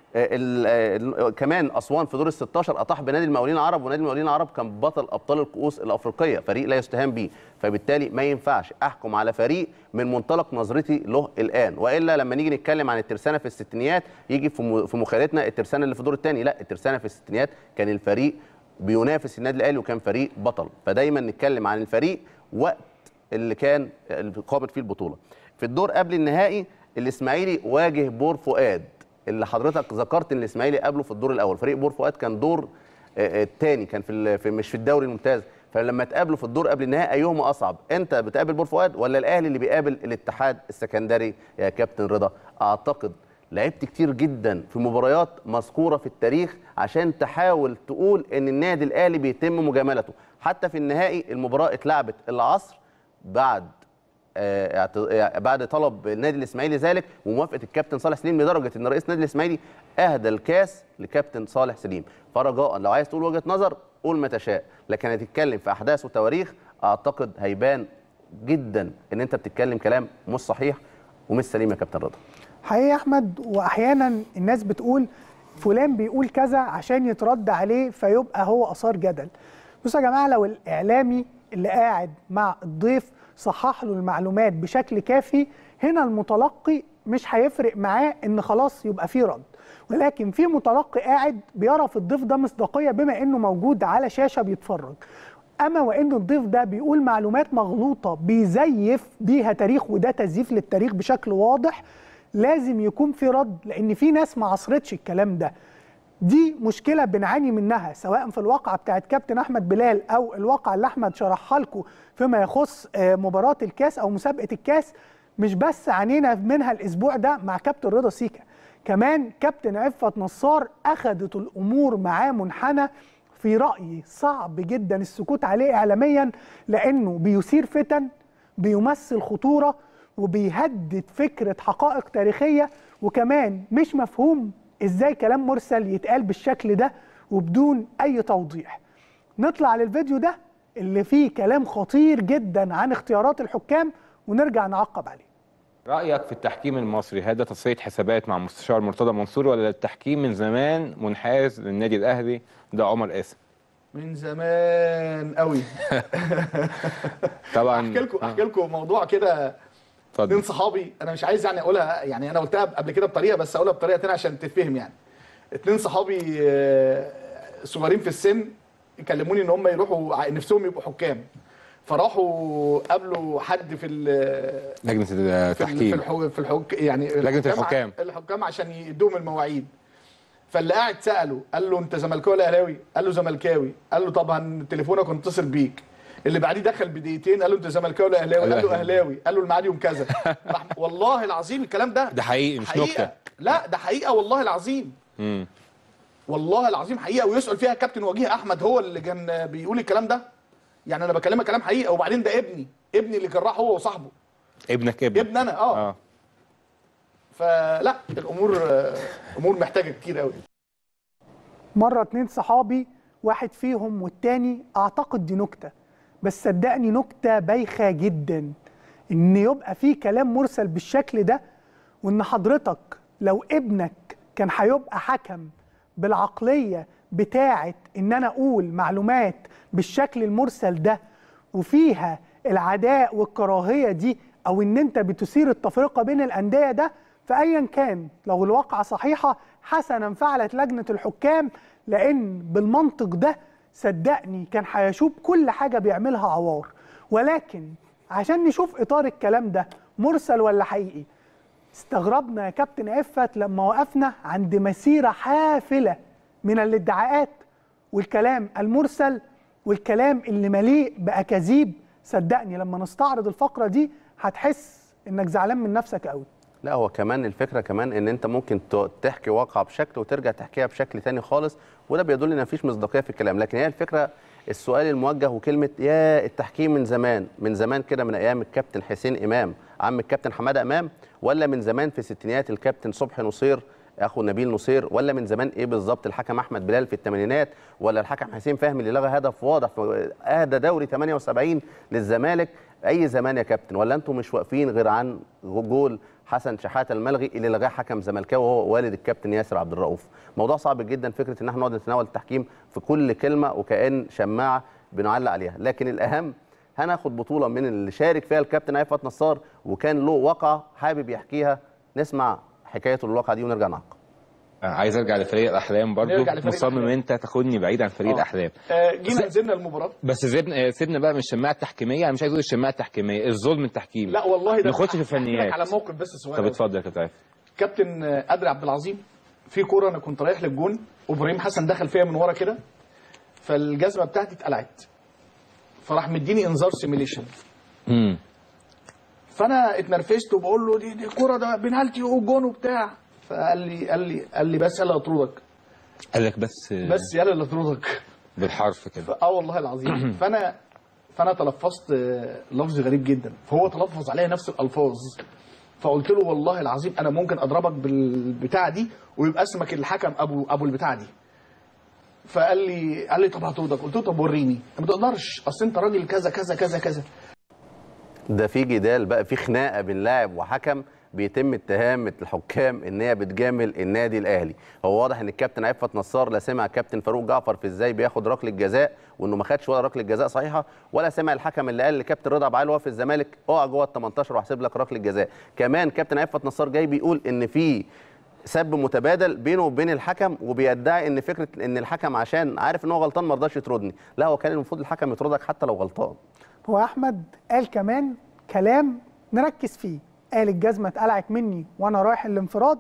ال- ال- كمان اسوان في دور ال 16 اطاح بنادي المقاولين العرب ونادي المقاولين العرب كان بطل ابطال الكؤوس الافريقيه فريق لا يستهان به فبالتالي ما ينفعش احكم على فريق من منطلق نظرتي له الان والا لما نيجي نتكلم عن الترسانه في الستينيات يجي في م- في مخيلتنا الترسانه اللي في الدور الثاني لا الترسانه في الستينيات كان الفريق بينافس النادي الاهلي وكان فريق بطل فدايما نتكلم عن الفريق وقت اللي كان اللي قامت فيه البطوله في الدور قبل النهائي الاسماعيلي واجه بور فؤاد اللي حضرتك ذكرت ان الاسماعيلي قابله في الدور الاول فريق بور فؤاد كان دور الثاني كان في, ال- في مش في الدوري الممتاز فلما تقابلوا في الدور قبل النهائي ايهما اصعب انت بتقابل بور فؤاد ولا الاهلي اللي بيقابل الاتحاد السكندري يا كابتن رضا اعتقد لعبت كتير جدا في مباريات مذكوره في التاريخ عشان تحاول تقول ان النادي الاهلي بيتم مجاملته حتى في النهائي المباراه اتلعبت العصر بعد آه، اعت- آه، بعد طلب النادي الاسماعيلي ذلك وموافقه الكابتن صالح سليم لدرجه ان رئيس النادي الاسماعيلي اهدى الكاس لكابتن صالح سليم فرجاء لو عايز تقول وجهه نظر قول ما تشاء لكن هتتكلم في احداث وتواريخ اعتقد هيبان جدا ان انت بتتكلم كلام مش صحيح ومش سليم يا كابتن رضا حقيقي يا احمد واحيانا الناس بتقول فلان بيقول كذا عشان يترد عليه فيبقى هو اثار جدل بصوا يا جماعه لو الاعلامي اللي قاعد مع الضيف صحح له المعلومات بشكل كافي هنا المتلقي مش هيفرق معاه ان خلاص يبقى فيه رد ولكن في متلقي قاعد بيرى في الضيف ده مصداقيه بما انه موجود على شاشه بيتفرج اما وان الضيف ده بيقول معلومات مغلوطه بيزيف بيها تاريخ وده تزييف للتاريخ بشكل واضح لازم يكون في رد لان في ناس ما عصرتش الكلام ده دي مشكله بنعاني منها سواء في الواقعه بتاعت كابتن احمد بلال او الواقعه اللي احمد شرحها لكم فيما يخص آه، مباراه الكاس او مسابقه الكاس مش بس عانينا منها الاسبوع ده مع كابتن رضا سيكا كمان كابتن عفت نصار اخذت الامور معاه منحنى في رايي صعب جدا السكوت عليه اعلاميا لانه بيثير فتن بيمثل خطوره وبيهدد فكره حقائق تاريخيه وكمان مش مفهوم ازاي كلام مرسل يتقال بالشكل ده وبدون اي توضيح نطلع للفيديو ده اللي فيه كلام خطير جدا عن اختيارات الحكام ونرجع نعقب عليه رأيك في التحكيم المصري هذا تصفية حسابات مع مستشار مرتضى منصور ولا التحكيم من زمان منحاز للنادي الأهلي ده عمر قاسم من زمان قوي طبعا احكي لكم احكي لكم موضوع كده اتنين صحابي انا مش عايز يعني اقولها يعني انا قلتها قبل كده بطريقه بس اقولها بطريقه تانية عشان تتفهم يعني اتنين صحابي آه، صغيرين في السن يكلموني ان هم يروحوا ع- نفسهم يبقوا حكام فراحوا قابلوا حد في ال- لجنه في ال- في التحكيم الحو... في الحك... يعني لجنة ع- الحكام. الحكام عشان يدوهم المواعيد فاللي قاعد ساله قال له انت زملكاوي ولا اهلاوي؟ قال له زملكاوي قال له طب هن تليفونك ونتصل بيك اللي بعديه دخل بدقيقتين قال له انت زملكاوي ولا اهلاوي؟ قال له اهلاوي قال له الميعاد يوم كذا راح والله العظيم الكلام ده ده حقيقي مش حقيقة. نكته لا ده حقيقه والله العظيم امم والله العظيم حقيقه ويسال فيها كابتن وجيه احمد هو اللي كان بيقول الكلام ده يعني انا بكلمك كلام حقيقه وبعدين ده ابني ابني اللي كان راح هو وصاحبه ابنك ابنك ابن انا اه, اه فلا الامور آه، امور محتاجه كتير قوي مرة اتنين صحابي واحد فيهم والتاني اعتقد دي نكتة بس صدقني نكتة بايخة جدا ان يبقى في كلام مرسل بالشكل ده وان حضرتك لو ابنك كان هيبقى حكم بالعقلية بتاعة ان انا اقول معلومات بالشكل المرسل ده وفيها العداء والكراهية دي او ان انت بتثير التفرقة بين الاندية ده فايا كان لو الواقعة صحيحة حسنا فعلت لجنة الحكام لان بالمنطق ده صدقني كان هيشوب كل حاجة بيعملها عوار ولكن عشان نشوف اطار الكلام ده مرسل ولا حقيقي استغربنا يا كابتن عفت لما وقفنا عند مسيرة حافلة من الادعاءات والكلام المرسل والكلام اللي مليء بأكاذيب صدقني لما نستعرض الفقرة دي هتحس انك زعلان من نفسك قوي لا هو كمان الفكره كمان ان انت ممكن ت- تحكي واقعه بشكل وترجع تحكيها بشكل تاني خالص وده بيدل ان مفيش مصداقيه في الكلام لكن هي الفكره السؤال الموجه وكلمه يا التحكيم من زمان من زمان كده من ايام الكابتن حسين امام عم الكابتن حماده امام ولا من زمان في ستينيات الكابتن صبحي نصير اخو نبيل نصير ولا من زمان ايه بالظبط الحكم احمد بلال في الثمانينات ولا الحكم حسين فهمي اللي لغى هدف واضح في اهدى دوري 78 للزمالك اي زمان يا كابتن ولا انتم مش واقفين غير عن جول حسن شحاته الملغي اللي لغاه حكم زملكاوي وهو والد الكابتن ياسر عبد الرؤوف موضوع صعب جدا فكره ان احنا نقعد نتناول التحكيم في كل كلمه وكأن شماعه بنعلق عليها لكن الاهم هناخد بطوله من اللي شارك فيها الكابتن عفت نصار وكان له واقعه حابب يحكيها نسمع حكايته الواقعه دي ونرجع نعقب عايز ارجع لفريق الاحلام برضو نرجع لفريق مصمم الأحلام. انت تاخدني بعيد عن فريق آه. الاحلام آه، جينا نزلنا المباراه بس سيبنا سيبنا بقى من الشماعه التحكيميه انا مش عايز اقول الشماعه التحكيميه الظلم التحكيمي لا والله ده نخش في أحكي لك الفنيات على موقف بس صغير طب أوي. اتفضل يا كابتن عارف كابتن آه، قادر عبد العظيم في كوره انا كنت رايح للجون وابراهيم حسن دخل فيها من ورا كده فالجزمه بتاعتي اتقلعت فراح مديني انذار سيميليشن امم فانا اتنرفزت وبقول له دي دي كوره ده بنالتي وجون وبتاع فقال لي قال لي قال لي بس يلا اطردك قال لك بس بس يلا اللي اطردك بالحرف كده اه والله العظيم فانا فانا تلفظت آه، لفظ غريب جدا فهو تلفظ عليا نفس الالفاظ فقلت له والله العظيم انا ممكن اضربك بالبتاعه دي ويبقى اسمك الحكم ابو ابو البتاعه دي فقال لي قال لي طب هطردك قلت له طب وريني ما تقدرش اصل انت راجل كذا كذا كذا كذا ده في جدال بقى في خناقه بين لاعب وحكم بيتم اتهام الحكام ان هي بتجامل النادي الاهلي هو واضح ان الكابتن عفت نصار لا سمع كابتن فاروق جعفر في ازاي بياخد ركله جزاء وانه ما خدش ولا ركله جزاء صحيحه ولا سمع الحكم اللي قال لكابتن رضا عبد وهو في الزمالك اقع جوه ال 18 وهحسب لك ركله جزاء كمان كابتن عفت نصار جاي بيقول ان في سب متبادل بينه وبين الحكم وبيدعي ان فكره ان الحكم عشان عارف ان هو غلطان ما رضاش يطردني لا هو كان المفروض الحكم يطردك حتى لو غلطان هو احمد قال كمان كلام نركز فيه قال الجزمه اتقلعت مني وانا رايح الانفراد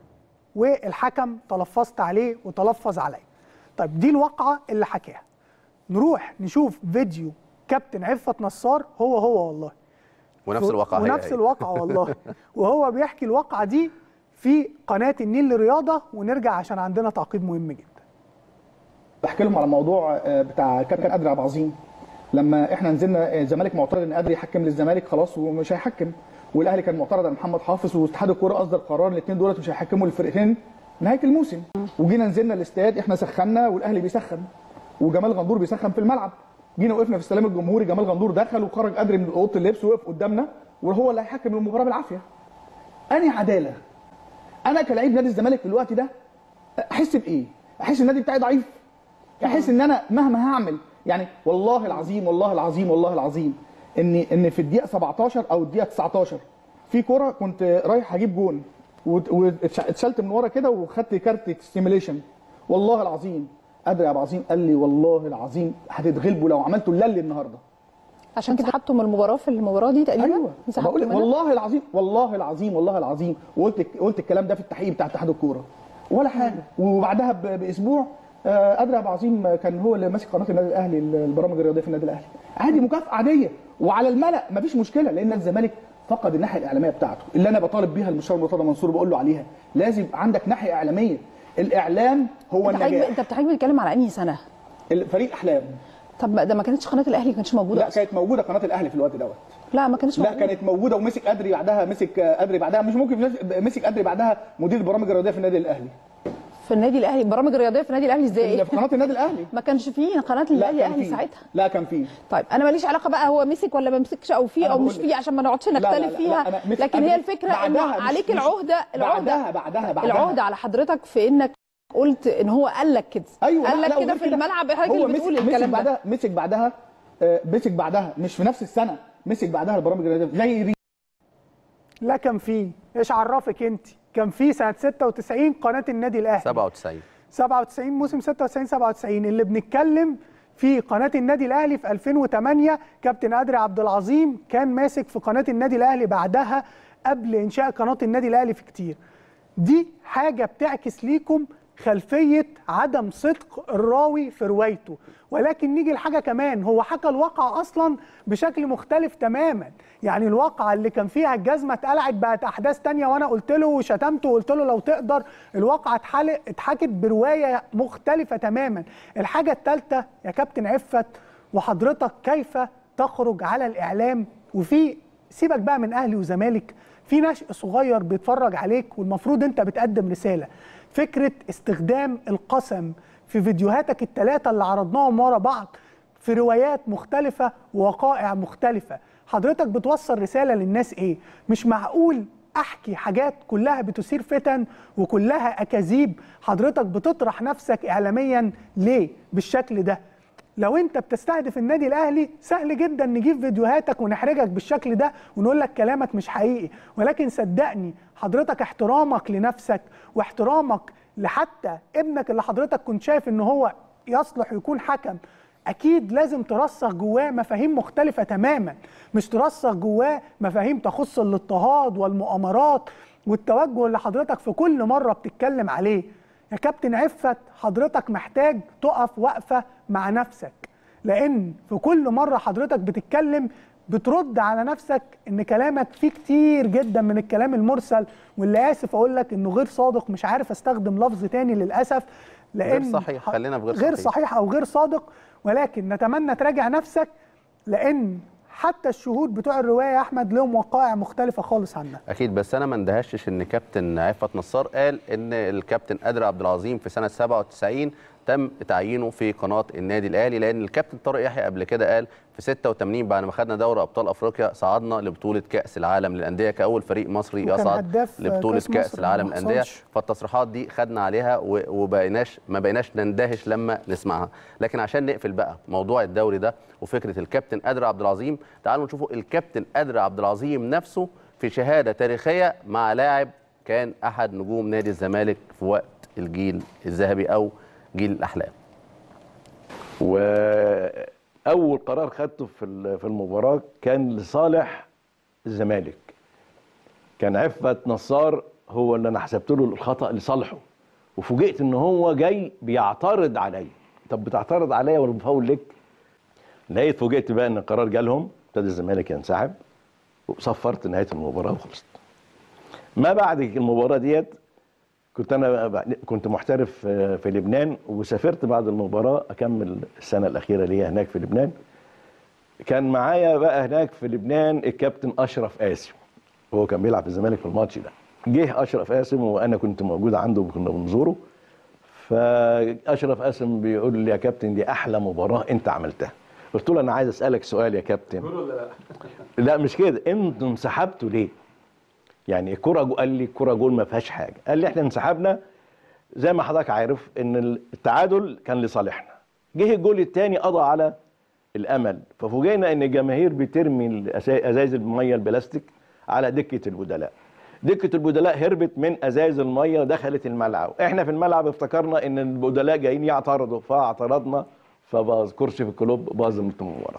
والحكم تلفظت عليه وتلفظ عليا طيب دي الواقعه اللي حكاها نروح نشوف فيديو كابتن عفت نصار هو هو والله ونفس الواقعه هي ونفس هي. الواقعه والله وهو بيحكي الواقعه دي في قناه النيل للرياضه ونرجع عشان عندنا تعقيب مهم جدا بحكي لهم على موضوع آه، بتاع كابتن قادر عبد العظيم لما احنا نزلنا آه، الزمالك معترض ان قادر يحكم للزمالك خلاص ومش هيحكم والاهلي كان معترض على محمد حافظ واتحاد الكوره اصدر قرار الاثنين دولت مش هيحكموا للفرقتين نهايه الموسم وجينا نزلنا الاستاد احنا سخنا والاهلي بيسخن وجمال غندور بيسخن في الملعب جينا وقفنا في السلام الجمهوري جمال غندور دخل وخرج قادر من اوضه اللبس وقف قدامنا وهو اللي هيحكم المباراه بالعافيه انهي عداله انا كلاعب نادي الزمالك في الوقت ده احس بايه احس النادي بتاعي ضعيف احس ان انا مهما هعمل يعني والله العظيم والله العظيم والله العظيم ان ان في الدقيقه 17 او الدقيقه 19 في كوره كنت رايح اجيب جون وت- واتشلت من ورا كده وخدت كارت ستيميليشن والله العظيم قادر يا ابو عظيم قال لي والله العظيم هتتغلبوا لو عملتوا اللي النهارده عشان كده حطوا من المباراه في المباراه دي تقريبا ايوه انسحبتوا بقول لك منها؟ والله العظيم والله العظيم والله العظيم وقلت قلت الكلام ده في التحقيق بتاع اتحاد الكوره ولا حاجه وبعدها ب- باسبوع آه، قادر ابو عظيم كان هو اللي ماسك قناه النادي الاهلي البرامج الرياضيه في النادي الاهلي عادي مكافاه عاديه وعلى الملا مفيش مشكله لان الزمالك فقد الناحيه الاعلاميه بتاعته اللي انا بطالب بيها المستشار مرتضى منصور بقول له عليها لازم يبقى عندك ناحيه اعلاميه الاعلام هو انت حضرتك النجاح انت بتحضرتك بتتكلم على انهي سنه؟ فريق احلام طب ما- ده ما كانتش قناه الاهلي ما كانتش موجوده لا أصلاً. كانت موجوده قناه الاهلي في الوقت دوت لا ما كانتش لا موجوده كانت موجوده ومسك ادري بعدها مسك ادري بعدها مش ممكن مسك ادري بعدها مدير البرامج الرياضيه في النادي الاهلي في النادي الاهلي برامج الرياضيه في النادي الاهلي ازاي؟ في قناه النادي الاهلي ما كانش فيه قناه لا النادي كان الاهلي فيه. ساعتها لا كان فيه طيب انا ماليش علاقه بقى هو مسك ولا ما مسكش او فيه أنا او بقول مش لك. فيه عشان ما نقعدش لا، لا، نختلف لا، فيها أنا مسك لكن هي قبل- الفكره انه بعدها مش- عليك مش- العهده العهده بعدها بعدها بعدها العهده على حضرتك في انك قلت ان هو قال لك كده ايوه قال لا، لك لا، كده وغير في الملعب حضرتك هو اللي بتقول مسك- مسك الكلام ده بعدها مسك بعدها آه، مسك بعدها مش في نفس السنه مسك بعدها البرامج الرياضيه زي ري- لا كان فيه ايش عرفك انت كان فيه سنه 96 قناه النادي الاهلي 97 97 موسم 96 97 اللي بنتكلم في قناه النادي الاهلي في 2008 كابتن ادري عبد العظيم كان ماسك في قناه النادي الاهلي بعدها قبل انشاء قناه النادي الاهلي في كتير دي حاجه بتعكس ليكم خلفيه عدم صدق الراوي في روايته ولكن نيجي لحاجه كمان هو حكى الواقع اصلا بشكل مختلف تماما يعني الواقعه اللي كان فيها الجزمه اتقلعت بقت احداث تانية وانا قلت له وشتمته وقلت له لو تقدر الواقعه اتحل- اتحكت بروايه مختلفه تماما الحاجه الثالثه يا كابتن عفت وحضرتك كيف تخرج على الاعلام وفي سيبك بقى من اهلي وزمالك في نشء صغير بيتفرج عليك والمفروض انت بتقدم رساله فكره استخدام القسم في فيديوهاتك الثلاثه اللي عرضناهم ورا بعض في روايات مختلفه ووقائع مختلفه حضرتك بتوصل رساله للناس ايه مش معقول احكي حاجات كلها بتثير فتن وكلها اكاذيب حضرتك بتطرح نفسك اعلاميا ليه بالشكل ده لو انت بتستهدف النادي الاهلي سهل جدا نجيب فيديوهاتك ونحرجك بالشكل ده ونقول لك كلامك مش حقيقي ولكن صدقني حضرتك احترامك لنفسك واحترامك لحتى ابنك اللي حضرتك كنت شايف ان هو يصلح يكون حكم اكيد لازم ترسخ جواه مفاهيم مختلفه تماما مش ترسخ جواه مفاهيم تخص الاضطهاد والمؤامرات والتوجه اللي حضرتك في كل مره بتتكلم عليه يا كابتن عفت حضرتك محتاج تقف وقفه مع نفسك لان في كل مره حضرتك بتتكلم بترد على نفسك ان كلامك فيه كتير جدا من الكلام المرسل واللي اسف اقول لك انه غير صادق مش عارف استخدم لفظ تاني للاسف لان غير صحيح خلينا في غير, غير صحيح او غير صادق ولكن نتمنى تراجع نفسك لان حتى الشهود بتوع الروايه يا احمد لهم وقائع مختلفه خالص عنها اكيد بس انا ما اندهشتش ان كابتن عفت نصار قال ان الكابتن قادر عبد العظيم في سنه 97 تم تعيينه في قناه النادي الاهلي لان الكابتن طارق يحيى قبل كده قال في 86 بعد ما خدنا دوري ابطال افريقيا صعدنا لبطوله كاس العالم للانديه كاول فريق مصري وكان يصعد هداف لبطوله كأس كاس مصر العالم ما للانديه حصلش. فالتصريحات دي خدنا عليها و- وبقيناش ما بقيناش نندهش لما نسمعها لكن عشان نقفل بقى موضوع الدوري ده وفكره الكابتن قادر عبد العظيم تعالوا نشوفوا الكابتن قادر عبد العظيم نفسه في شهاده تاريخيه مع لاعب كان احد نجوم نادي الزمالك في وقت الجيل الذهبي او جيل الاحلام واول قرار خدته في ال- في المباراه كان لصالح الزمالك كان عفت نصار هو اللي انا حسبت له الخطا لصالحه وفوجئت ان هو جاي بيعترض عليا طب بتعترض عليا ولا بفاول لك لقيت فوجئت بقى ان القرار جالهم ابتدى الزمالك ينسحب وصفرت نهايه المباراه وخلصت ما بعد المباراه ديت كنت انا بعد- كنت محترف في في لبنان وسافرت بعد المباراه اكمل السنه الاخيره ليا هناك في لبنان كان معايا بقى هناك في لبنان الكابتن اشرف قاسم هو كان بيلعب في الزمالك في الماتش ده جه اشرف قاسم وانا كنت موجود عنده وكنا بنزوره فاشرف قاسم بيقول لي يا كابتن دي احلى مباراه انت عملتها قلت له انا عايز اسالك سؤال يا كابتن ولا لا لا مش كده انتوا انسحبتوا ليه يعني الكرة جو قال لي الكرة جول ما فيهاش حاجة قال لي احنا انسحبنا زي ما حضرتك عارف ان التعادل كان لصالحنا جه الجول الثاني قضى على الامل ففوجئنا ان الجماهير بترمي الأسا- ازايز الميه البلاستيك على دكه البدلاء دكه البدلاء هربت من ازايز الميه دخلت الملعب احنا في الملعب افتكرنا ان البدلاء جايين يعترضوا فاعترضنا فباظ كرسي في الكلوب باظ المباراه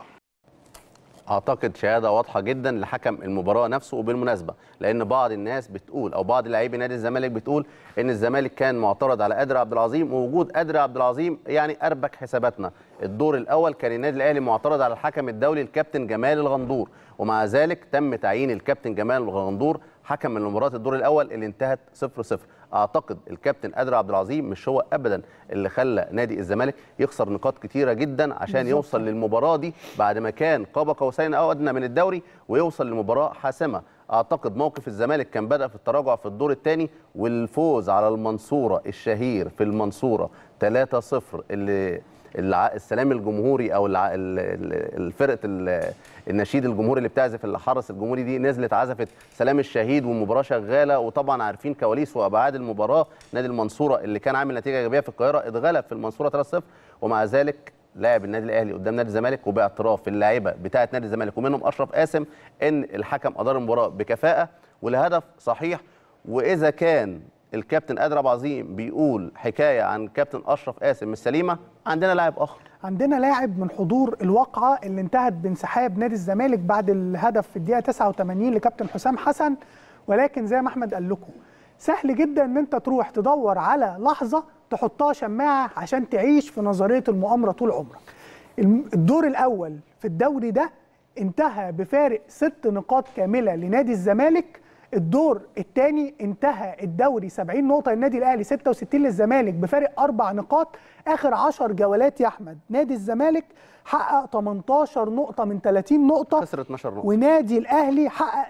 اعتقد شهاده واضحه جدا لحكم المباراه نفسه وبالمناسبه لان بعض الناس بتقول او بعض لاعبي نادي الزمالك بتقول ان الزمالك كان معترض على قادر عبد العظيم ووجود قادر عبد العظيم يعني اربك حساباتنا الدور الاول كان النادي الاهلي معترض على الحكم الدولي الكابتن جمال الغندور ومع ذلك تم تعيين الكابتن جمال الغندور حكم من مباراه الدور الاول اللي انتهت 0 0 اعتقد الكابتن قادر عبد العظيم مش هو ابدا اللي خلى نادي الزمالك يخسر نقاط كتيره جدا عشان بالظبط. يوصل للمباراه دي بعد ما كان قاب قوسين او ادنى من الدوري ويوصل لمباراه حاسمه اعتقد موقف الزمالك كان بدا في التراجع في الدور الثاني والفوز على المنصوره الشهير في المنصوره 3-0 اللي الع- السلام الجمهوري او الع- ال- ال- الفرقه ال- النشيد الجمهوري اللي بتعزف الحرس الجمهوري دي نزلت عزفت سلام الشهيد والمباراه شغاله وطبعا عارفين كواليس وابعاد المباراه نادي المنصوره اللي كان عامل نتيجه ايجابيه في القاهره اتغلب في المنصوره 3-0 ومع ذلك لاعب النادي الاهلي قدام نادي الزمالك وباعتراف اللاعيبه بتاعه نادي الزمالك ومنهم اشرف قاسم ان الحكم ادار المباراه بكفاءه والهدف صحيح واذا كان الكابتن قادر عبد العظيم بيقول حكايه عن كابتن اشرف قاسم مش سليمه عندنا لاعب اخر عندنا لاعب من حضور الواقعة اللي انتهت بانسحاب نادي الزمالك بعد الهدف في الدقيقة 89 لكابتن حسام حسن ولكن زي ما احمد قال لكم سهل جدا ان انت تروح تدور على لحظة تحطها شماعة عشان تعيش في نظرية المؤامرة طول عمرك الم- الدور الأول في الدوري ده انتهى بفارق ست نقاط كاملة لنادي الزمالك الدور الثاني انتهى الدوري 70 نقطة للنادي الأهلي 66 للزمالك بفارق أربع نقاط آخر 10 جولات يا أحمد نادي الزمالك حقق 18 نقطة من 30 نقطة خسر 12 نقطه ونادي الأهلي حقق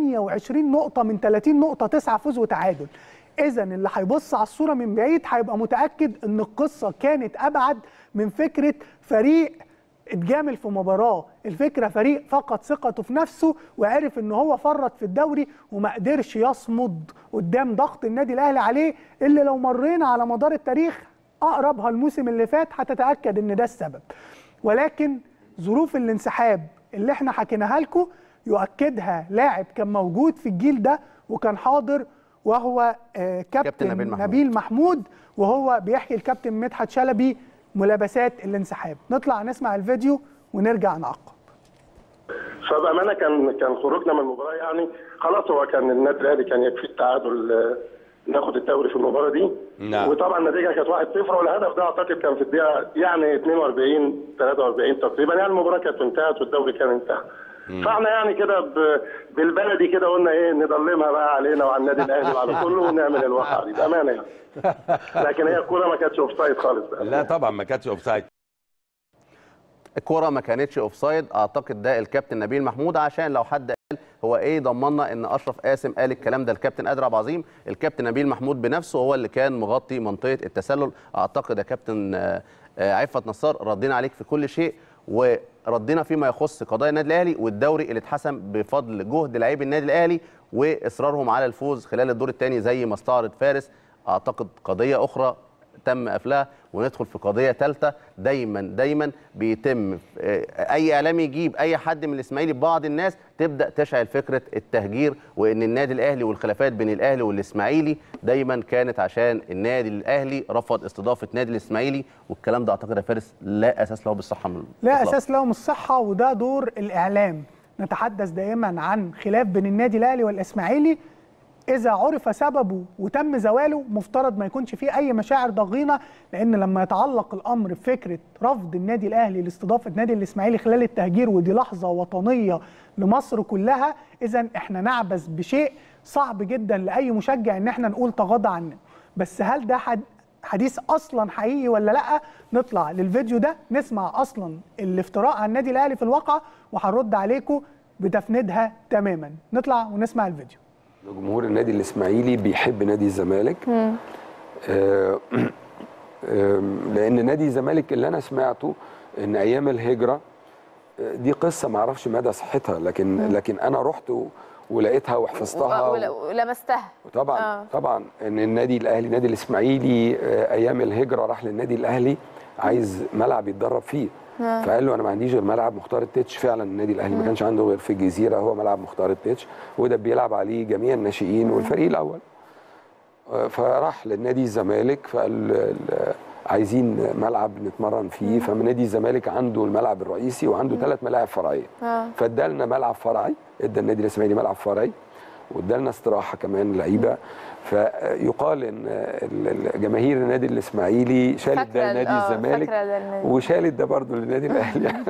28 نقطة من 30 نقطة 9 فوز وتعادل إذا اللي هيبص على الصورة من بعيد هيبقى متأكد إن القصة كانت أبعد من فكرة فريق اتجامل في مباراه الفكره فريق فقد ثقته في نفسه وعرف ان هو فرط في الدوري وما قدرش يصمد قدام ضغط النادي الاهلي عليه اللي لو مرينا على مدار التاريخ اقربها الموسم اللي فات هتتاكد ان ده السبب ولكن ظروف الانسحاب اللي احنا حكيناها لكم يؤكدها لاعب كان موجود في الجيل ده وكان حاضر وهو آه، كابتن, كابتن نبيل محمود. نبيل محمود وهو بيحكي الكابتن مدحت شلبي ملابسات الانسحاب نطلع نسمع الفيديو ونرجع نعقب فبامانه كان كان خروجنا من المباراه يعني خلاص هو كان النادي الاهلي كان يكفي التعادل آه، ناخد الدوري في المباراه دي نعم. وطبعا النتيجه كانت 1-0 والهدف ده اعتقد كان في الدقيقه يعني 42 43 تقريبا يعني المباراه كانت انتهت والدوري كان انتهى فاحنا يعني كده ب- بالبلدي كده قلنا ايه نضلمها بقى علينا وعلى النادي الاهلي وعلى كله ونعمل الواقعه دي بامانه يعني لكن هي الكوره ما كانتش اوف سايد خالص بقى لا طبعا ما كانتش اوف سايد الكرة ما كانتش اوفسايد اعتقد ده الكابتن نبيل محمود عشان لو حد قال هو ايه ضمننا ان اشرف قاسم قال الكلام ده الكابتن قادر عبد العظيم الكابتن نبيل محمود بنفسه هو اللي كان مغطي منطقه التسلل اعتقد يا كابتن آه، آه، عفت نصار ردينا عليك في كل شيء وردينا فيما يخص قضايا النادي الاهلي والدوري اللي اتحسم بفضل جهد لاعبي النادي الاهلي واصرارهم على الفوز خلال الدور الثاني زي ما استعرض فارس اعتقد قضيه اخرى تم قفلها وندخل في قضيه ثالثه دايما دايما بيتم آه، اي اعلام يجيب اي حد من الاسماعيلي بعض الناس تبدا تشعل فكره التهجير وان النادي الاهلي والخلافات بين الاهلي والاسماعيلي دايما كانت عشان النادي الاهلي رفض استضافه نادي الاسماعيلي والكلام ده اعتقد يا فارس لا اساس له بالصحه من لا الإطلاق. اساس لهم الصحه وده دور الاعلام نتحدث دائما عن خلاف بين النادي الاهلي والاسماعيلي اذا عرف سببه وتم زواله مفترض ما يكونش فيه اي مشاعر ضغينه لان لما يتعلق الامر بفكره رفض النادي الاهلي لاستضافه نادي الاسماعيلي خلال التهجير ودي لحظه وطنيه لمصر كلها اذا احنا نعبث بشيء صعب جدا لاي مشجع ان احنا نقول تغاضى عنه بس هل ده حد حديث اصلا حقيقي ولا لا نطلع للفيديو ده نسمع اصلا الافتراء عن النادي الاهلي في الواقع وهنرد عليكم بتفنيدها تماما نطلع ونسمع الفيديو جمهور النادي الاسماعيلي بيحب نادي الزمالك آه، آم، لان نادي الزمالك اللي انا سمعته ان ايام الهجره آه، دي قصه ما اعرفش مدى صحتها لكن لكن انا رحت و- ولقيتها وحفظتها ول- ولمستها طبعا آه. طبعا ان النادي الاهلي النادي الاسماعيلي آه، ايام الهجره راح للنادي الاهلي عايز ملعب يتدرب فيه آه. فقال له انا ما عنديش غير ملعب مختار التتش فعلا النادي الاهلي ما كانش عنده غير في الجزيره هو ملعب مختار التتش وده بيلعب عليه جميع الناشئين والفريق الاول آه، فراح للنادي الزمالك فقال ال- عايزين ملعب نتمرن فيه فمن نادي الزمالك عنده الملعب الرئيسي وعنده ثلاث ملاعب فرعيه اه فادالنا ملعب فرعي ادى النادي الاسماعيلي ملعب فرعي وادالنا استراحه كمان لعيبه فيقال ان ال- ال- جماهير النادي الاسماعيلي شالت فاكرة ده ال- لنادي آه، الزمالك فاكرة ده النادي. وشالت ده برضه للنادي الاهلي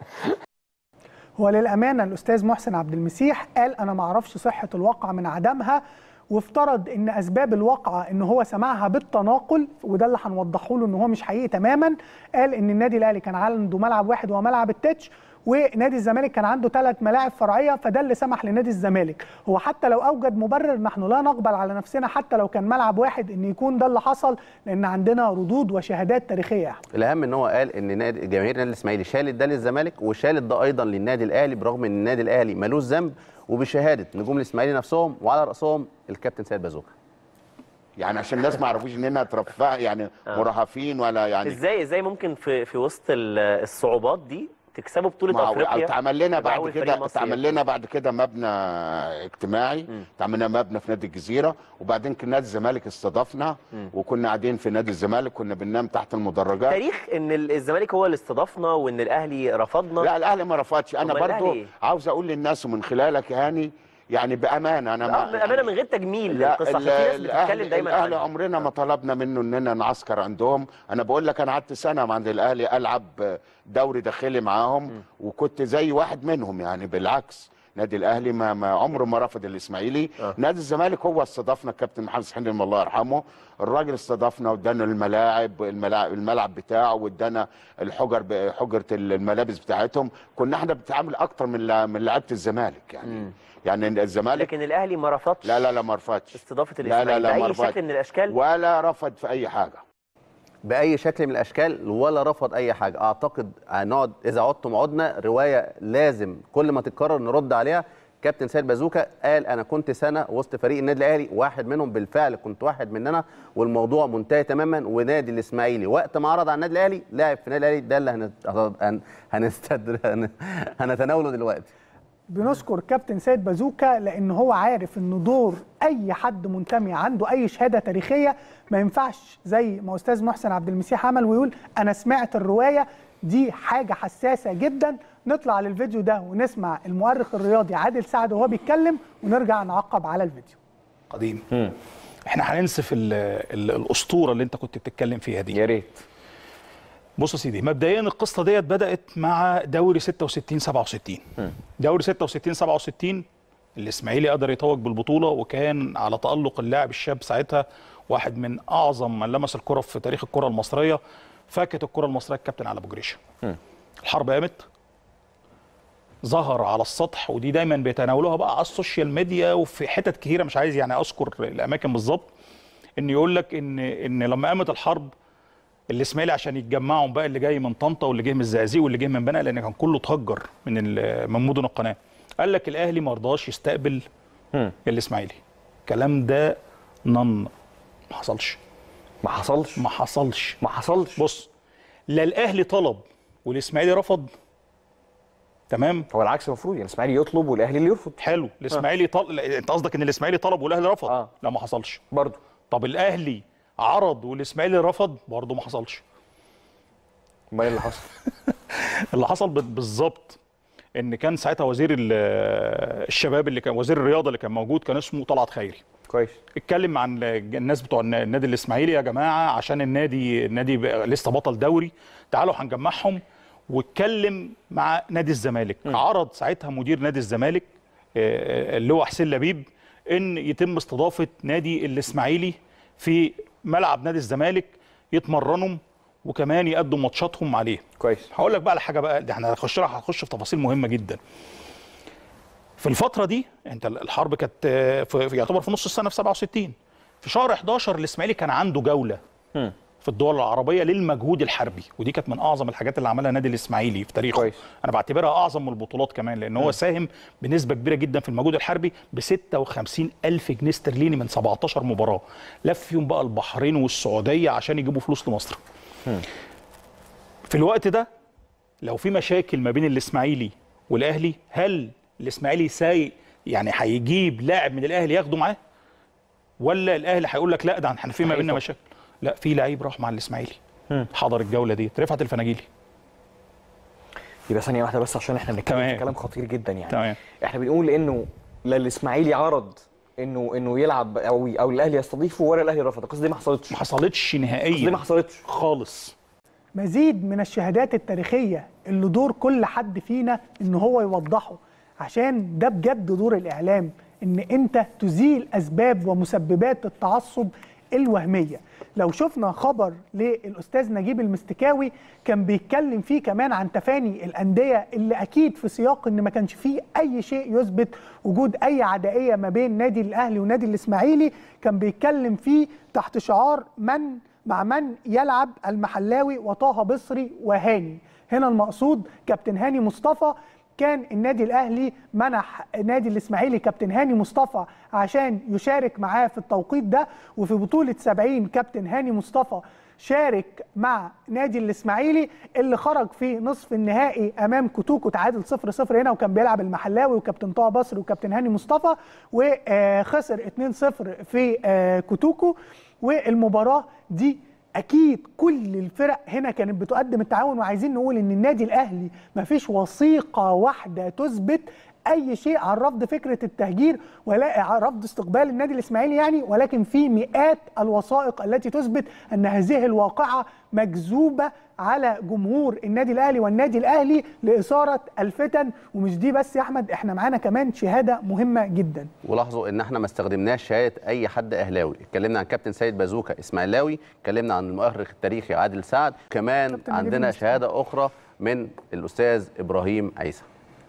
هو للامانه الاستاذ محسن عبد المسيح قال انا ما اعرفش صحه الواقعه من عدمها وافترض ان اسباب الواقعه ان هو سمعها بالتناقل وده اللي هنوضحه له ان هو مش حقيقي تماما قال ان النادي الاهلي كان عنده ملعب واحد وهو ملعب التتش ونادي الزمالك كان عنده ثلاث ملاعب فرعيه فده اللي سمح لنادي الزمالك هو حتى لو اوجد مبرر نحن لا نقبل على نفسنا حتى لو كان ملعب واحد ان يكون ده اللي حصل لان عندنا ردود وشهادات تاريخيه الاهم ان هو قال ان نادي جماهير النادي الاسماعيلي شالت ده للزمالك وشالت ده ايضا للنادي الاهلي برغم ان النادي الاهلي ملوش ذنب وبشهاده نجوم الاسماعيلي نفسهم وعلى راسهم الكابتن سيد بازوكا يعني عشان الناس ما يعرفوش اننا ترفه يعني مرهفين ولا يعني ازاي ازاي ممكن في في وسط ال- الصعوبات دي تكسبوا بطوله ما هو افريقيا اتعمل لنا تبقى بعد أول فريق كده مصري اتعمل لنا بعد كده مبنى اجتماعي اتعمل لنا مبنى في نادي الجزيره وبعدين كان نادي الزمالك استضافنا وكنا قاعدين في نادي الزمالك كنا بننام تحت المدرجات تاريخ ان ال- الزمالك هو اللي استضافنا وان الاهلي رفضنا لا الاهلي ما رفضش انا أمال برضو الأهلي إيه؟ عاوز اقول للناس ومن خلالك يا هاني يعني بامانه انا لا بامانه من غير تجميل لا القصه عشان في ناس الأهلي- بتتكلم دايما الاهلي عنها. عمرنا ما طلبنا منه اننا نعسكر عندهم انا بقول لك انا قعدت سنه عند الاهلي العب دوري داخلي معاهم وكنت زي واحد منهم يعني بالعكس نادي الاهلي ما, ما عمره ما رفض الاسماعيلي آه. نادي الزمالك هو استضافنا الكابتن محمد حلمي الله يرحمه الراجل استضافنا وادانا الملاعب الملاعب الملعب بتاعه وادانا الحجر ب- حجره الملابس بتاعتهم كنا احنا بنتعامل اكتر من لا- من لعيبه الزمالك يعني يعني الزمالك لكن الاهلي ما رفضش لا لا لا ما رفضش استضافه لا لا الاسماعيلي لا ما باي رفضش شكل من الاشكال ولا رفض في اي حاجه باي شكل من الاشكال ولا رفض اي حاجه اعتقد هنقعد اذا عدتم عدنا روايه لازم كل ما تتكرر نرد عليها كابتن سيد بازوكا قال انا كنت سنه وسط فريق النادي الاهلي واحد منهم بالفعل كنت واحد مننا والموضوع منتهي تماما ونادي الاسماعيلي وقت ما عرض على النادي الاهلي لاعب في النادي الاهلي ده اللي هنت... هن... هنستدر هن... هنتناوله دلوقتي بنشكر كابتن سيد بازوكا لان هو عارف ان دور اي حد منتمي عنده اي شهاده تاريخيه ما ينفعش زي ما استاذ محسن عبد المسيح عمل ويقول انا سمعت الروايه دي حاجه حساسه جدا نطلع للفيديو ده ونسمع المؤرخ الرياضي عادل سعد وهو بيتكلم ونرجع نعقب على الفيديو قديم احنا هننسف ال ال الاسطوره اللي انت كنت بتتكلم فيها دي يا ريت بص يا سيدي مبدئيا القصه ديت بدات مع دوري 66 67 دوري 66 67 الاسماعيلي قدر يتوج بالبطوله وكان على تالق اللاعب الشاب ساعتها واحد من اعظم من لمس الكره في تاريخ الكره المصريه فاكت الكره المصريه الكابتن علي ابو جريشه الحرب قامت ظهر على السطح ودي دايما بيتناولوها بقى على السوشيال ميديا وفي حتت كتيره مش عايز يعني اذكر الاماكن بالظبط ان يقول لك ان ان لما قامت الحرب الاسماعيلي عشان يتجمعوا بقى اللي جاي من طنطا واللي جاي من الزقازيق واللي جاي من بنها لان كان كله اتهجر من ال- من مدن القناه قال لك الاهلي ما رضاش يستقبل الاسماعيلي الكلام ده نن ما حصلش ما حصلش ما حصلش ما حصلش بص لا الاهلي طلب والاسماعيلي رفض تمام هو العكس المفروض يعني الاسماعيلي يطلب والاهلي اللي يرفض حلو الاسماعيلي طل... لا، انت قصدك ان الاسماعيلي طلب والاهلي رفض آه. لا ما حصلش برضه طب الاهلي عرض والاسماعيلي رفض برضه ما حصلش امال إيه اللي حصل اللي حصل بال- بالظبط ان كان ساعتها وزير ال- الشباب اللي كان وزير الرياضه اللي كان موجود كان اسمه طلعت خيري كويس اتكلم عن الناس بتوع النا- النادي الاسماعيلي يا جماعه عشان النادي النادي بقى لسه بطل دوري تعالوا هنجمعهم واتكلم مع نادي الزمالك عرض ساعتها مدير نادي الزمالك آه، آه، اللي هو حسين لبيب ان يتم استضافه نادي الاسماعيلي في ملعب نادي الزمالك يتمرنوا وكمان يقدموا ماتشاتهم عليه كويس هقول لك بقى على حاجه بقى ده احنا هنخش هنخش في تفاصيل مهمه جدا في الفتره دي انت الحرب كانت آه، في في- يعتبر في نص السنه في 67 في شهر 11 الاسماعيلي كان عنده جوله في الدول العربيه للمجهود الحربي ودي كانت من اعظم الحاجات اللي عملها النادي الاسماعيلي في تاريخه كويس. انا بعتبرها اعظم من البطولات كمان لان هو ساهم بنسبه كبيره جدا في المجهود الحربي ب 56 الف جنيه استرليني من 17 مباراه لف فيهم بقى البحرين والسعوديه عشان يجيبوا فلوس لمصر في الوقت ده لو في مشاكل ما بين الاسماعيلي والاهلي هل الاسماعيلي ساي يعني هيجيب لاعب من الاهلي ياخده معاه ولا الاهلي هيقول لك لا ده احنا في ما بيننا هيفك. مشاكل لا في لعيب راح مع الاسماعيلي حضر الجوله دي رفعت الفناجيلي يبقى ثانيه واحده بس عشان احنا بنتكلم تمام. في كلام خطير جدا يعني تمام احنا بنقول انه لا الاسماعيلي عرض انه انه يلعب او او الاهلي يستضيفه ولا الاهلي رفض القصه دي ما حصلتش ما حصلتش نهائيا القصه دي ما حصلتش خالص مزيد من الشهادات التاريخية اللي دور كل حد فينا ان هو يوضحه عشان ده بجد دور الاعلام ان انت تزيل اسباب ومسببات التعصب الوهمية لو شفنا خبر للاستاذ نجيب المستكاوي كان بيتكلم فيه كمان عن تفاني الانديه اللي اكيد في سياق ان ما كانش فيه اي شيء يثبت وجود اي عدائيه ما بين نادي الاهلي ونادي الاسماعيلي كان بيتكلم فيه تحت شعار من مع من يلعب المحلاوي وطه بصري وهاني هنا المقصود كابتن هاني مصطفى كان النادي الاهلي منح نادي الاسماعيلي كابتن هاني مصطفى عشان يشارك معاه في التوقيت ده وفي بطوله 70 كابتن هاني مصطفى شارك مع نادي الاسماعيلي اللي خرج في نصف النهائي امام كوتوكو تعادل 0 0 هنا وكان بيلعب المحلاوي وكابتن طه بصري وكابتن هاني مصطفى وخسر 2 0 في آه، كوتوكو والمباراه دي اكيد كل الفرق هنا كانت بتقدم التعاون وعايزين نقول ان النادي الاهلي مفيش وثيقه واحده تثبت اي شيء عن رفض فكره التهجير ولا عن رفض استقبال النادي الاسماعيلي يعني ولكن في مئات الوثائق التي تثبت ان هذه الواقعه مكذوبه على جمهور النادي الاهلي والنادي الاهلي لاثاره الفتن ومش دي بس يا احمد احنا معانا كمان شهاده مهمه جدا ولاحظوا ان احنا ما استخدمناش شهاده اي حد اهلاوي اتكلمنا عن كابتن سيد بازوكا اسماعيلاوي اتكلمنا عن المؤرخ التاريخي عادل سعد كمان نجيب عندنا المصطفى. شهاده اخرى من الاستاذ ابراهيم عيسى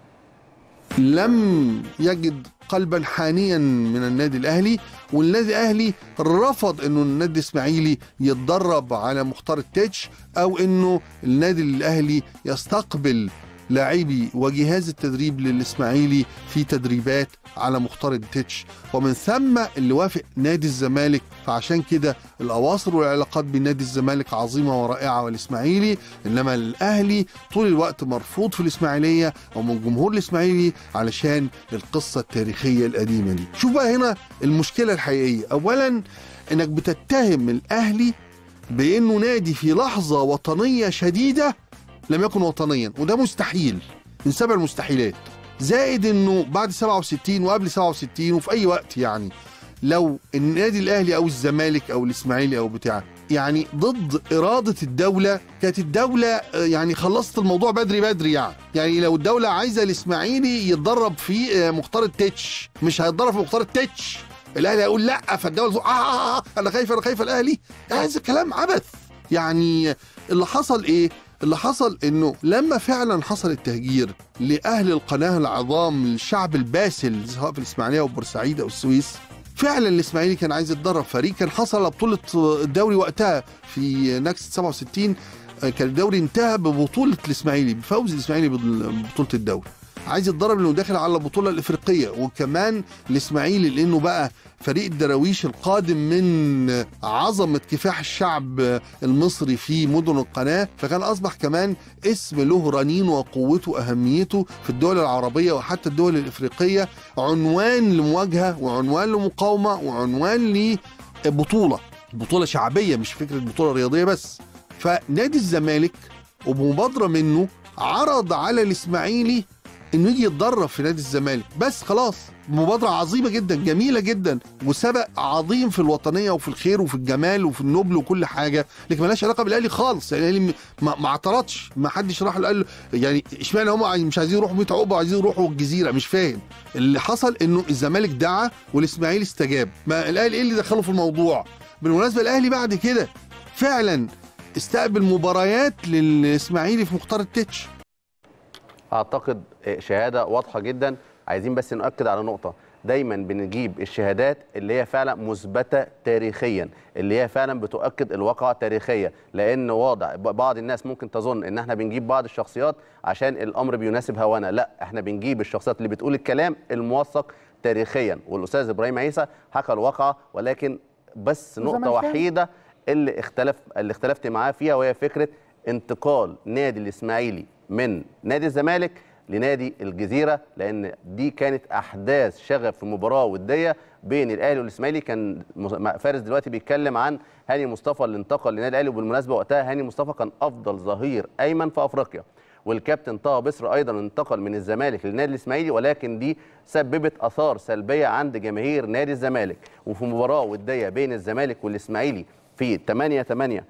لم يجد قلبا حانيا من النادي الاهلي والنادي الاهلي رفض انه النادي الاسماعيلي يتدرب على مختار التتش او انه النادي الاهلي يستقبل لاعبي وجهاز التدريب للاسماعيلي في تدريبات على مختار التتش ومن ثم اللي وافق نادي الزمالك فعشان كده الاواصر والعلاقات بين نادي الزمالك عظيمه ورائعه والاسماعيلي انما الاهلي طول الوقت مرفوض في الاسماعيليه او من جمهور الاسماعيلي علشان القصه التاريخيه القديمه دي شوف بقى هنا المشكله الحقيقيه اولا انك بتتهم الاهلي بانه نادي في لحظه وطنيه شديده لم يكن وطنيا وده مستحيل من سبع المستحيلات زائد انه بعد 67 وقبل 67 وفي اي وقت يعني لو النادي الاهلي او الزمالك او الاسماعيلي او بتاع يعني ضد اراده الدوله كانت الدوله آه، يعني خلصت الموضوع بدري بدري يعني يعني لو الدوله عايزه الاسماعيلي يتدرب في آه، مختار التتش مش هيتدرب في مختار التتش الاهلي هيقول لا فالدوله تقول آه, آه, اه انا خايف انا خايف الاهلي هذا كلام عبث يعني اللي حصل ايه اللي حصل انه لما فعلا حصل التهجير لاهل القناه العظام الشعب الباسل سواء في الاسماعيليه او بورسعيد او السويس فعلا الاسماعيلي كان عايز يتدرب فريق كان حصل على بطوله الدوري وقتها في نكسه 67 كان الدوري انتهى ببطوله الاسماعيلي بفوز الاسماعيلي ببطوله الدوري عايز يتدرب لانه داخل على البطوله الافريقيه وكمان الاسماعيلي لانه بقى فريق الدراويش القادم من عظمه كفاح الشعب المصري في مدن القناه فكان اصبح كمان اسم له رنين وقوته واهميته في الدول العربيه وحتى الدول الافريقيه عنوان لمواجهه وعنوان لمقاومه وعنوان لبطوله بطوله شعبيه مش فكره بطوله رياضيه بس فنادي الزمالك وبمبادره منه عرض على الاسماعيلي انه يجي يتدرب في نادي الزمالك بس خلاص مبادرة عظيمة جدا جميلة جدا وسبق عظيم في الوطنية وفي الخير وفي الجمال وفي النبل وكل حاجة لكن ملهاش علاقة بالأهلي خالص يعني الأهلي ما, ما اعترضش ما حدش راح له قال له يعني اشمعنى هم مش عايزين يروحوا بيت عقبة وعايزين يروحوا الجزيرة مش فاهم اللي حصل انه الزمالك دعا والاسماعيلي استجاب ما الأهلي ايه اللي دخله في الموضوع بالمناسبة الأهلي بعد كده فعلا استقبل مباريات للاسماعيلي في مختار التتش اعتقد شهاده واضحه جدا عايزين بس نؤكد على نقطه دايما بنجيب الشهادات اللي هي فعلا مثبته تاريخيا اللي هي فعلا بتؤكد الواقعه التاريخيه لان واضح بعض الناس ممكن تظن ان احنا بنجيب بعض الشخصيات عشان الامر بيناسب هوانا لا احنا بنجيب الشخصيات اللي بتقول الكلام الموثق تاريخيا والاستاذ ابراهيم عيسى حكى الواقعه ولكن بس نقطه وزملكاوي. وحيده اللي اختلف اللي اختلفت معاه فيها وهي فكره انتقال نادي الاسماعيلي من نادي الزمالك لنادي الجزيره لان دي كانت احداث شغف في مباراه وديه بين الاهلي والاسماعيلي كان مز- فارس دلوقتي بيتكلم عن هاني مصطفى اللي انتقل لنادي الاهلي وبالمناسبه وقتها هاني مصطفى كان افضل ظهير ايمن في افريقيا والكابتن طه بصر ايضا انتقل من الزمالك للنادي الاسماعيلي ولكن دي سببت اثار سلبيه عند جماهير نادي الزمالك وفي مباراه وديه بين الزمالك والاسماعيلي في 8 8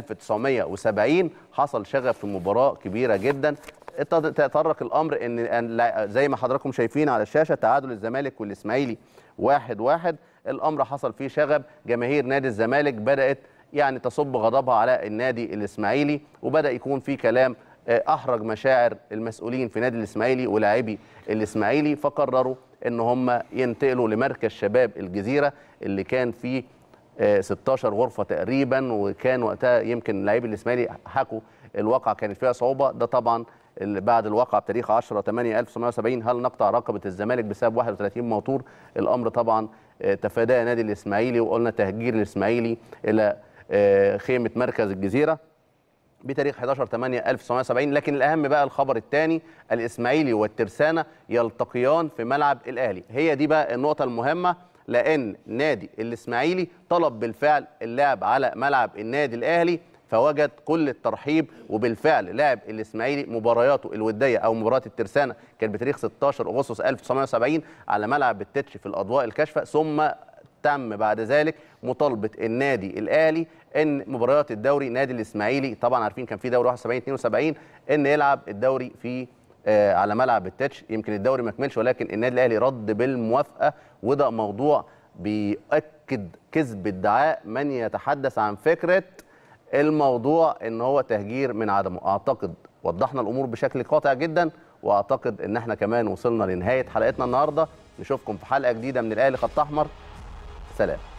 1970 حصل شغف في مباراه كبيره جدا اتط- تطرق الامر ان أن لا- زي ما حضراتكم شايفين على الشاشه تعادل الزمالك والاسماعيلي واحد واحد الامر حصل فيه شغب جماهير نادي الزمالك بدات يعني تصب غضبها على النادي الاسماعيلي وبدا يكون في كلام آه، احرج مشاعر المسؤولين في نادي الاسماعيلي ولاعبي الاسماعيلي فقرروا ان هم ينتقلوا لمركز شباب الجزيره اللي كان فيه آه، 16 غرفه تقريبا وكان وقتها يمكن لاعبي الاسماعيلي حكوا الواقعه كانت فيها صعوبه ده طبعا اللي بعد الواقعه بتاريخ 10 8 1970 هل نقطع رقبه الزمالك بسبب 31 موتور الامر طبعا آه، تفاداه نادي الاسماعيلي وقلنا تهجير الاسماعيلي الى آه، خيمه مركز الجزيره بتاريخ 11 8 1970 لكن الاهم بقى الخبر الثاني الاسماعيلي والترسانه يلتقيان في ملعب الاهلي هي دي بقى النقطه المهمه لان نادي الاسماعيلي طلب بالفعل اللعب على ملعب النادي الاهلي فوجد كل الترحيب وبالفعل لعب الاسماعيلي مبارياته الوديه او مباراه الترسانه كانت بتاريخ 16 اغسطس 1970 على ملعب التتش في الاضواء الكاشفه ثم تم بعد ذلك مطالبه النادي الاهلي ان مباريات الدوري نادي الاسماعيلي طبعا عارفين كان في دوري 71 72 ان يلعب الدوري في آه على ملعب التتش يمكن الدوري ما كملش ولكن النادي الاهلي رد بالموافقه وده موضوع بيؤكد كذب ادعاء من يتحدث عن فكره الموضوع ان هو تهجير من عدمه اعتقد وضحنا الامور بشكل قاطع جدا واعتقد ان احنا كمان وصلنا لنهايه حلقتنا النهارده نشوفكم في حلقه جديده من الاهلي خط احمر سلام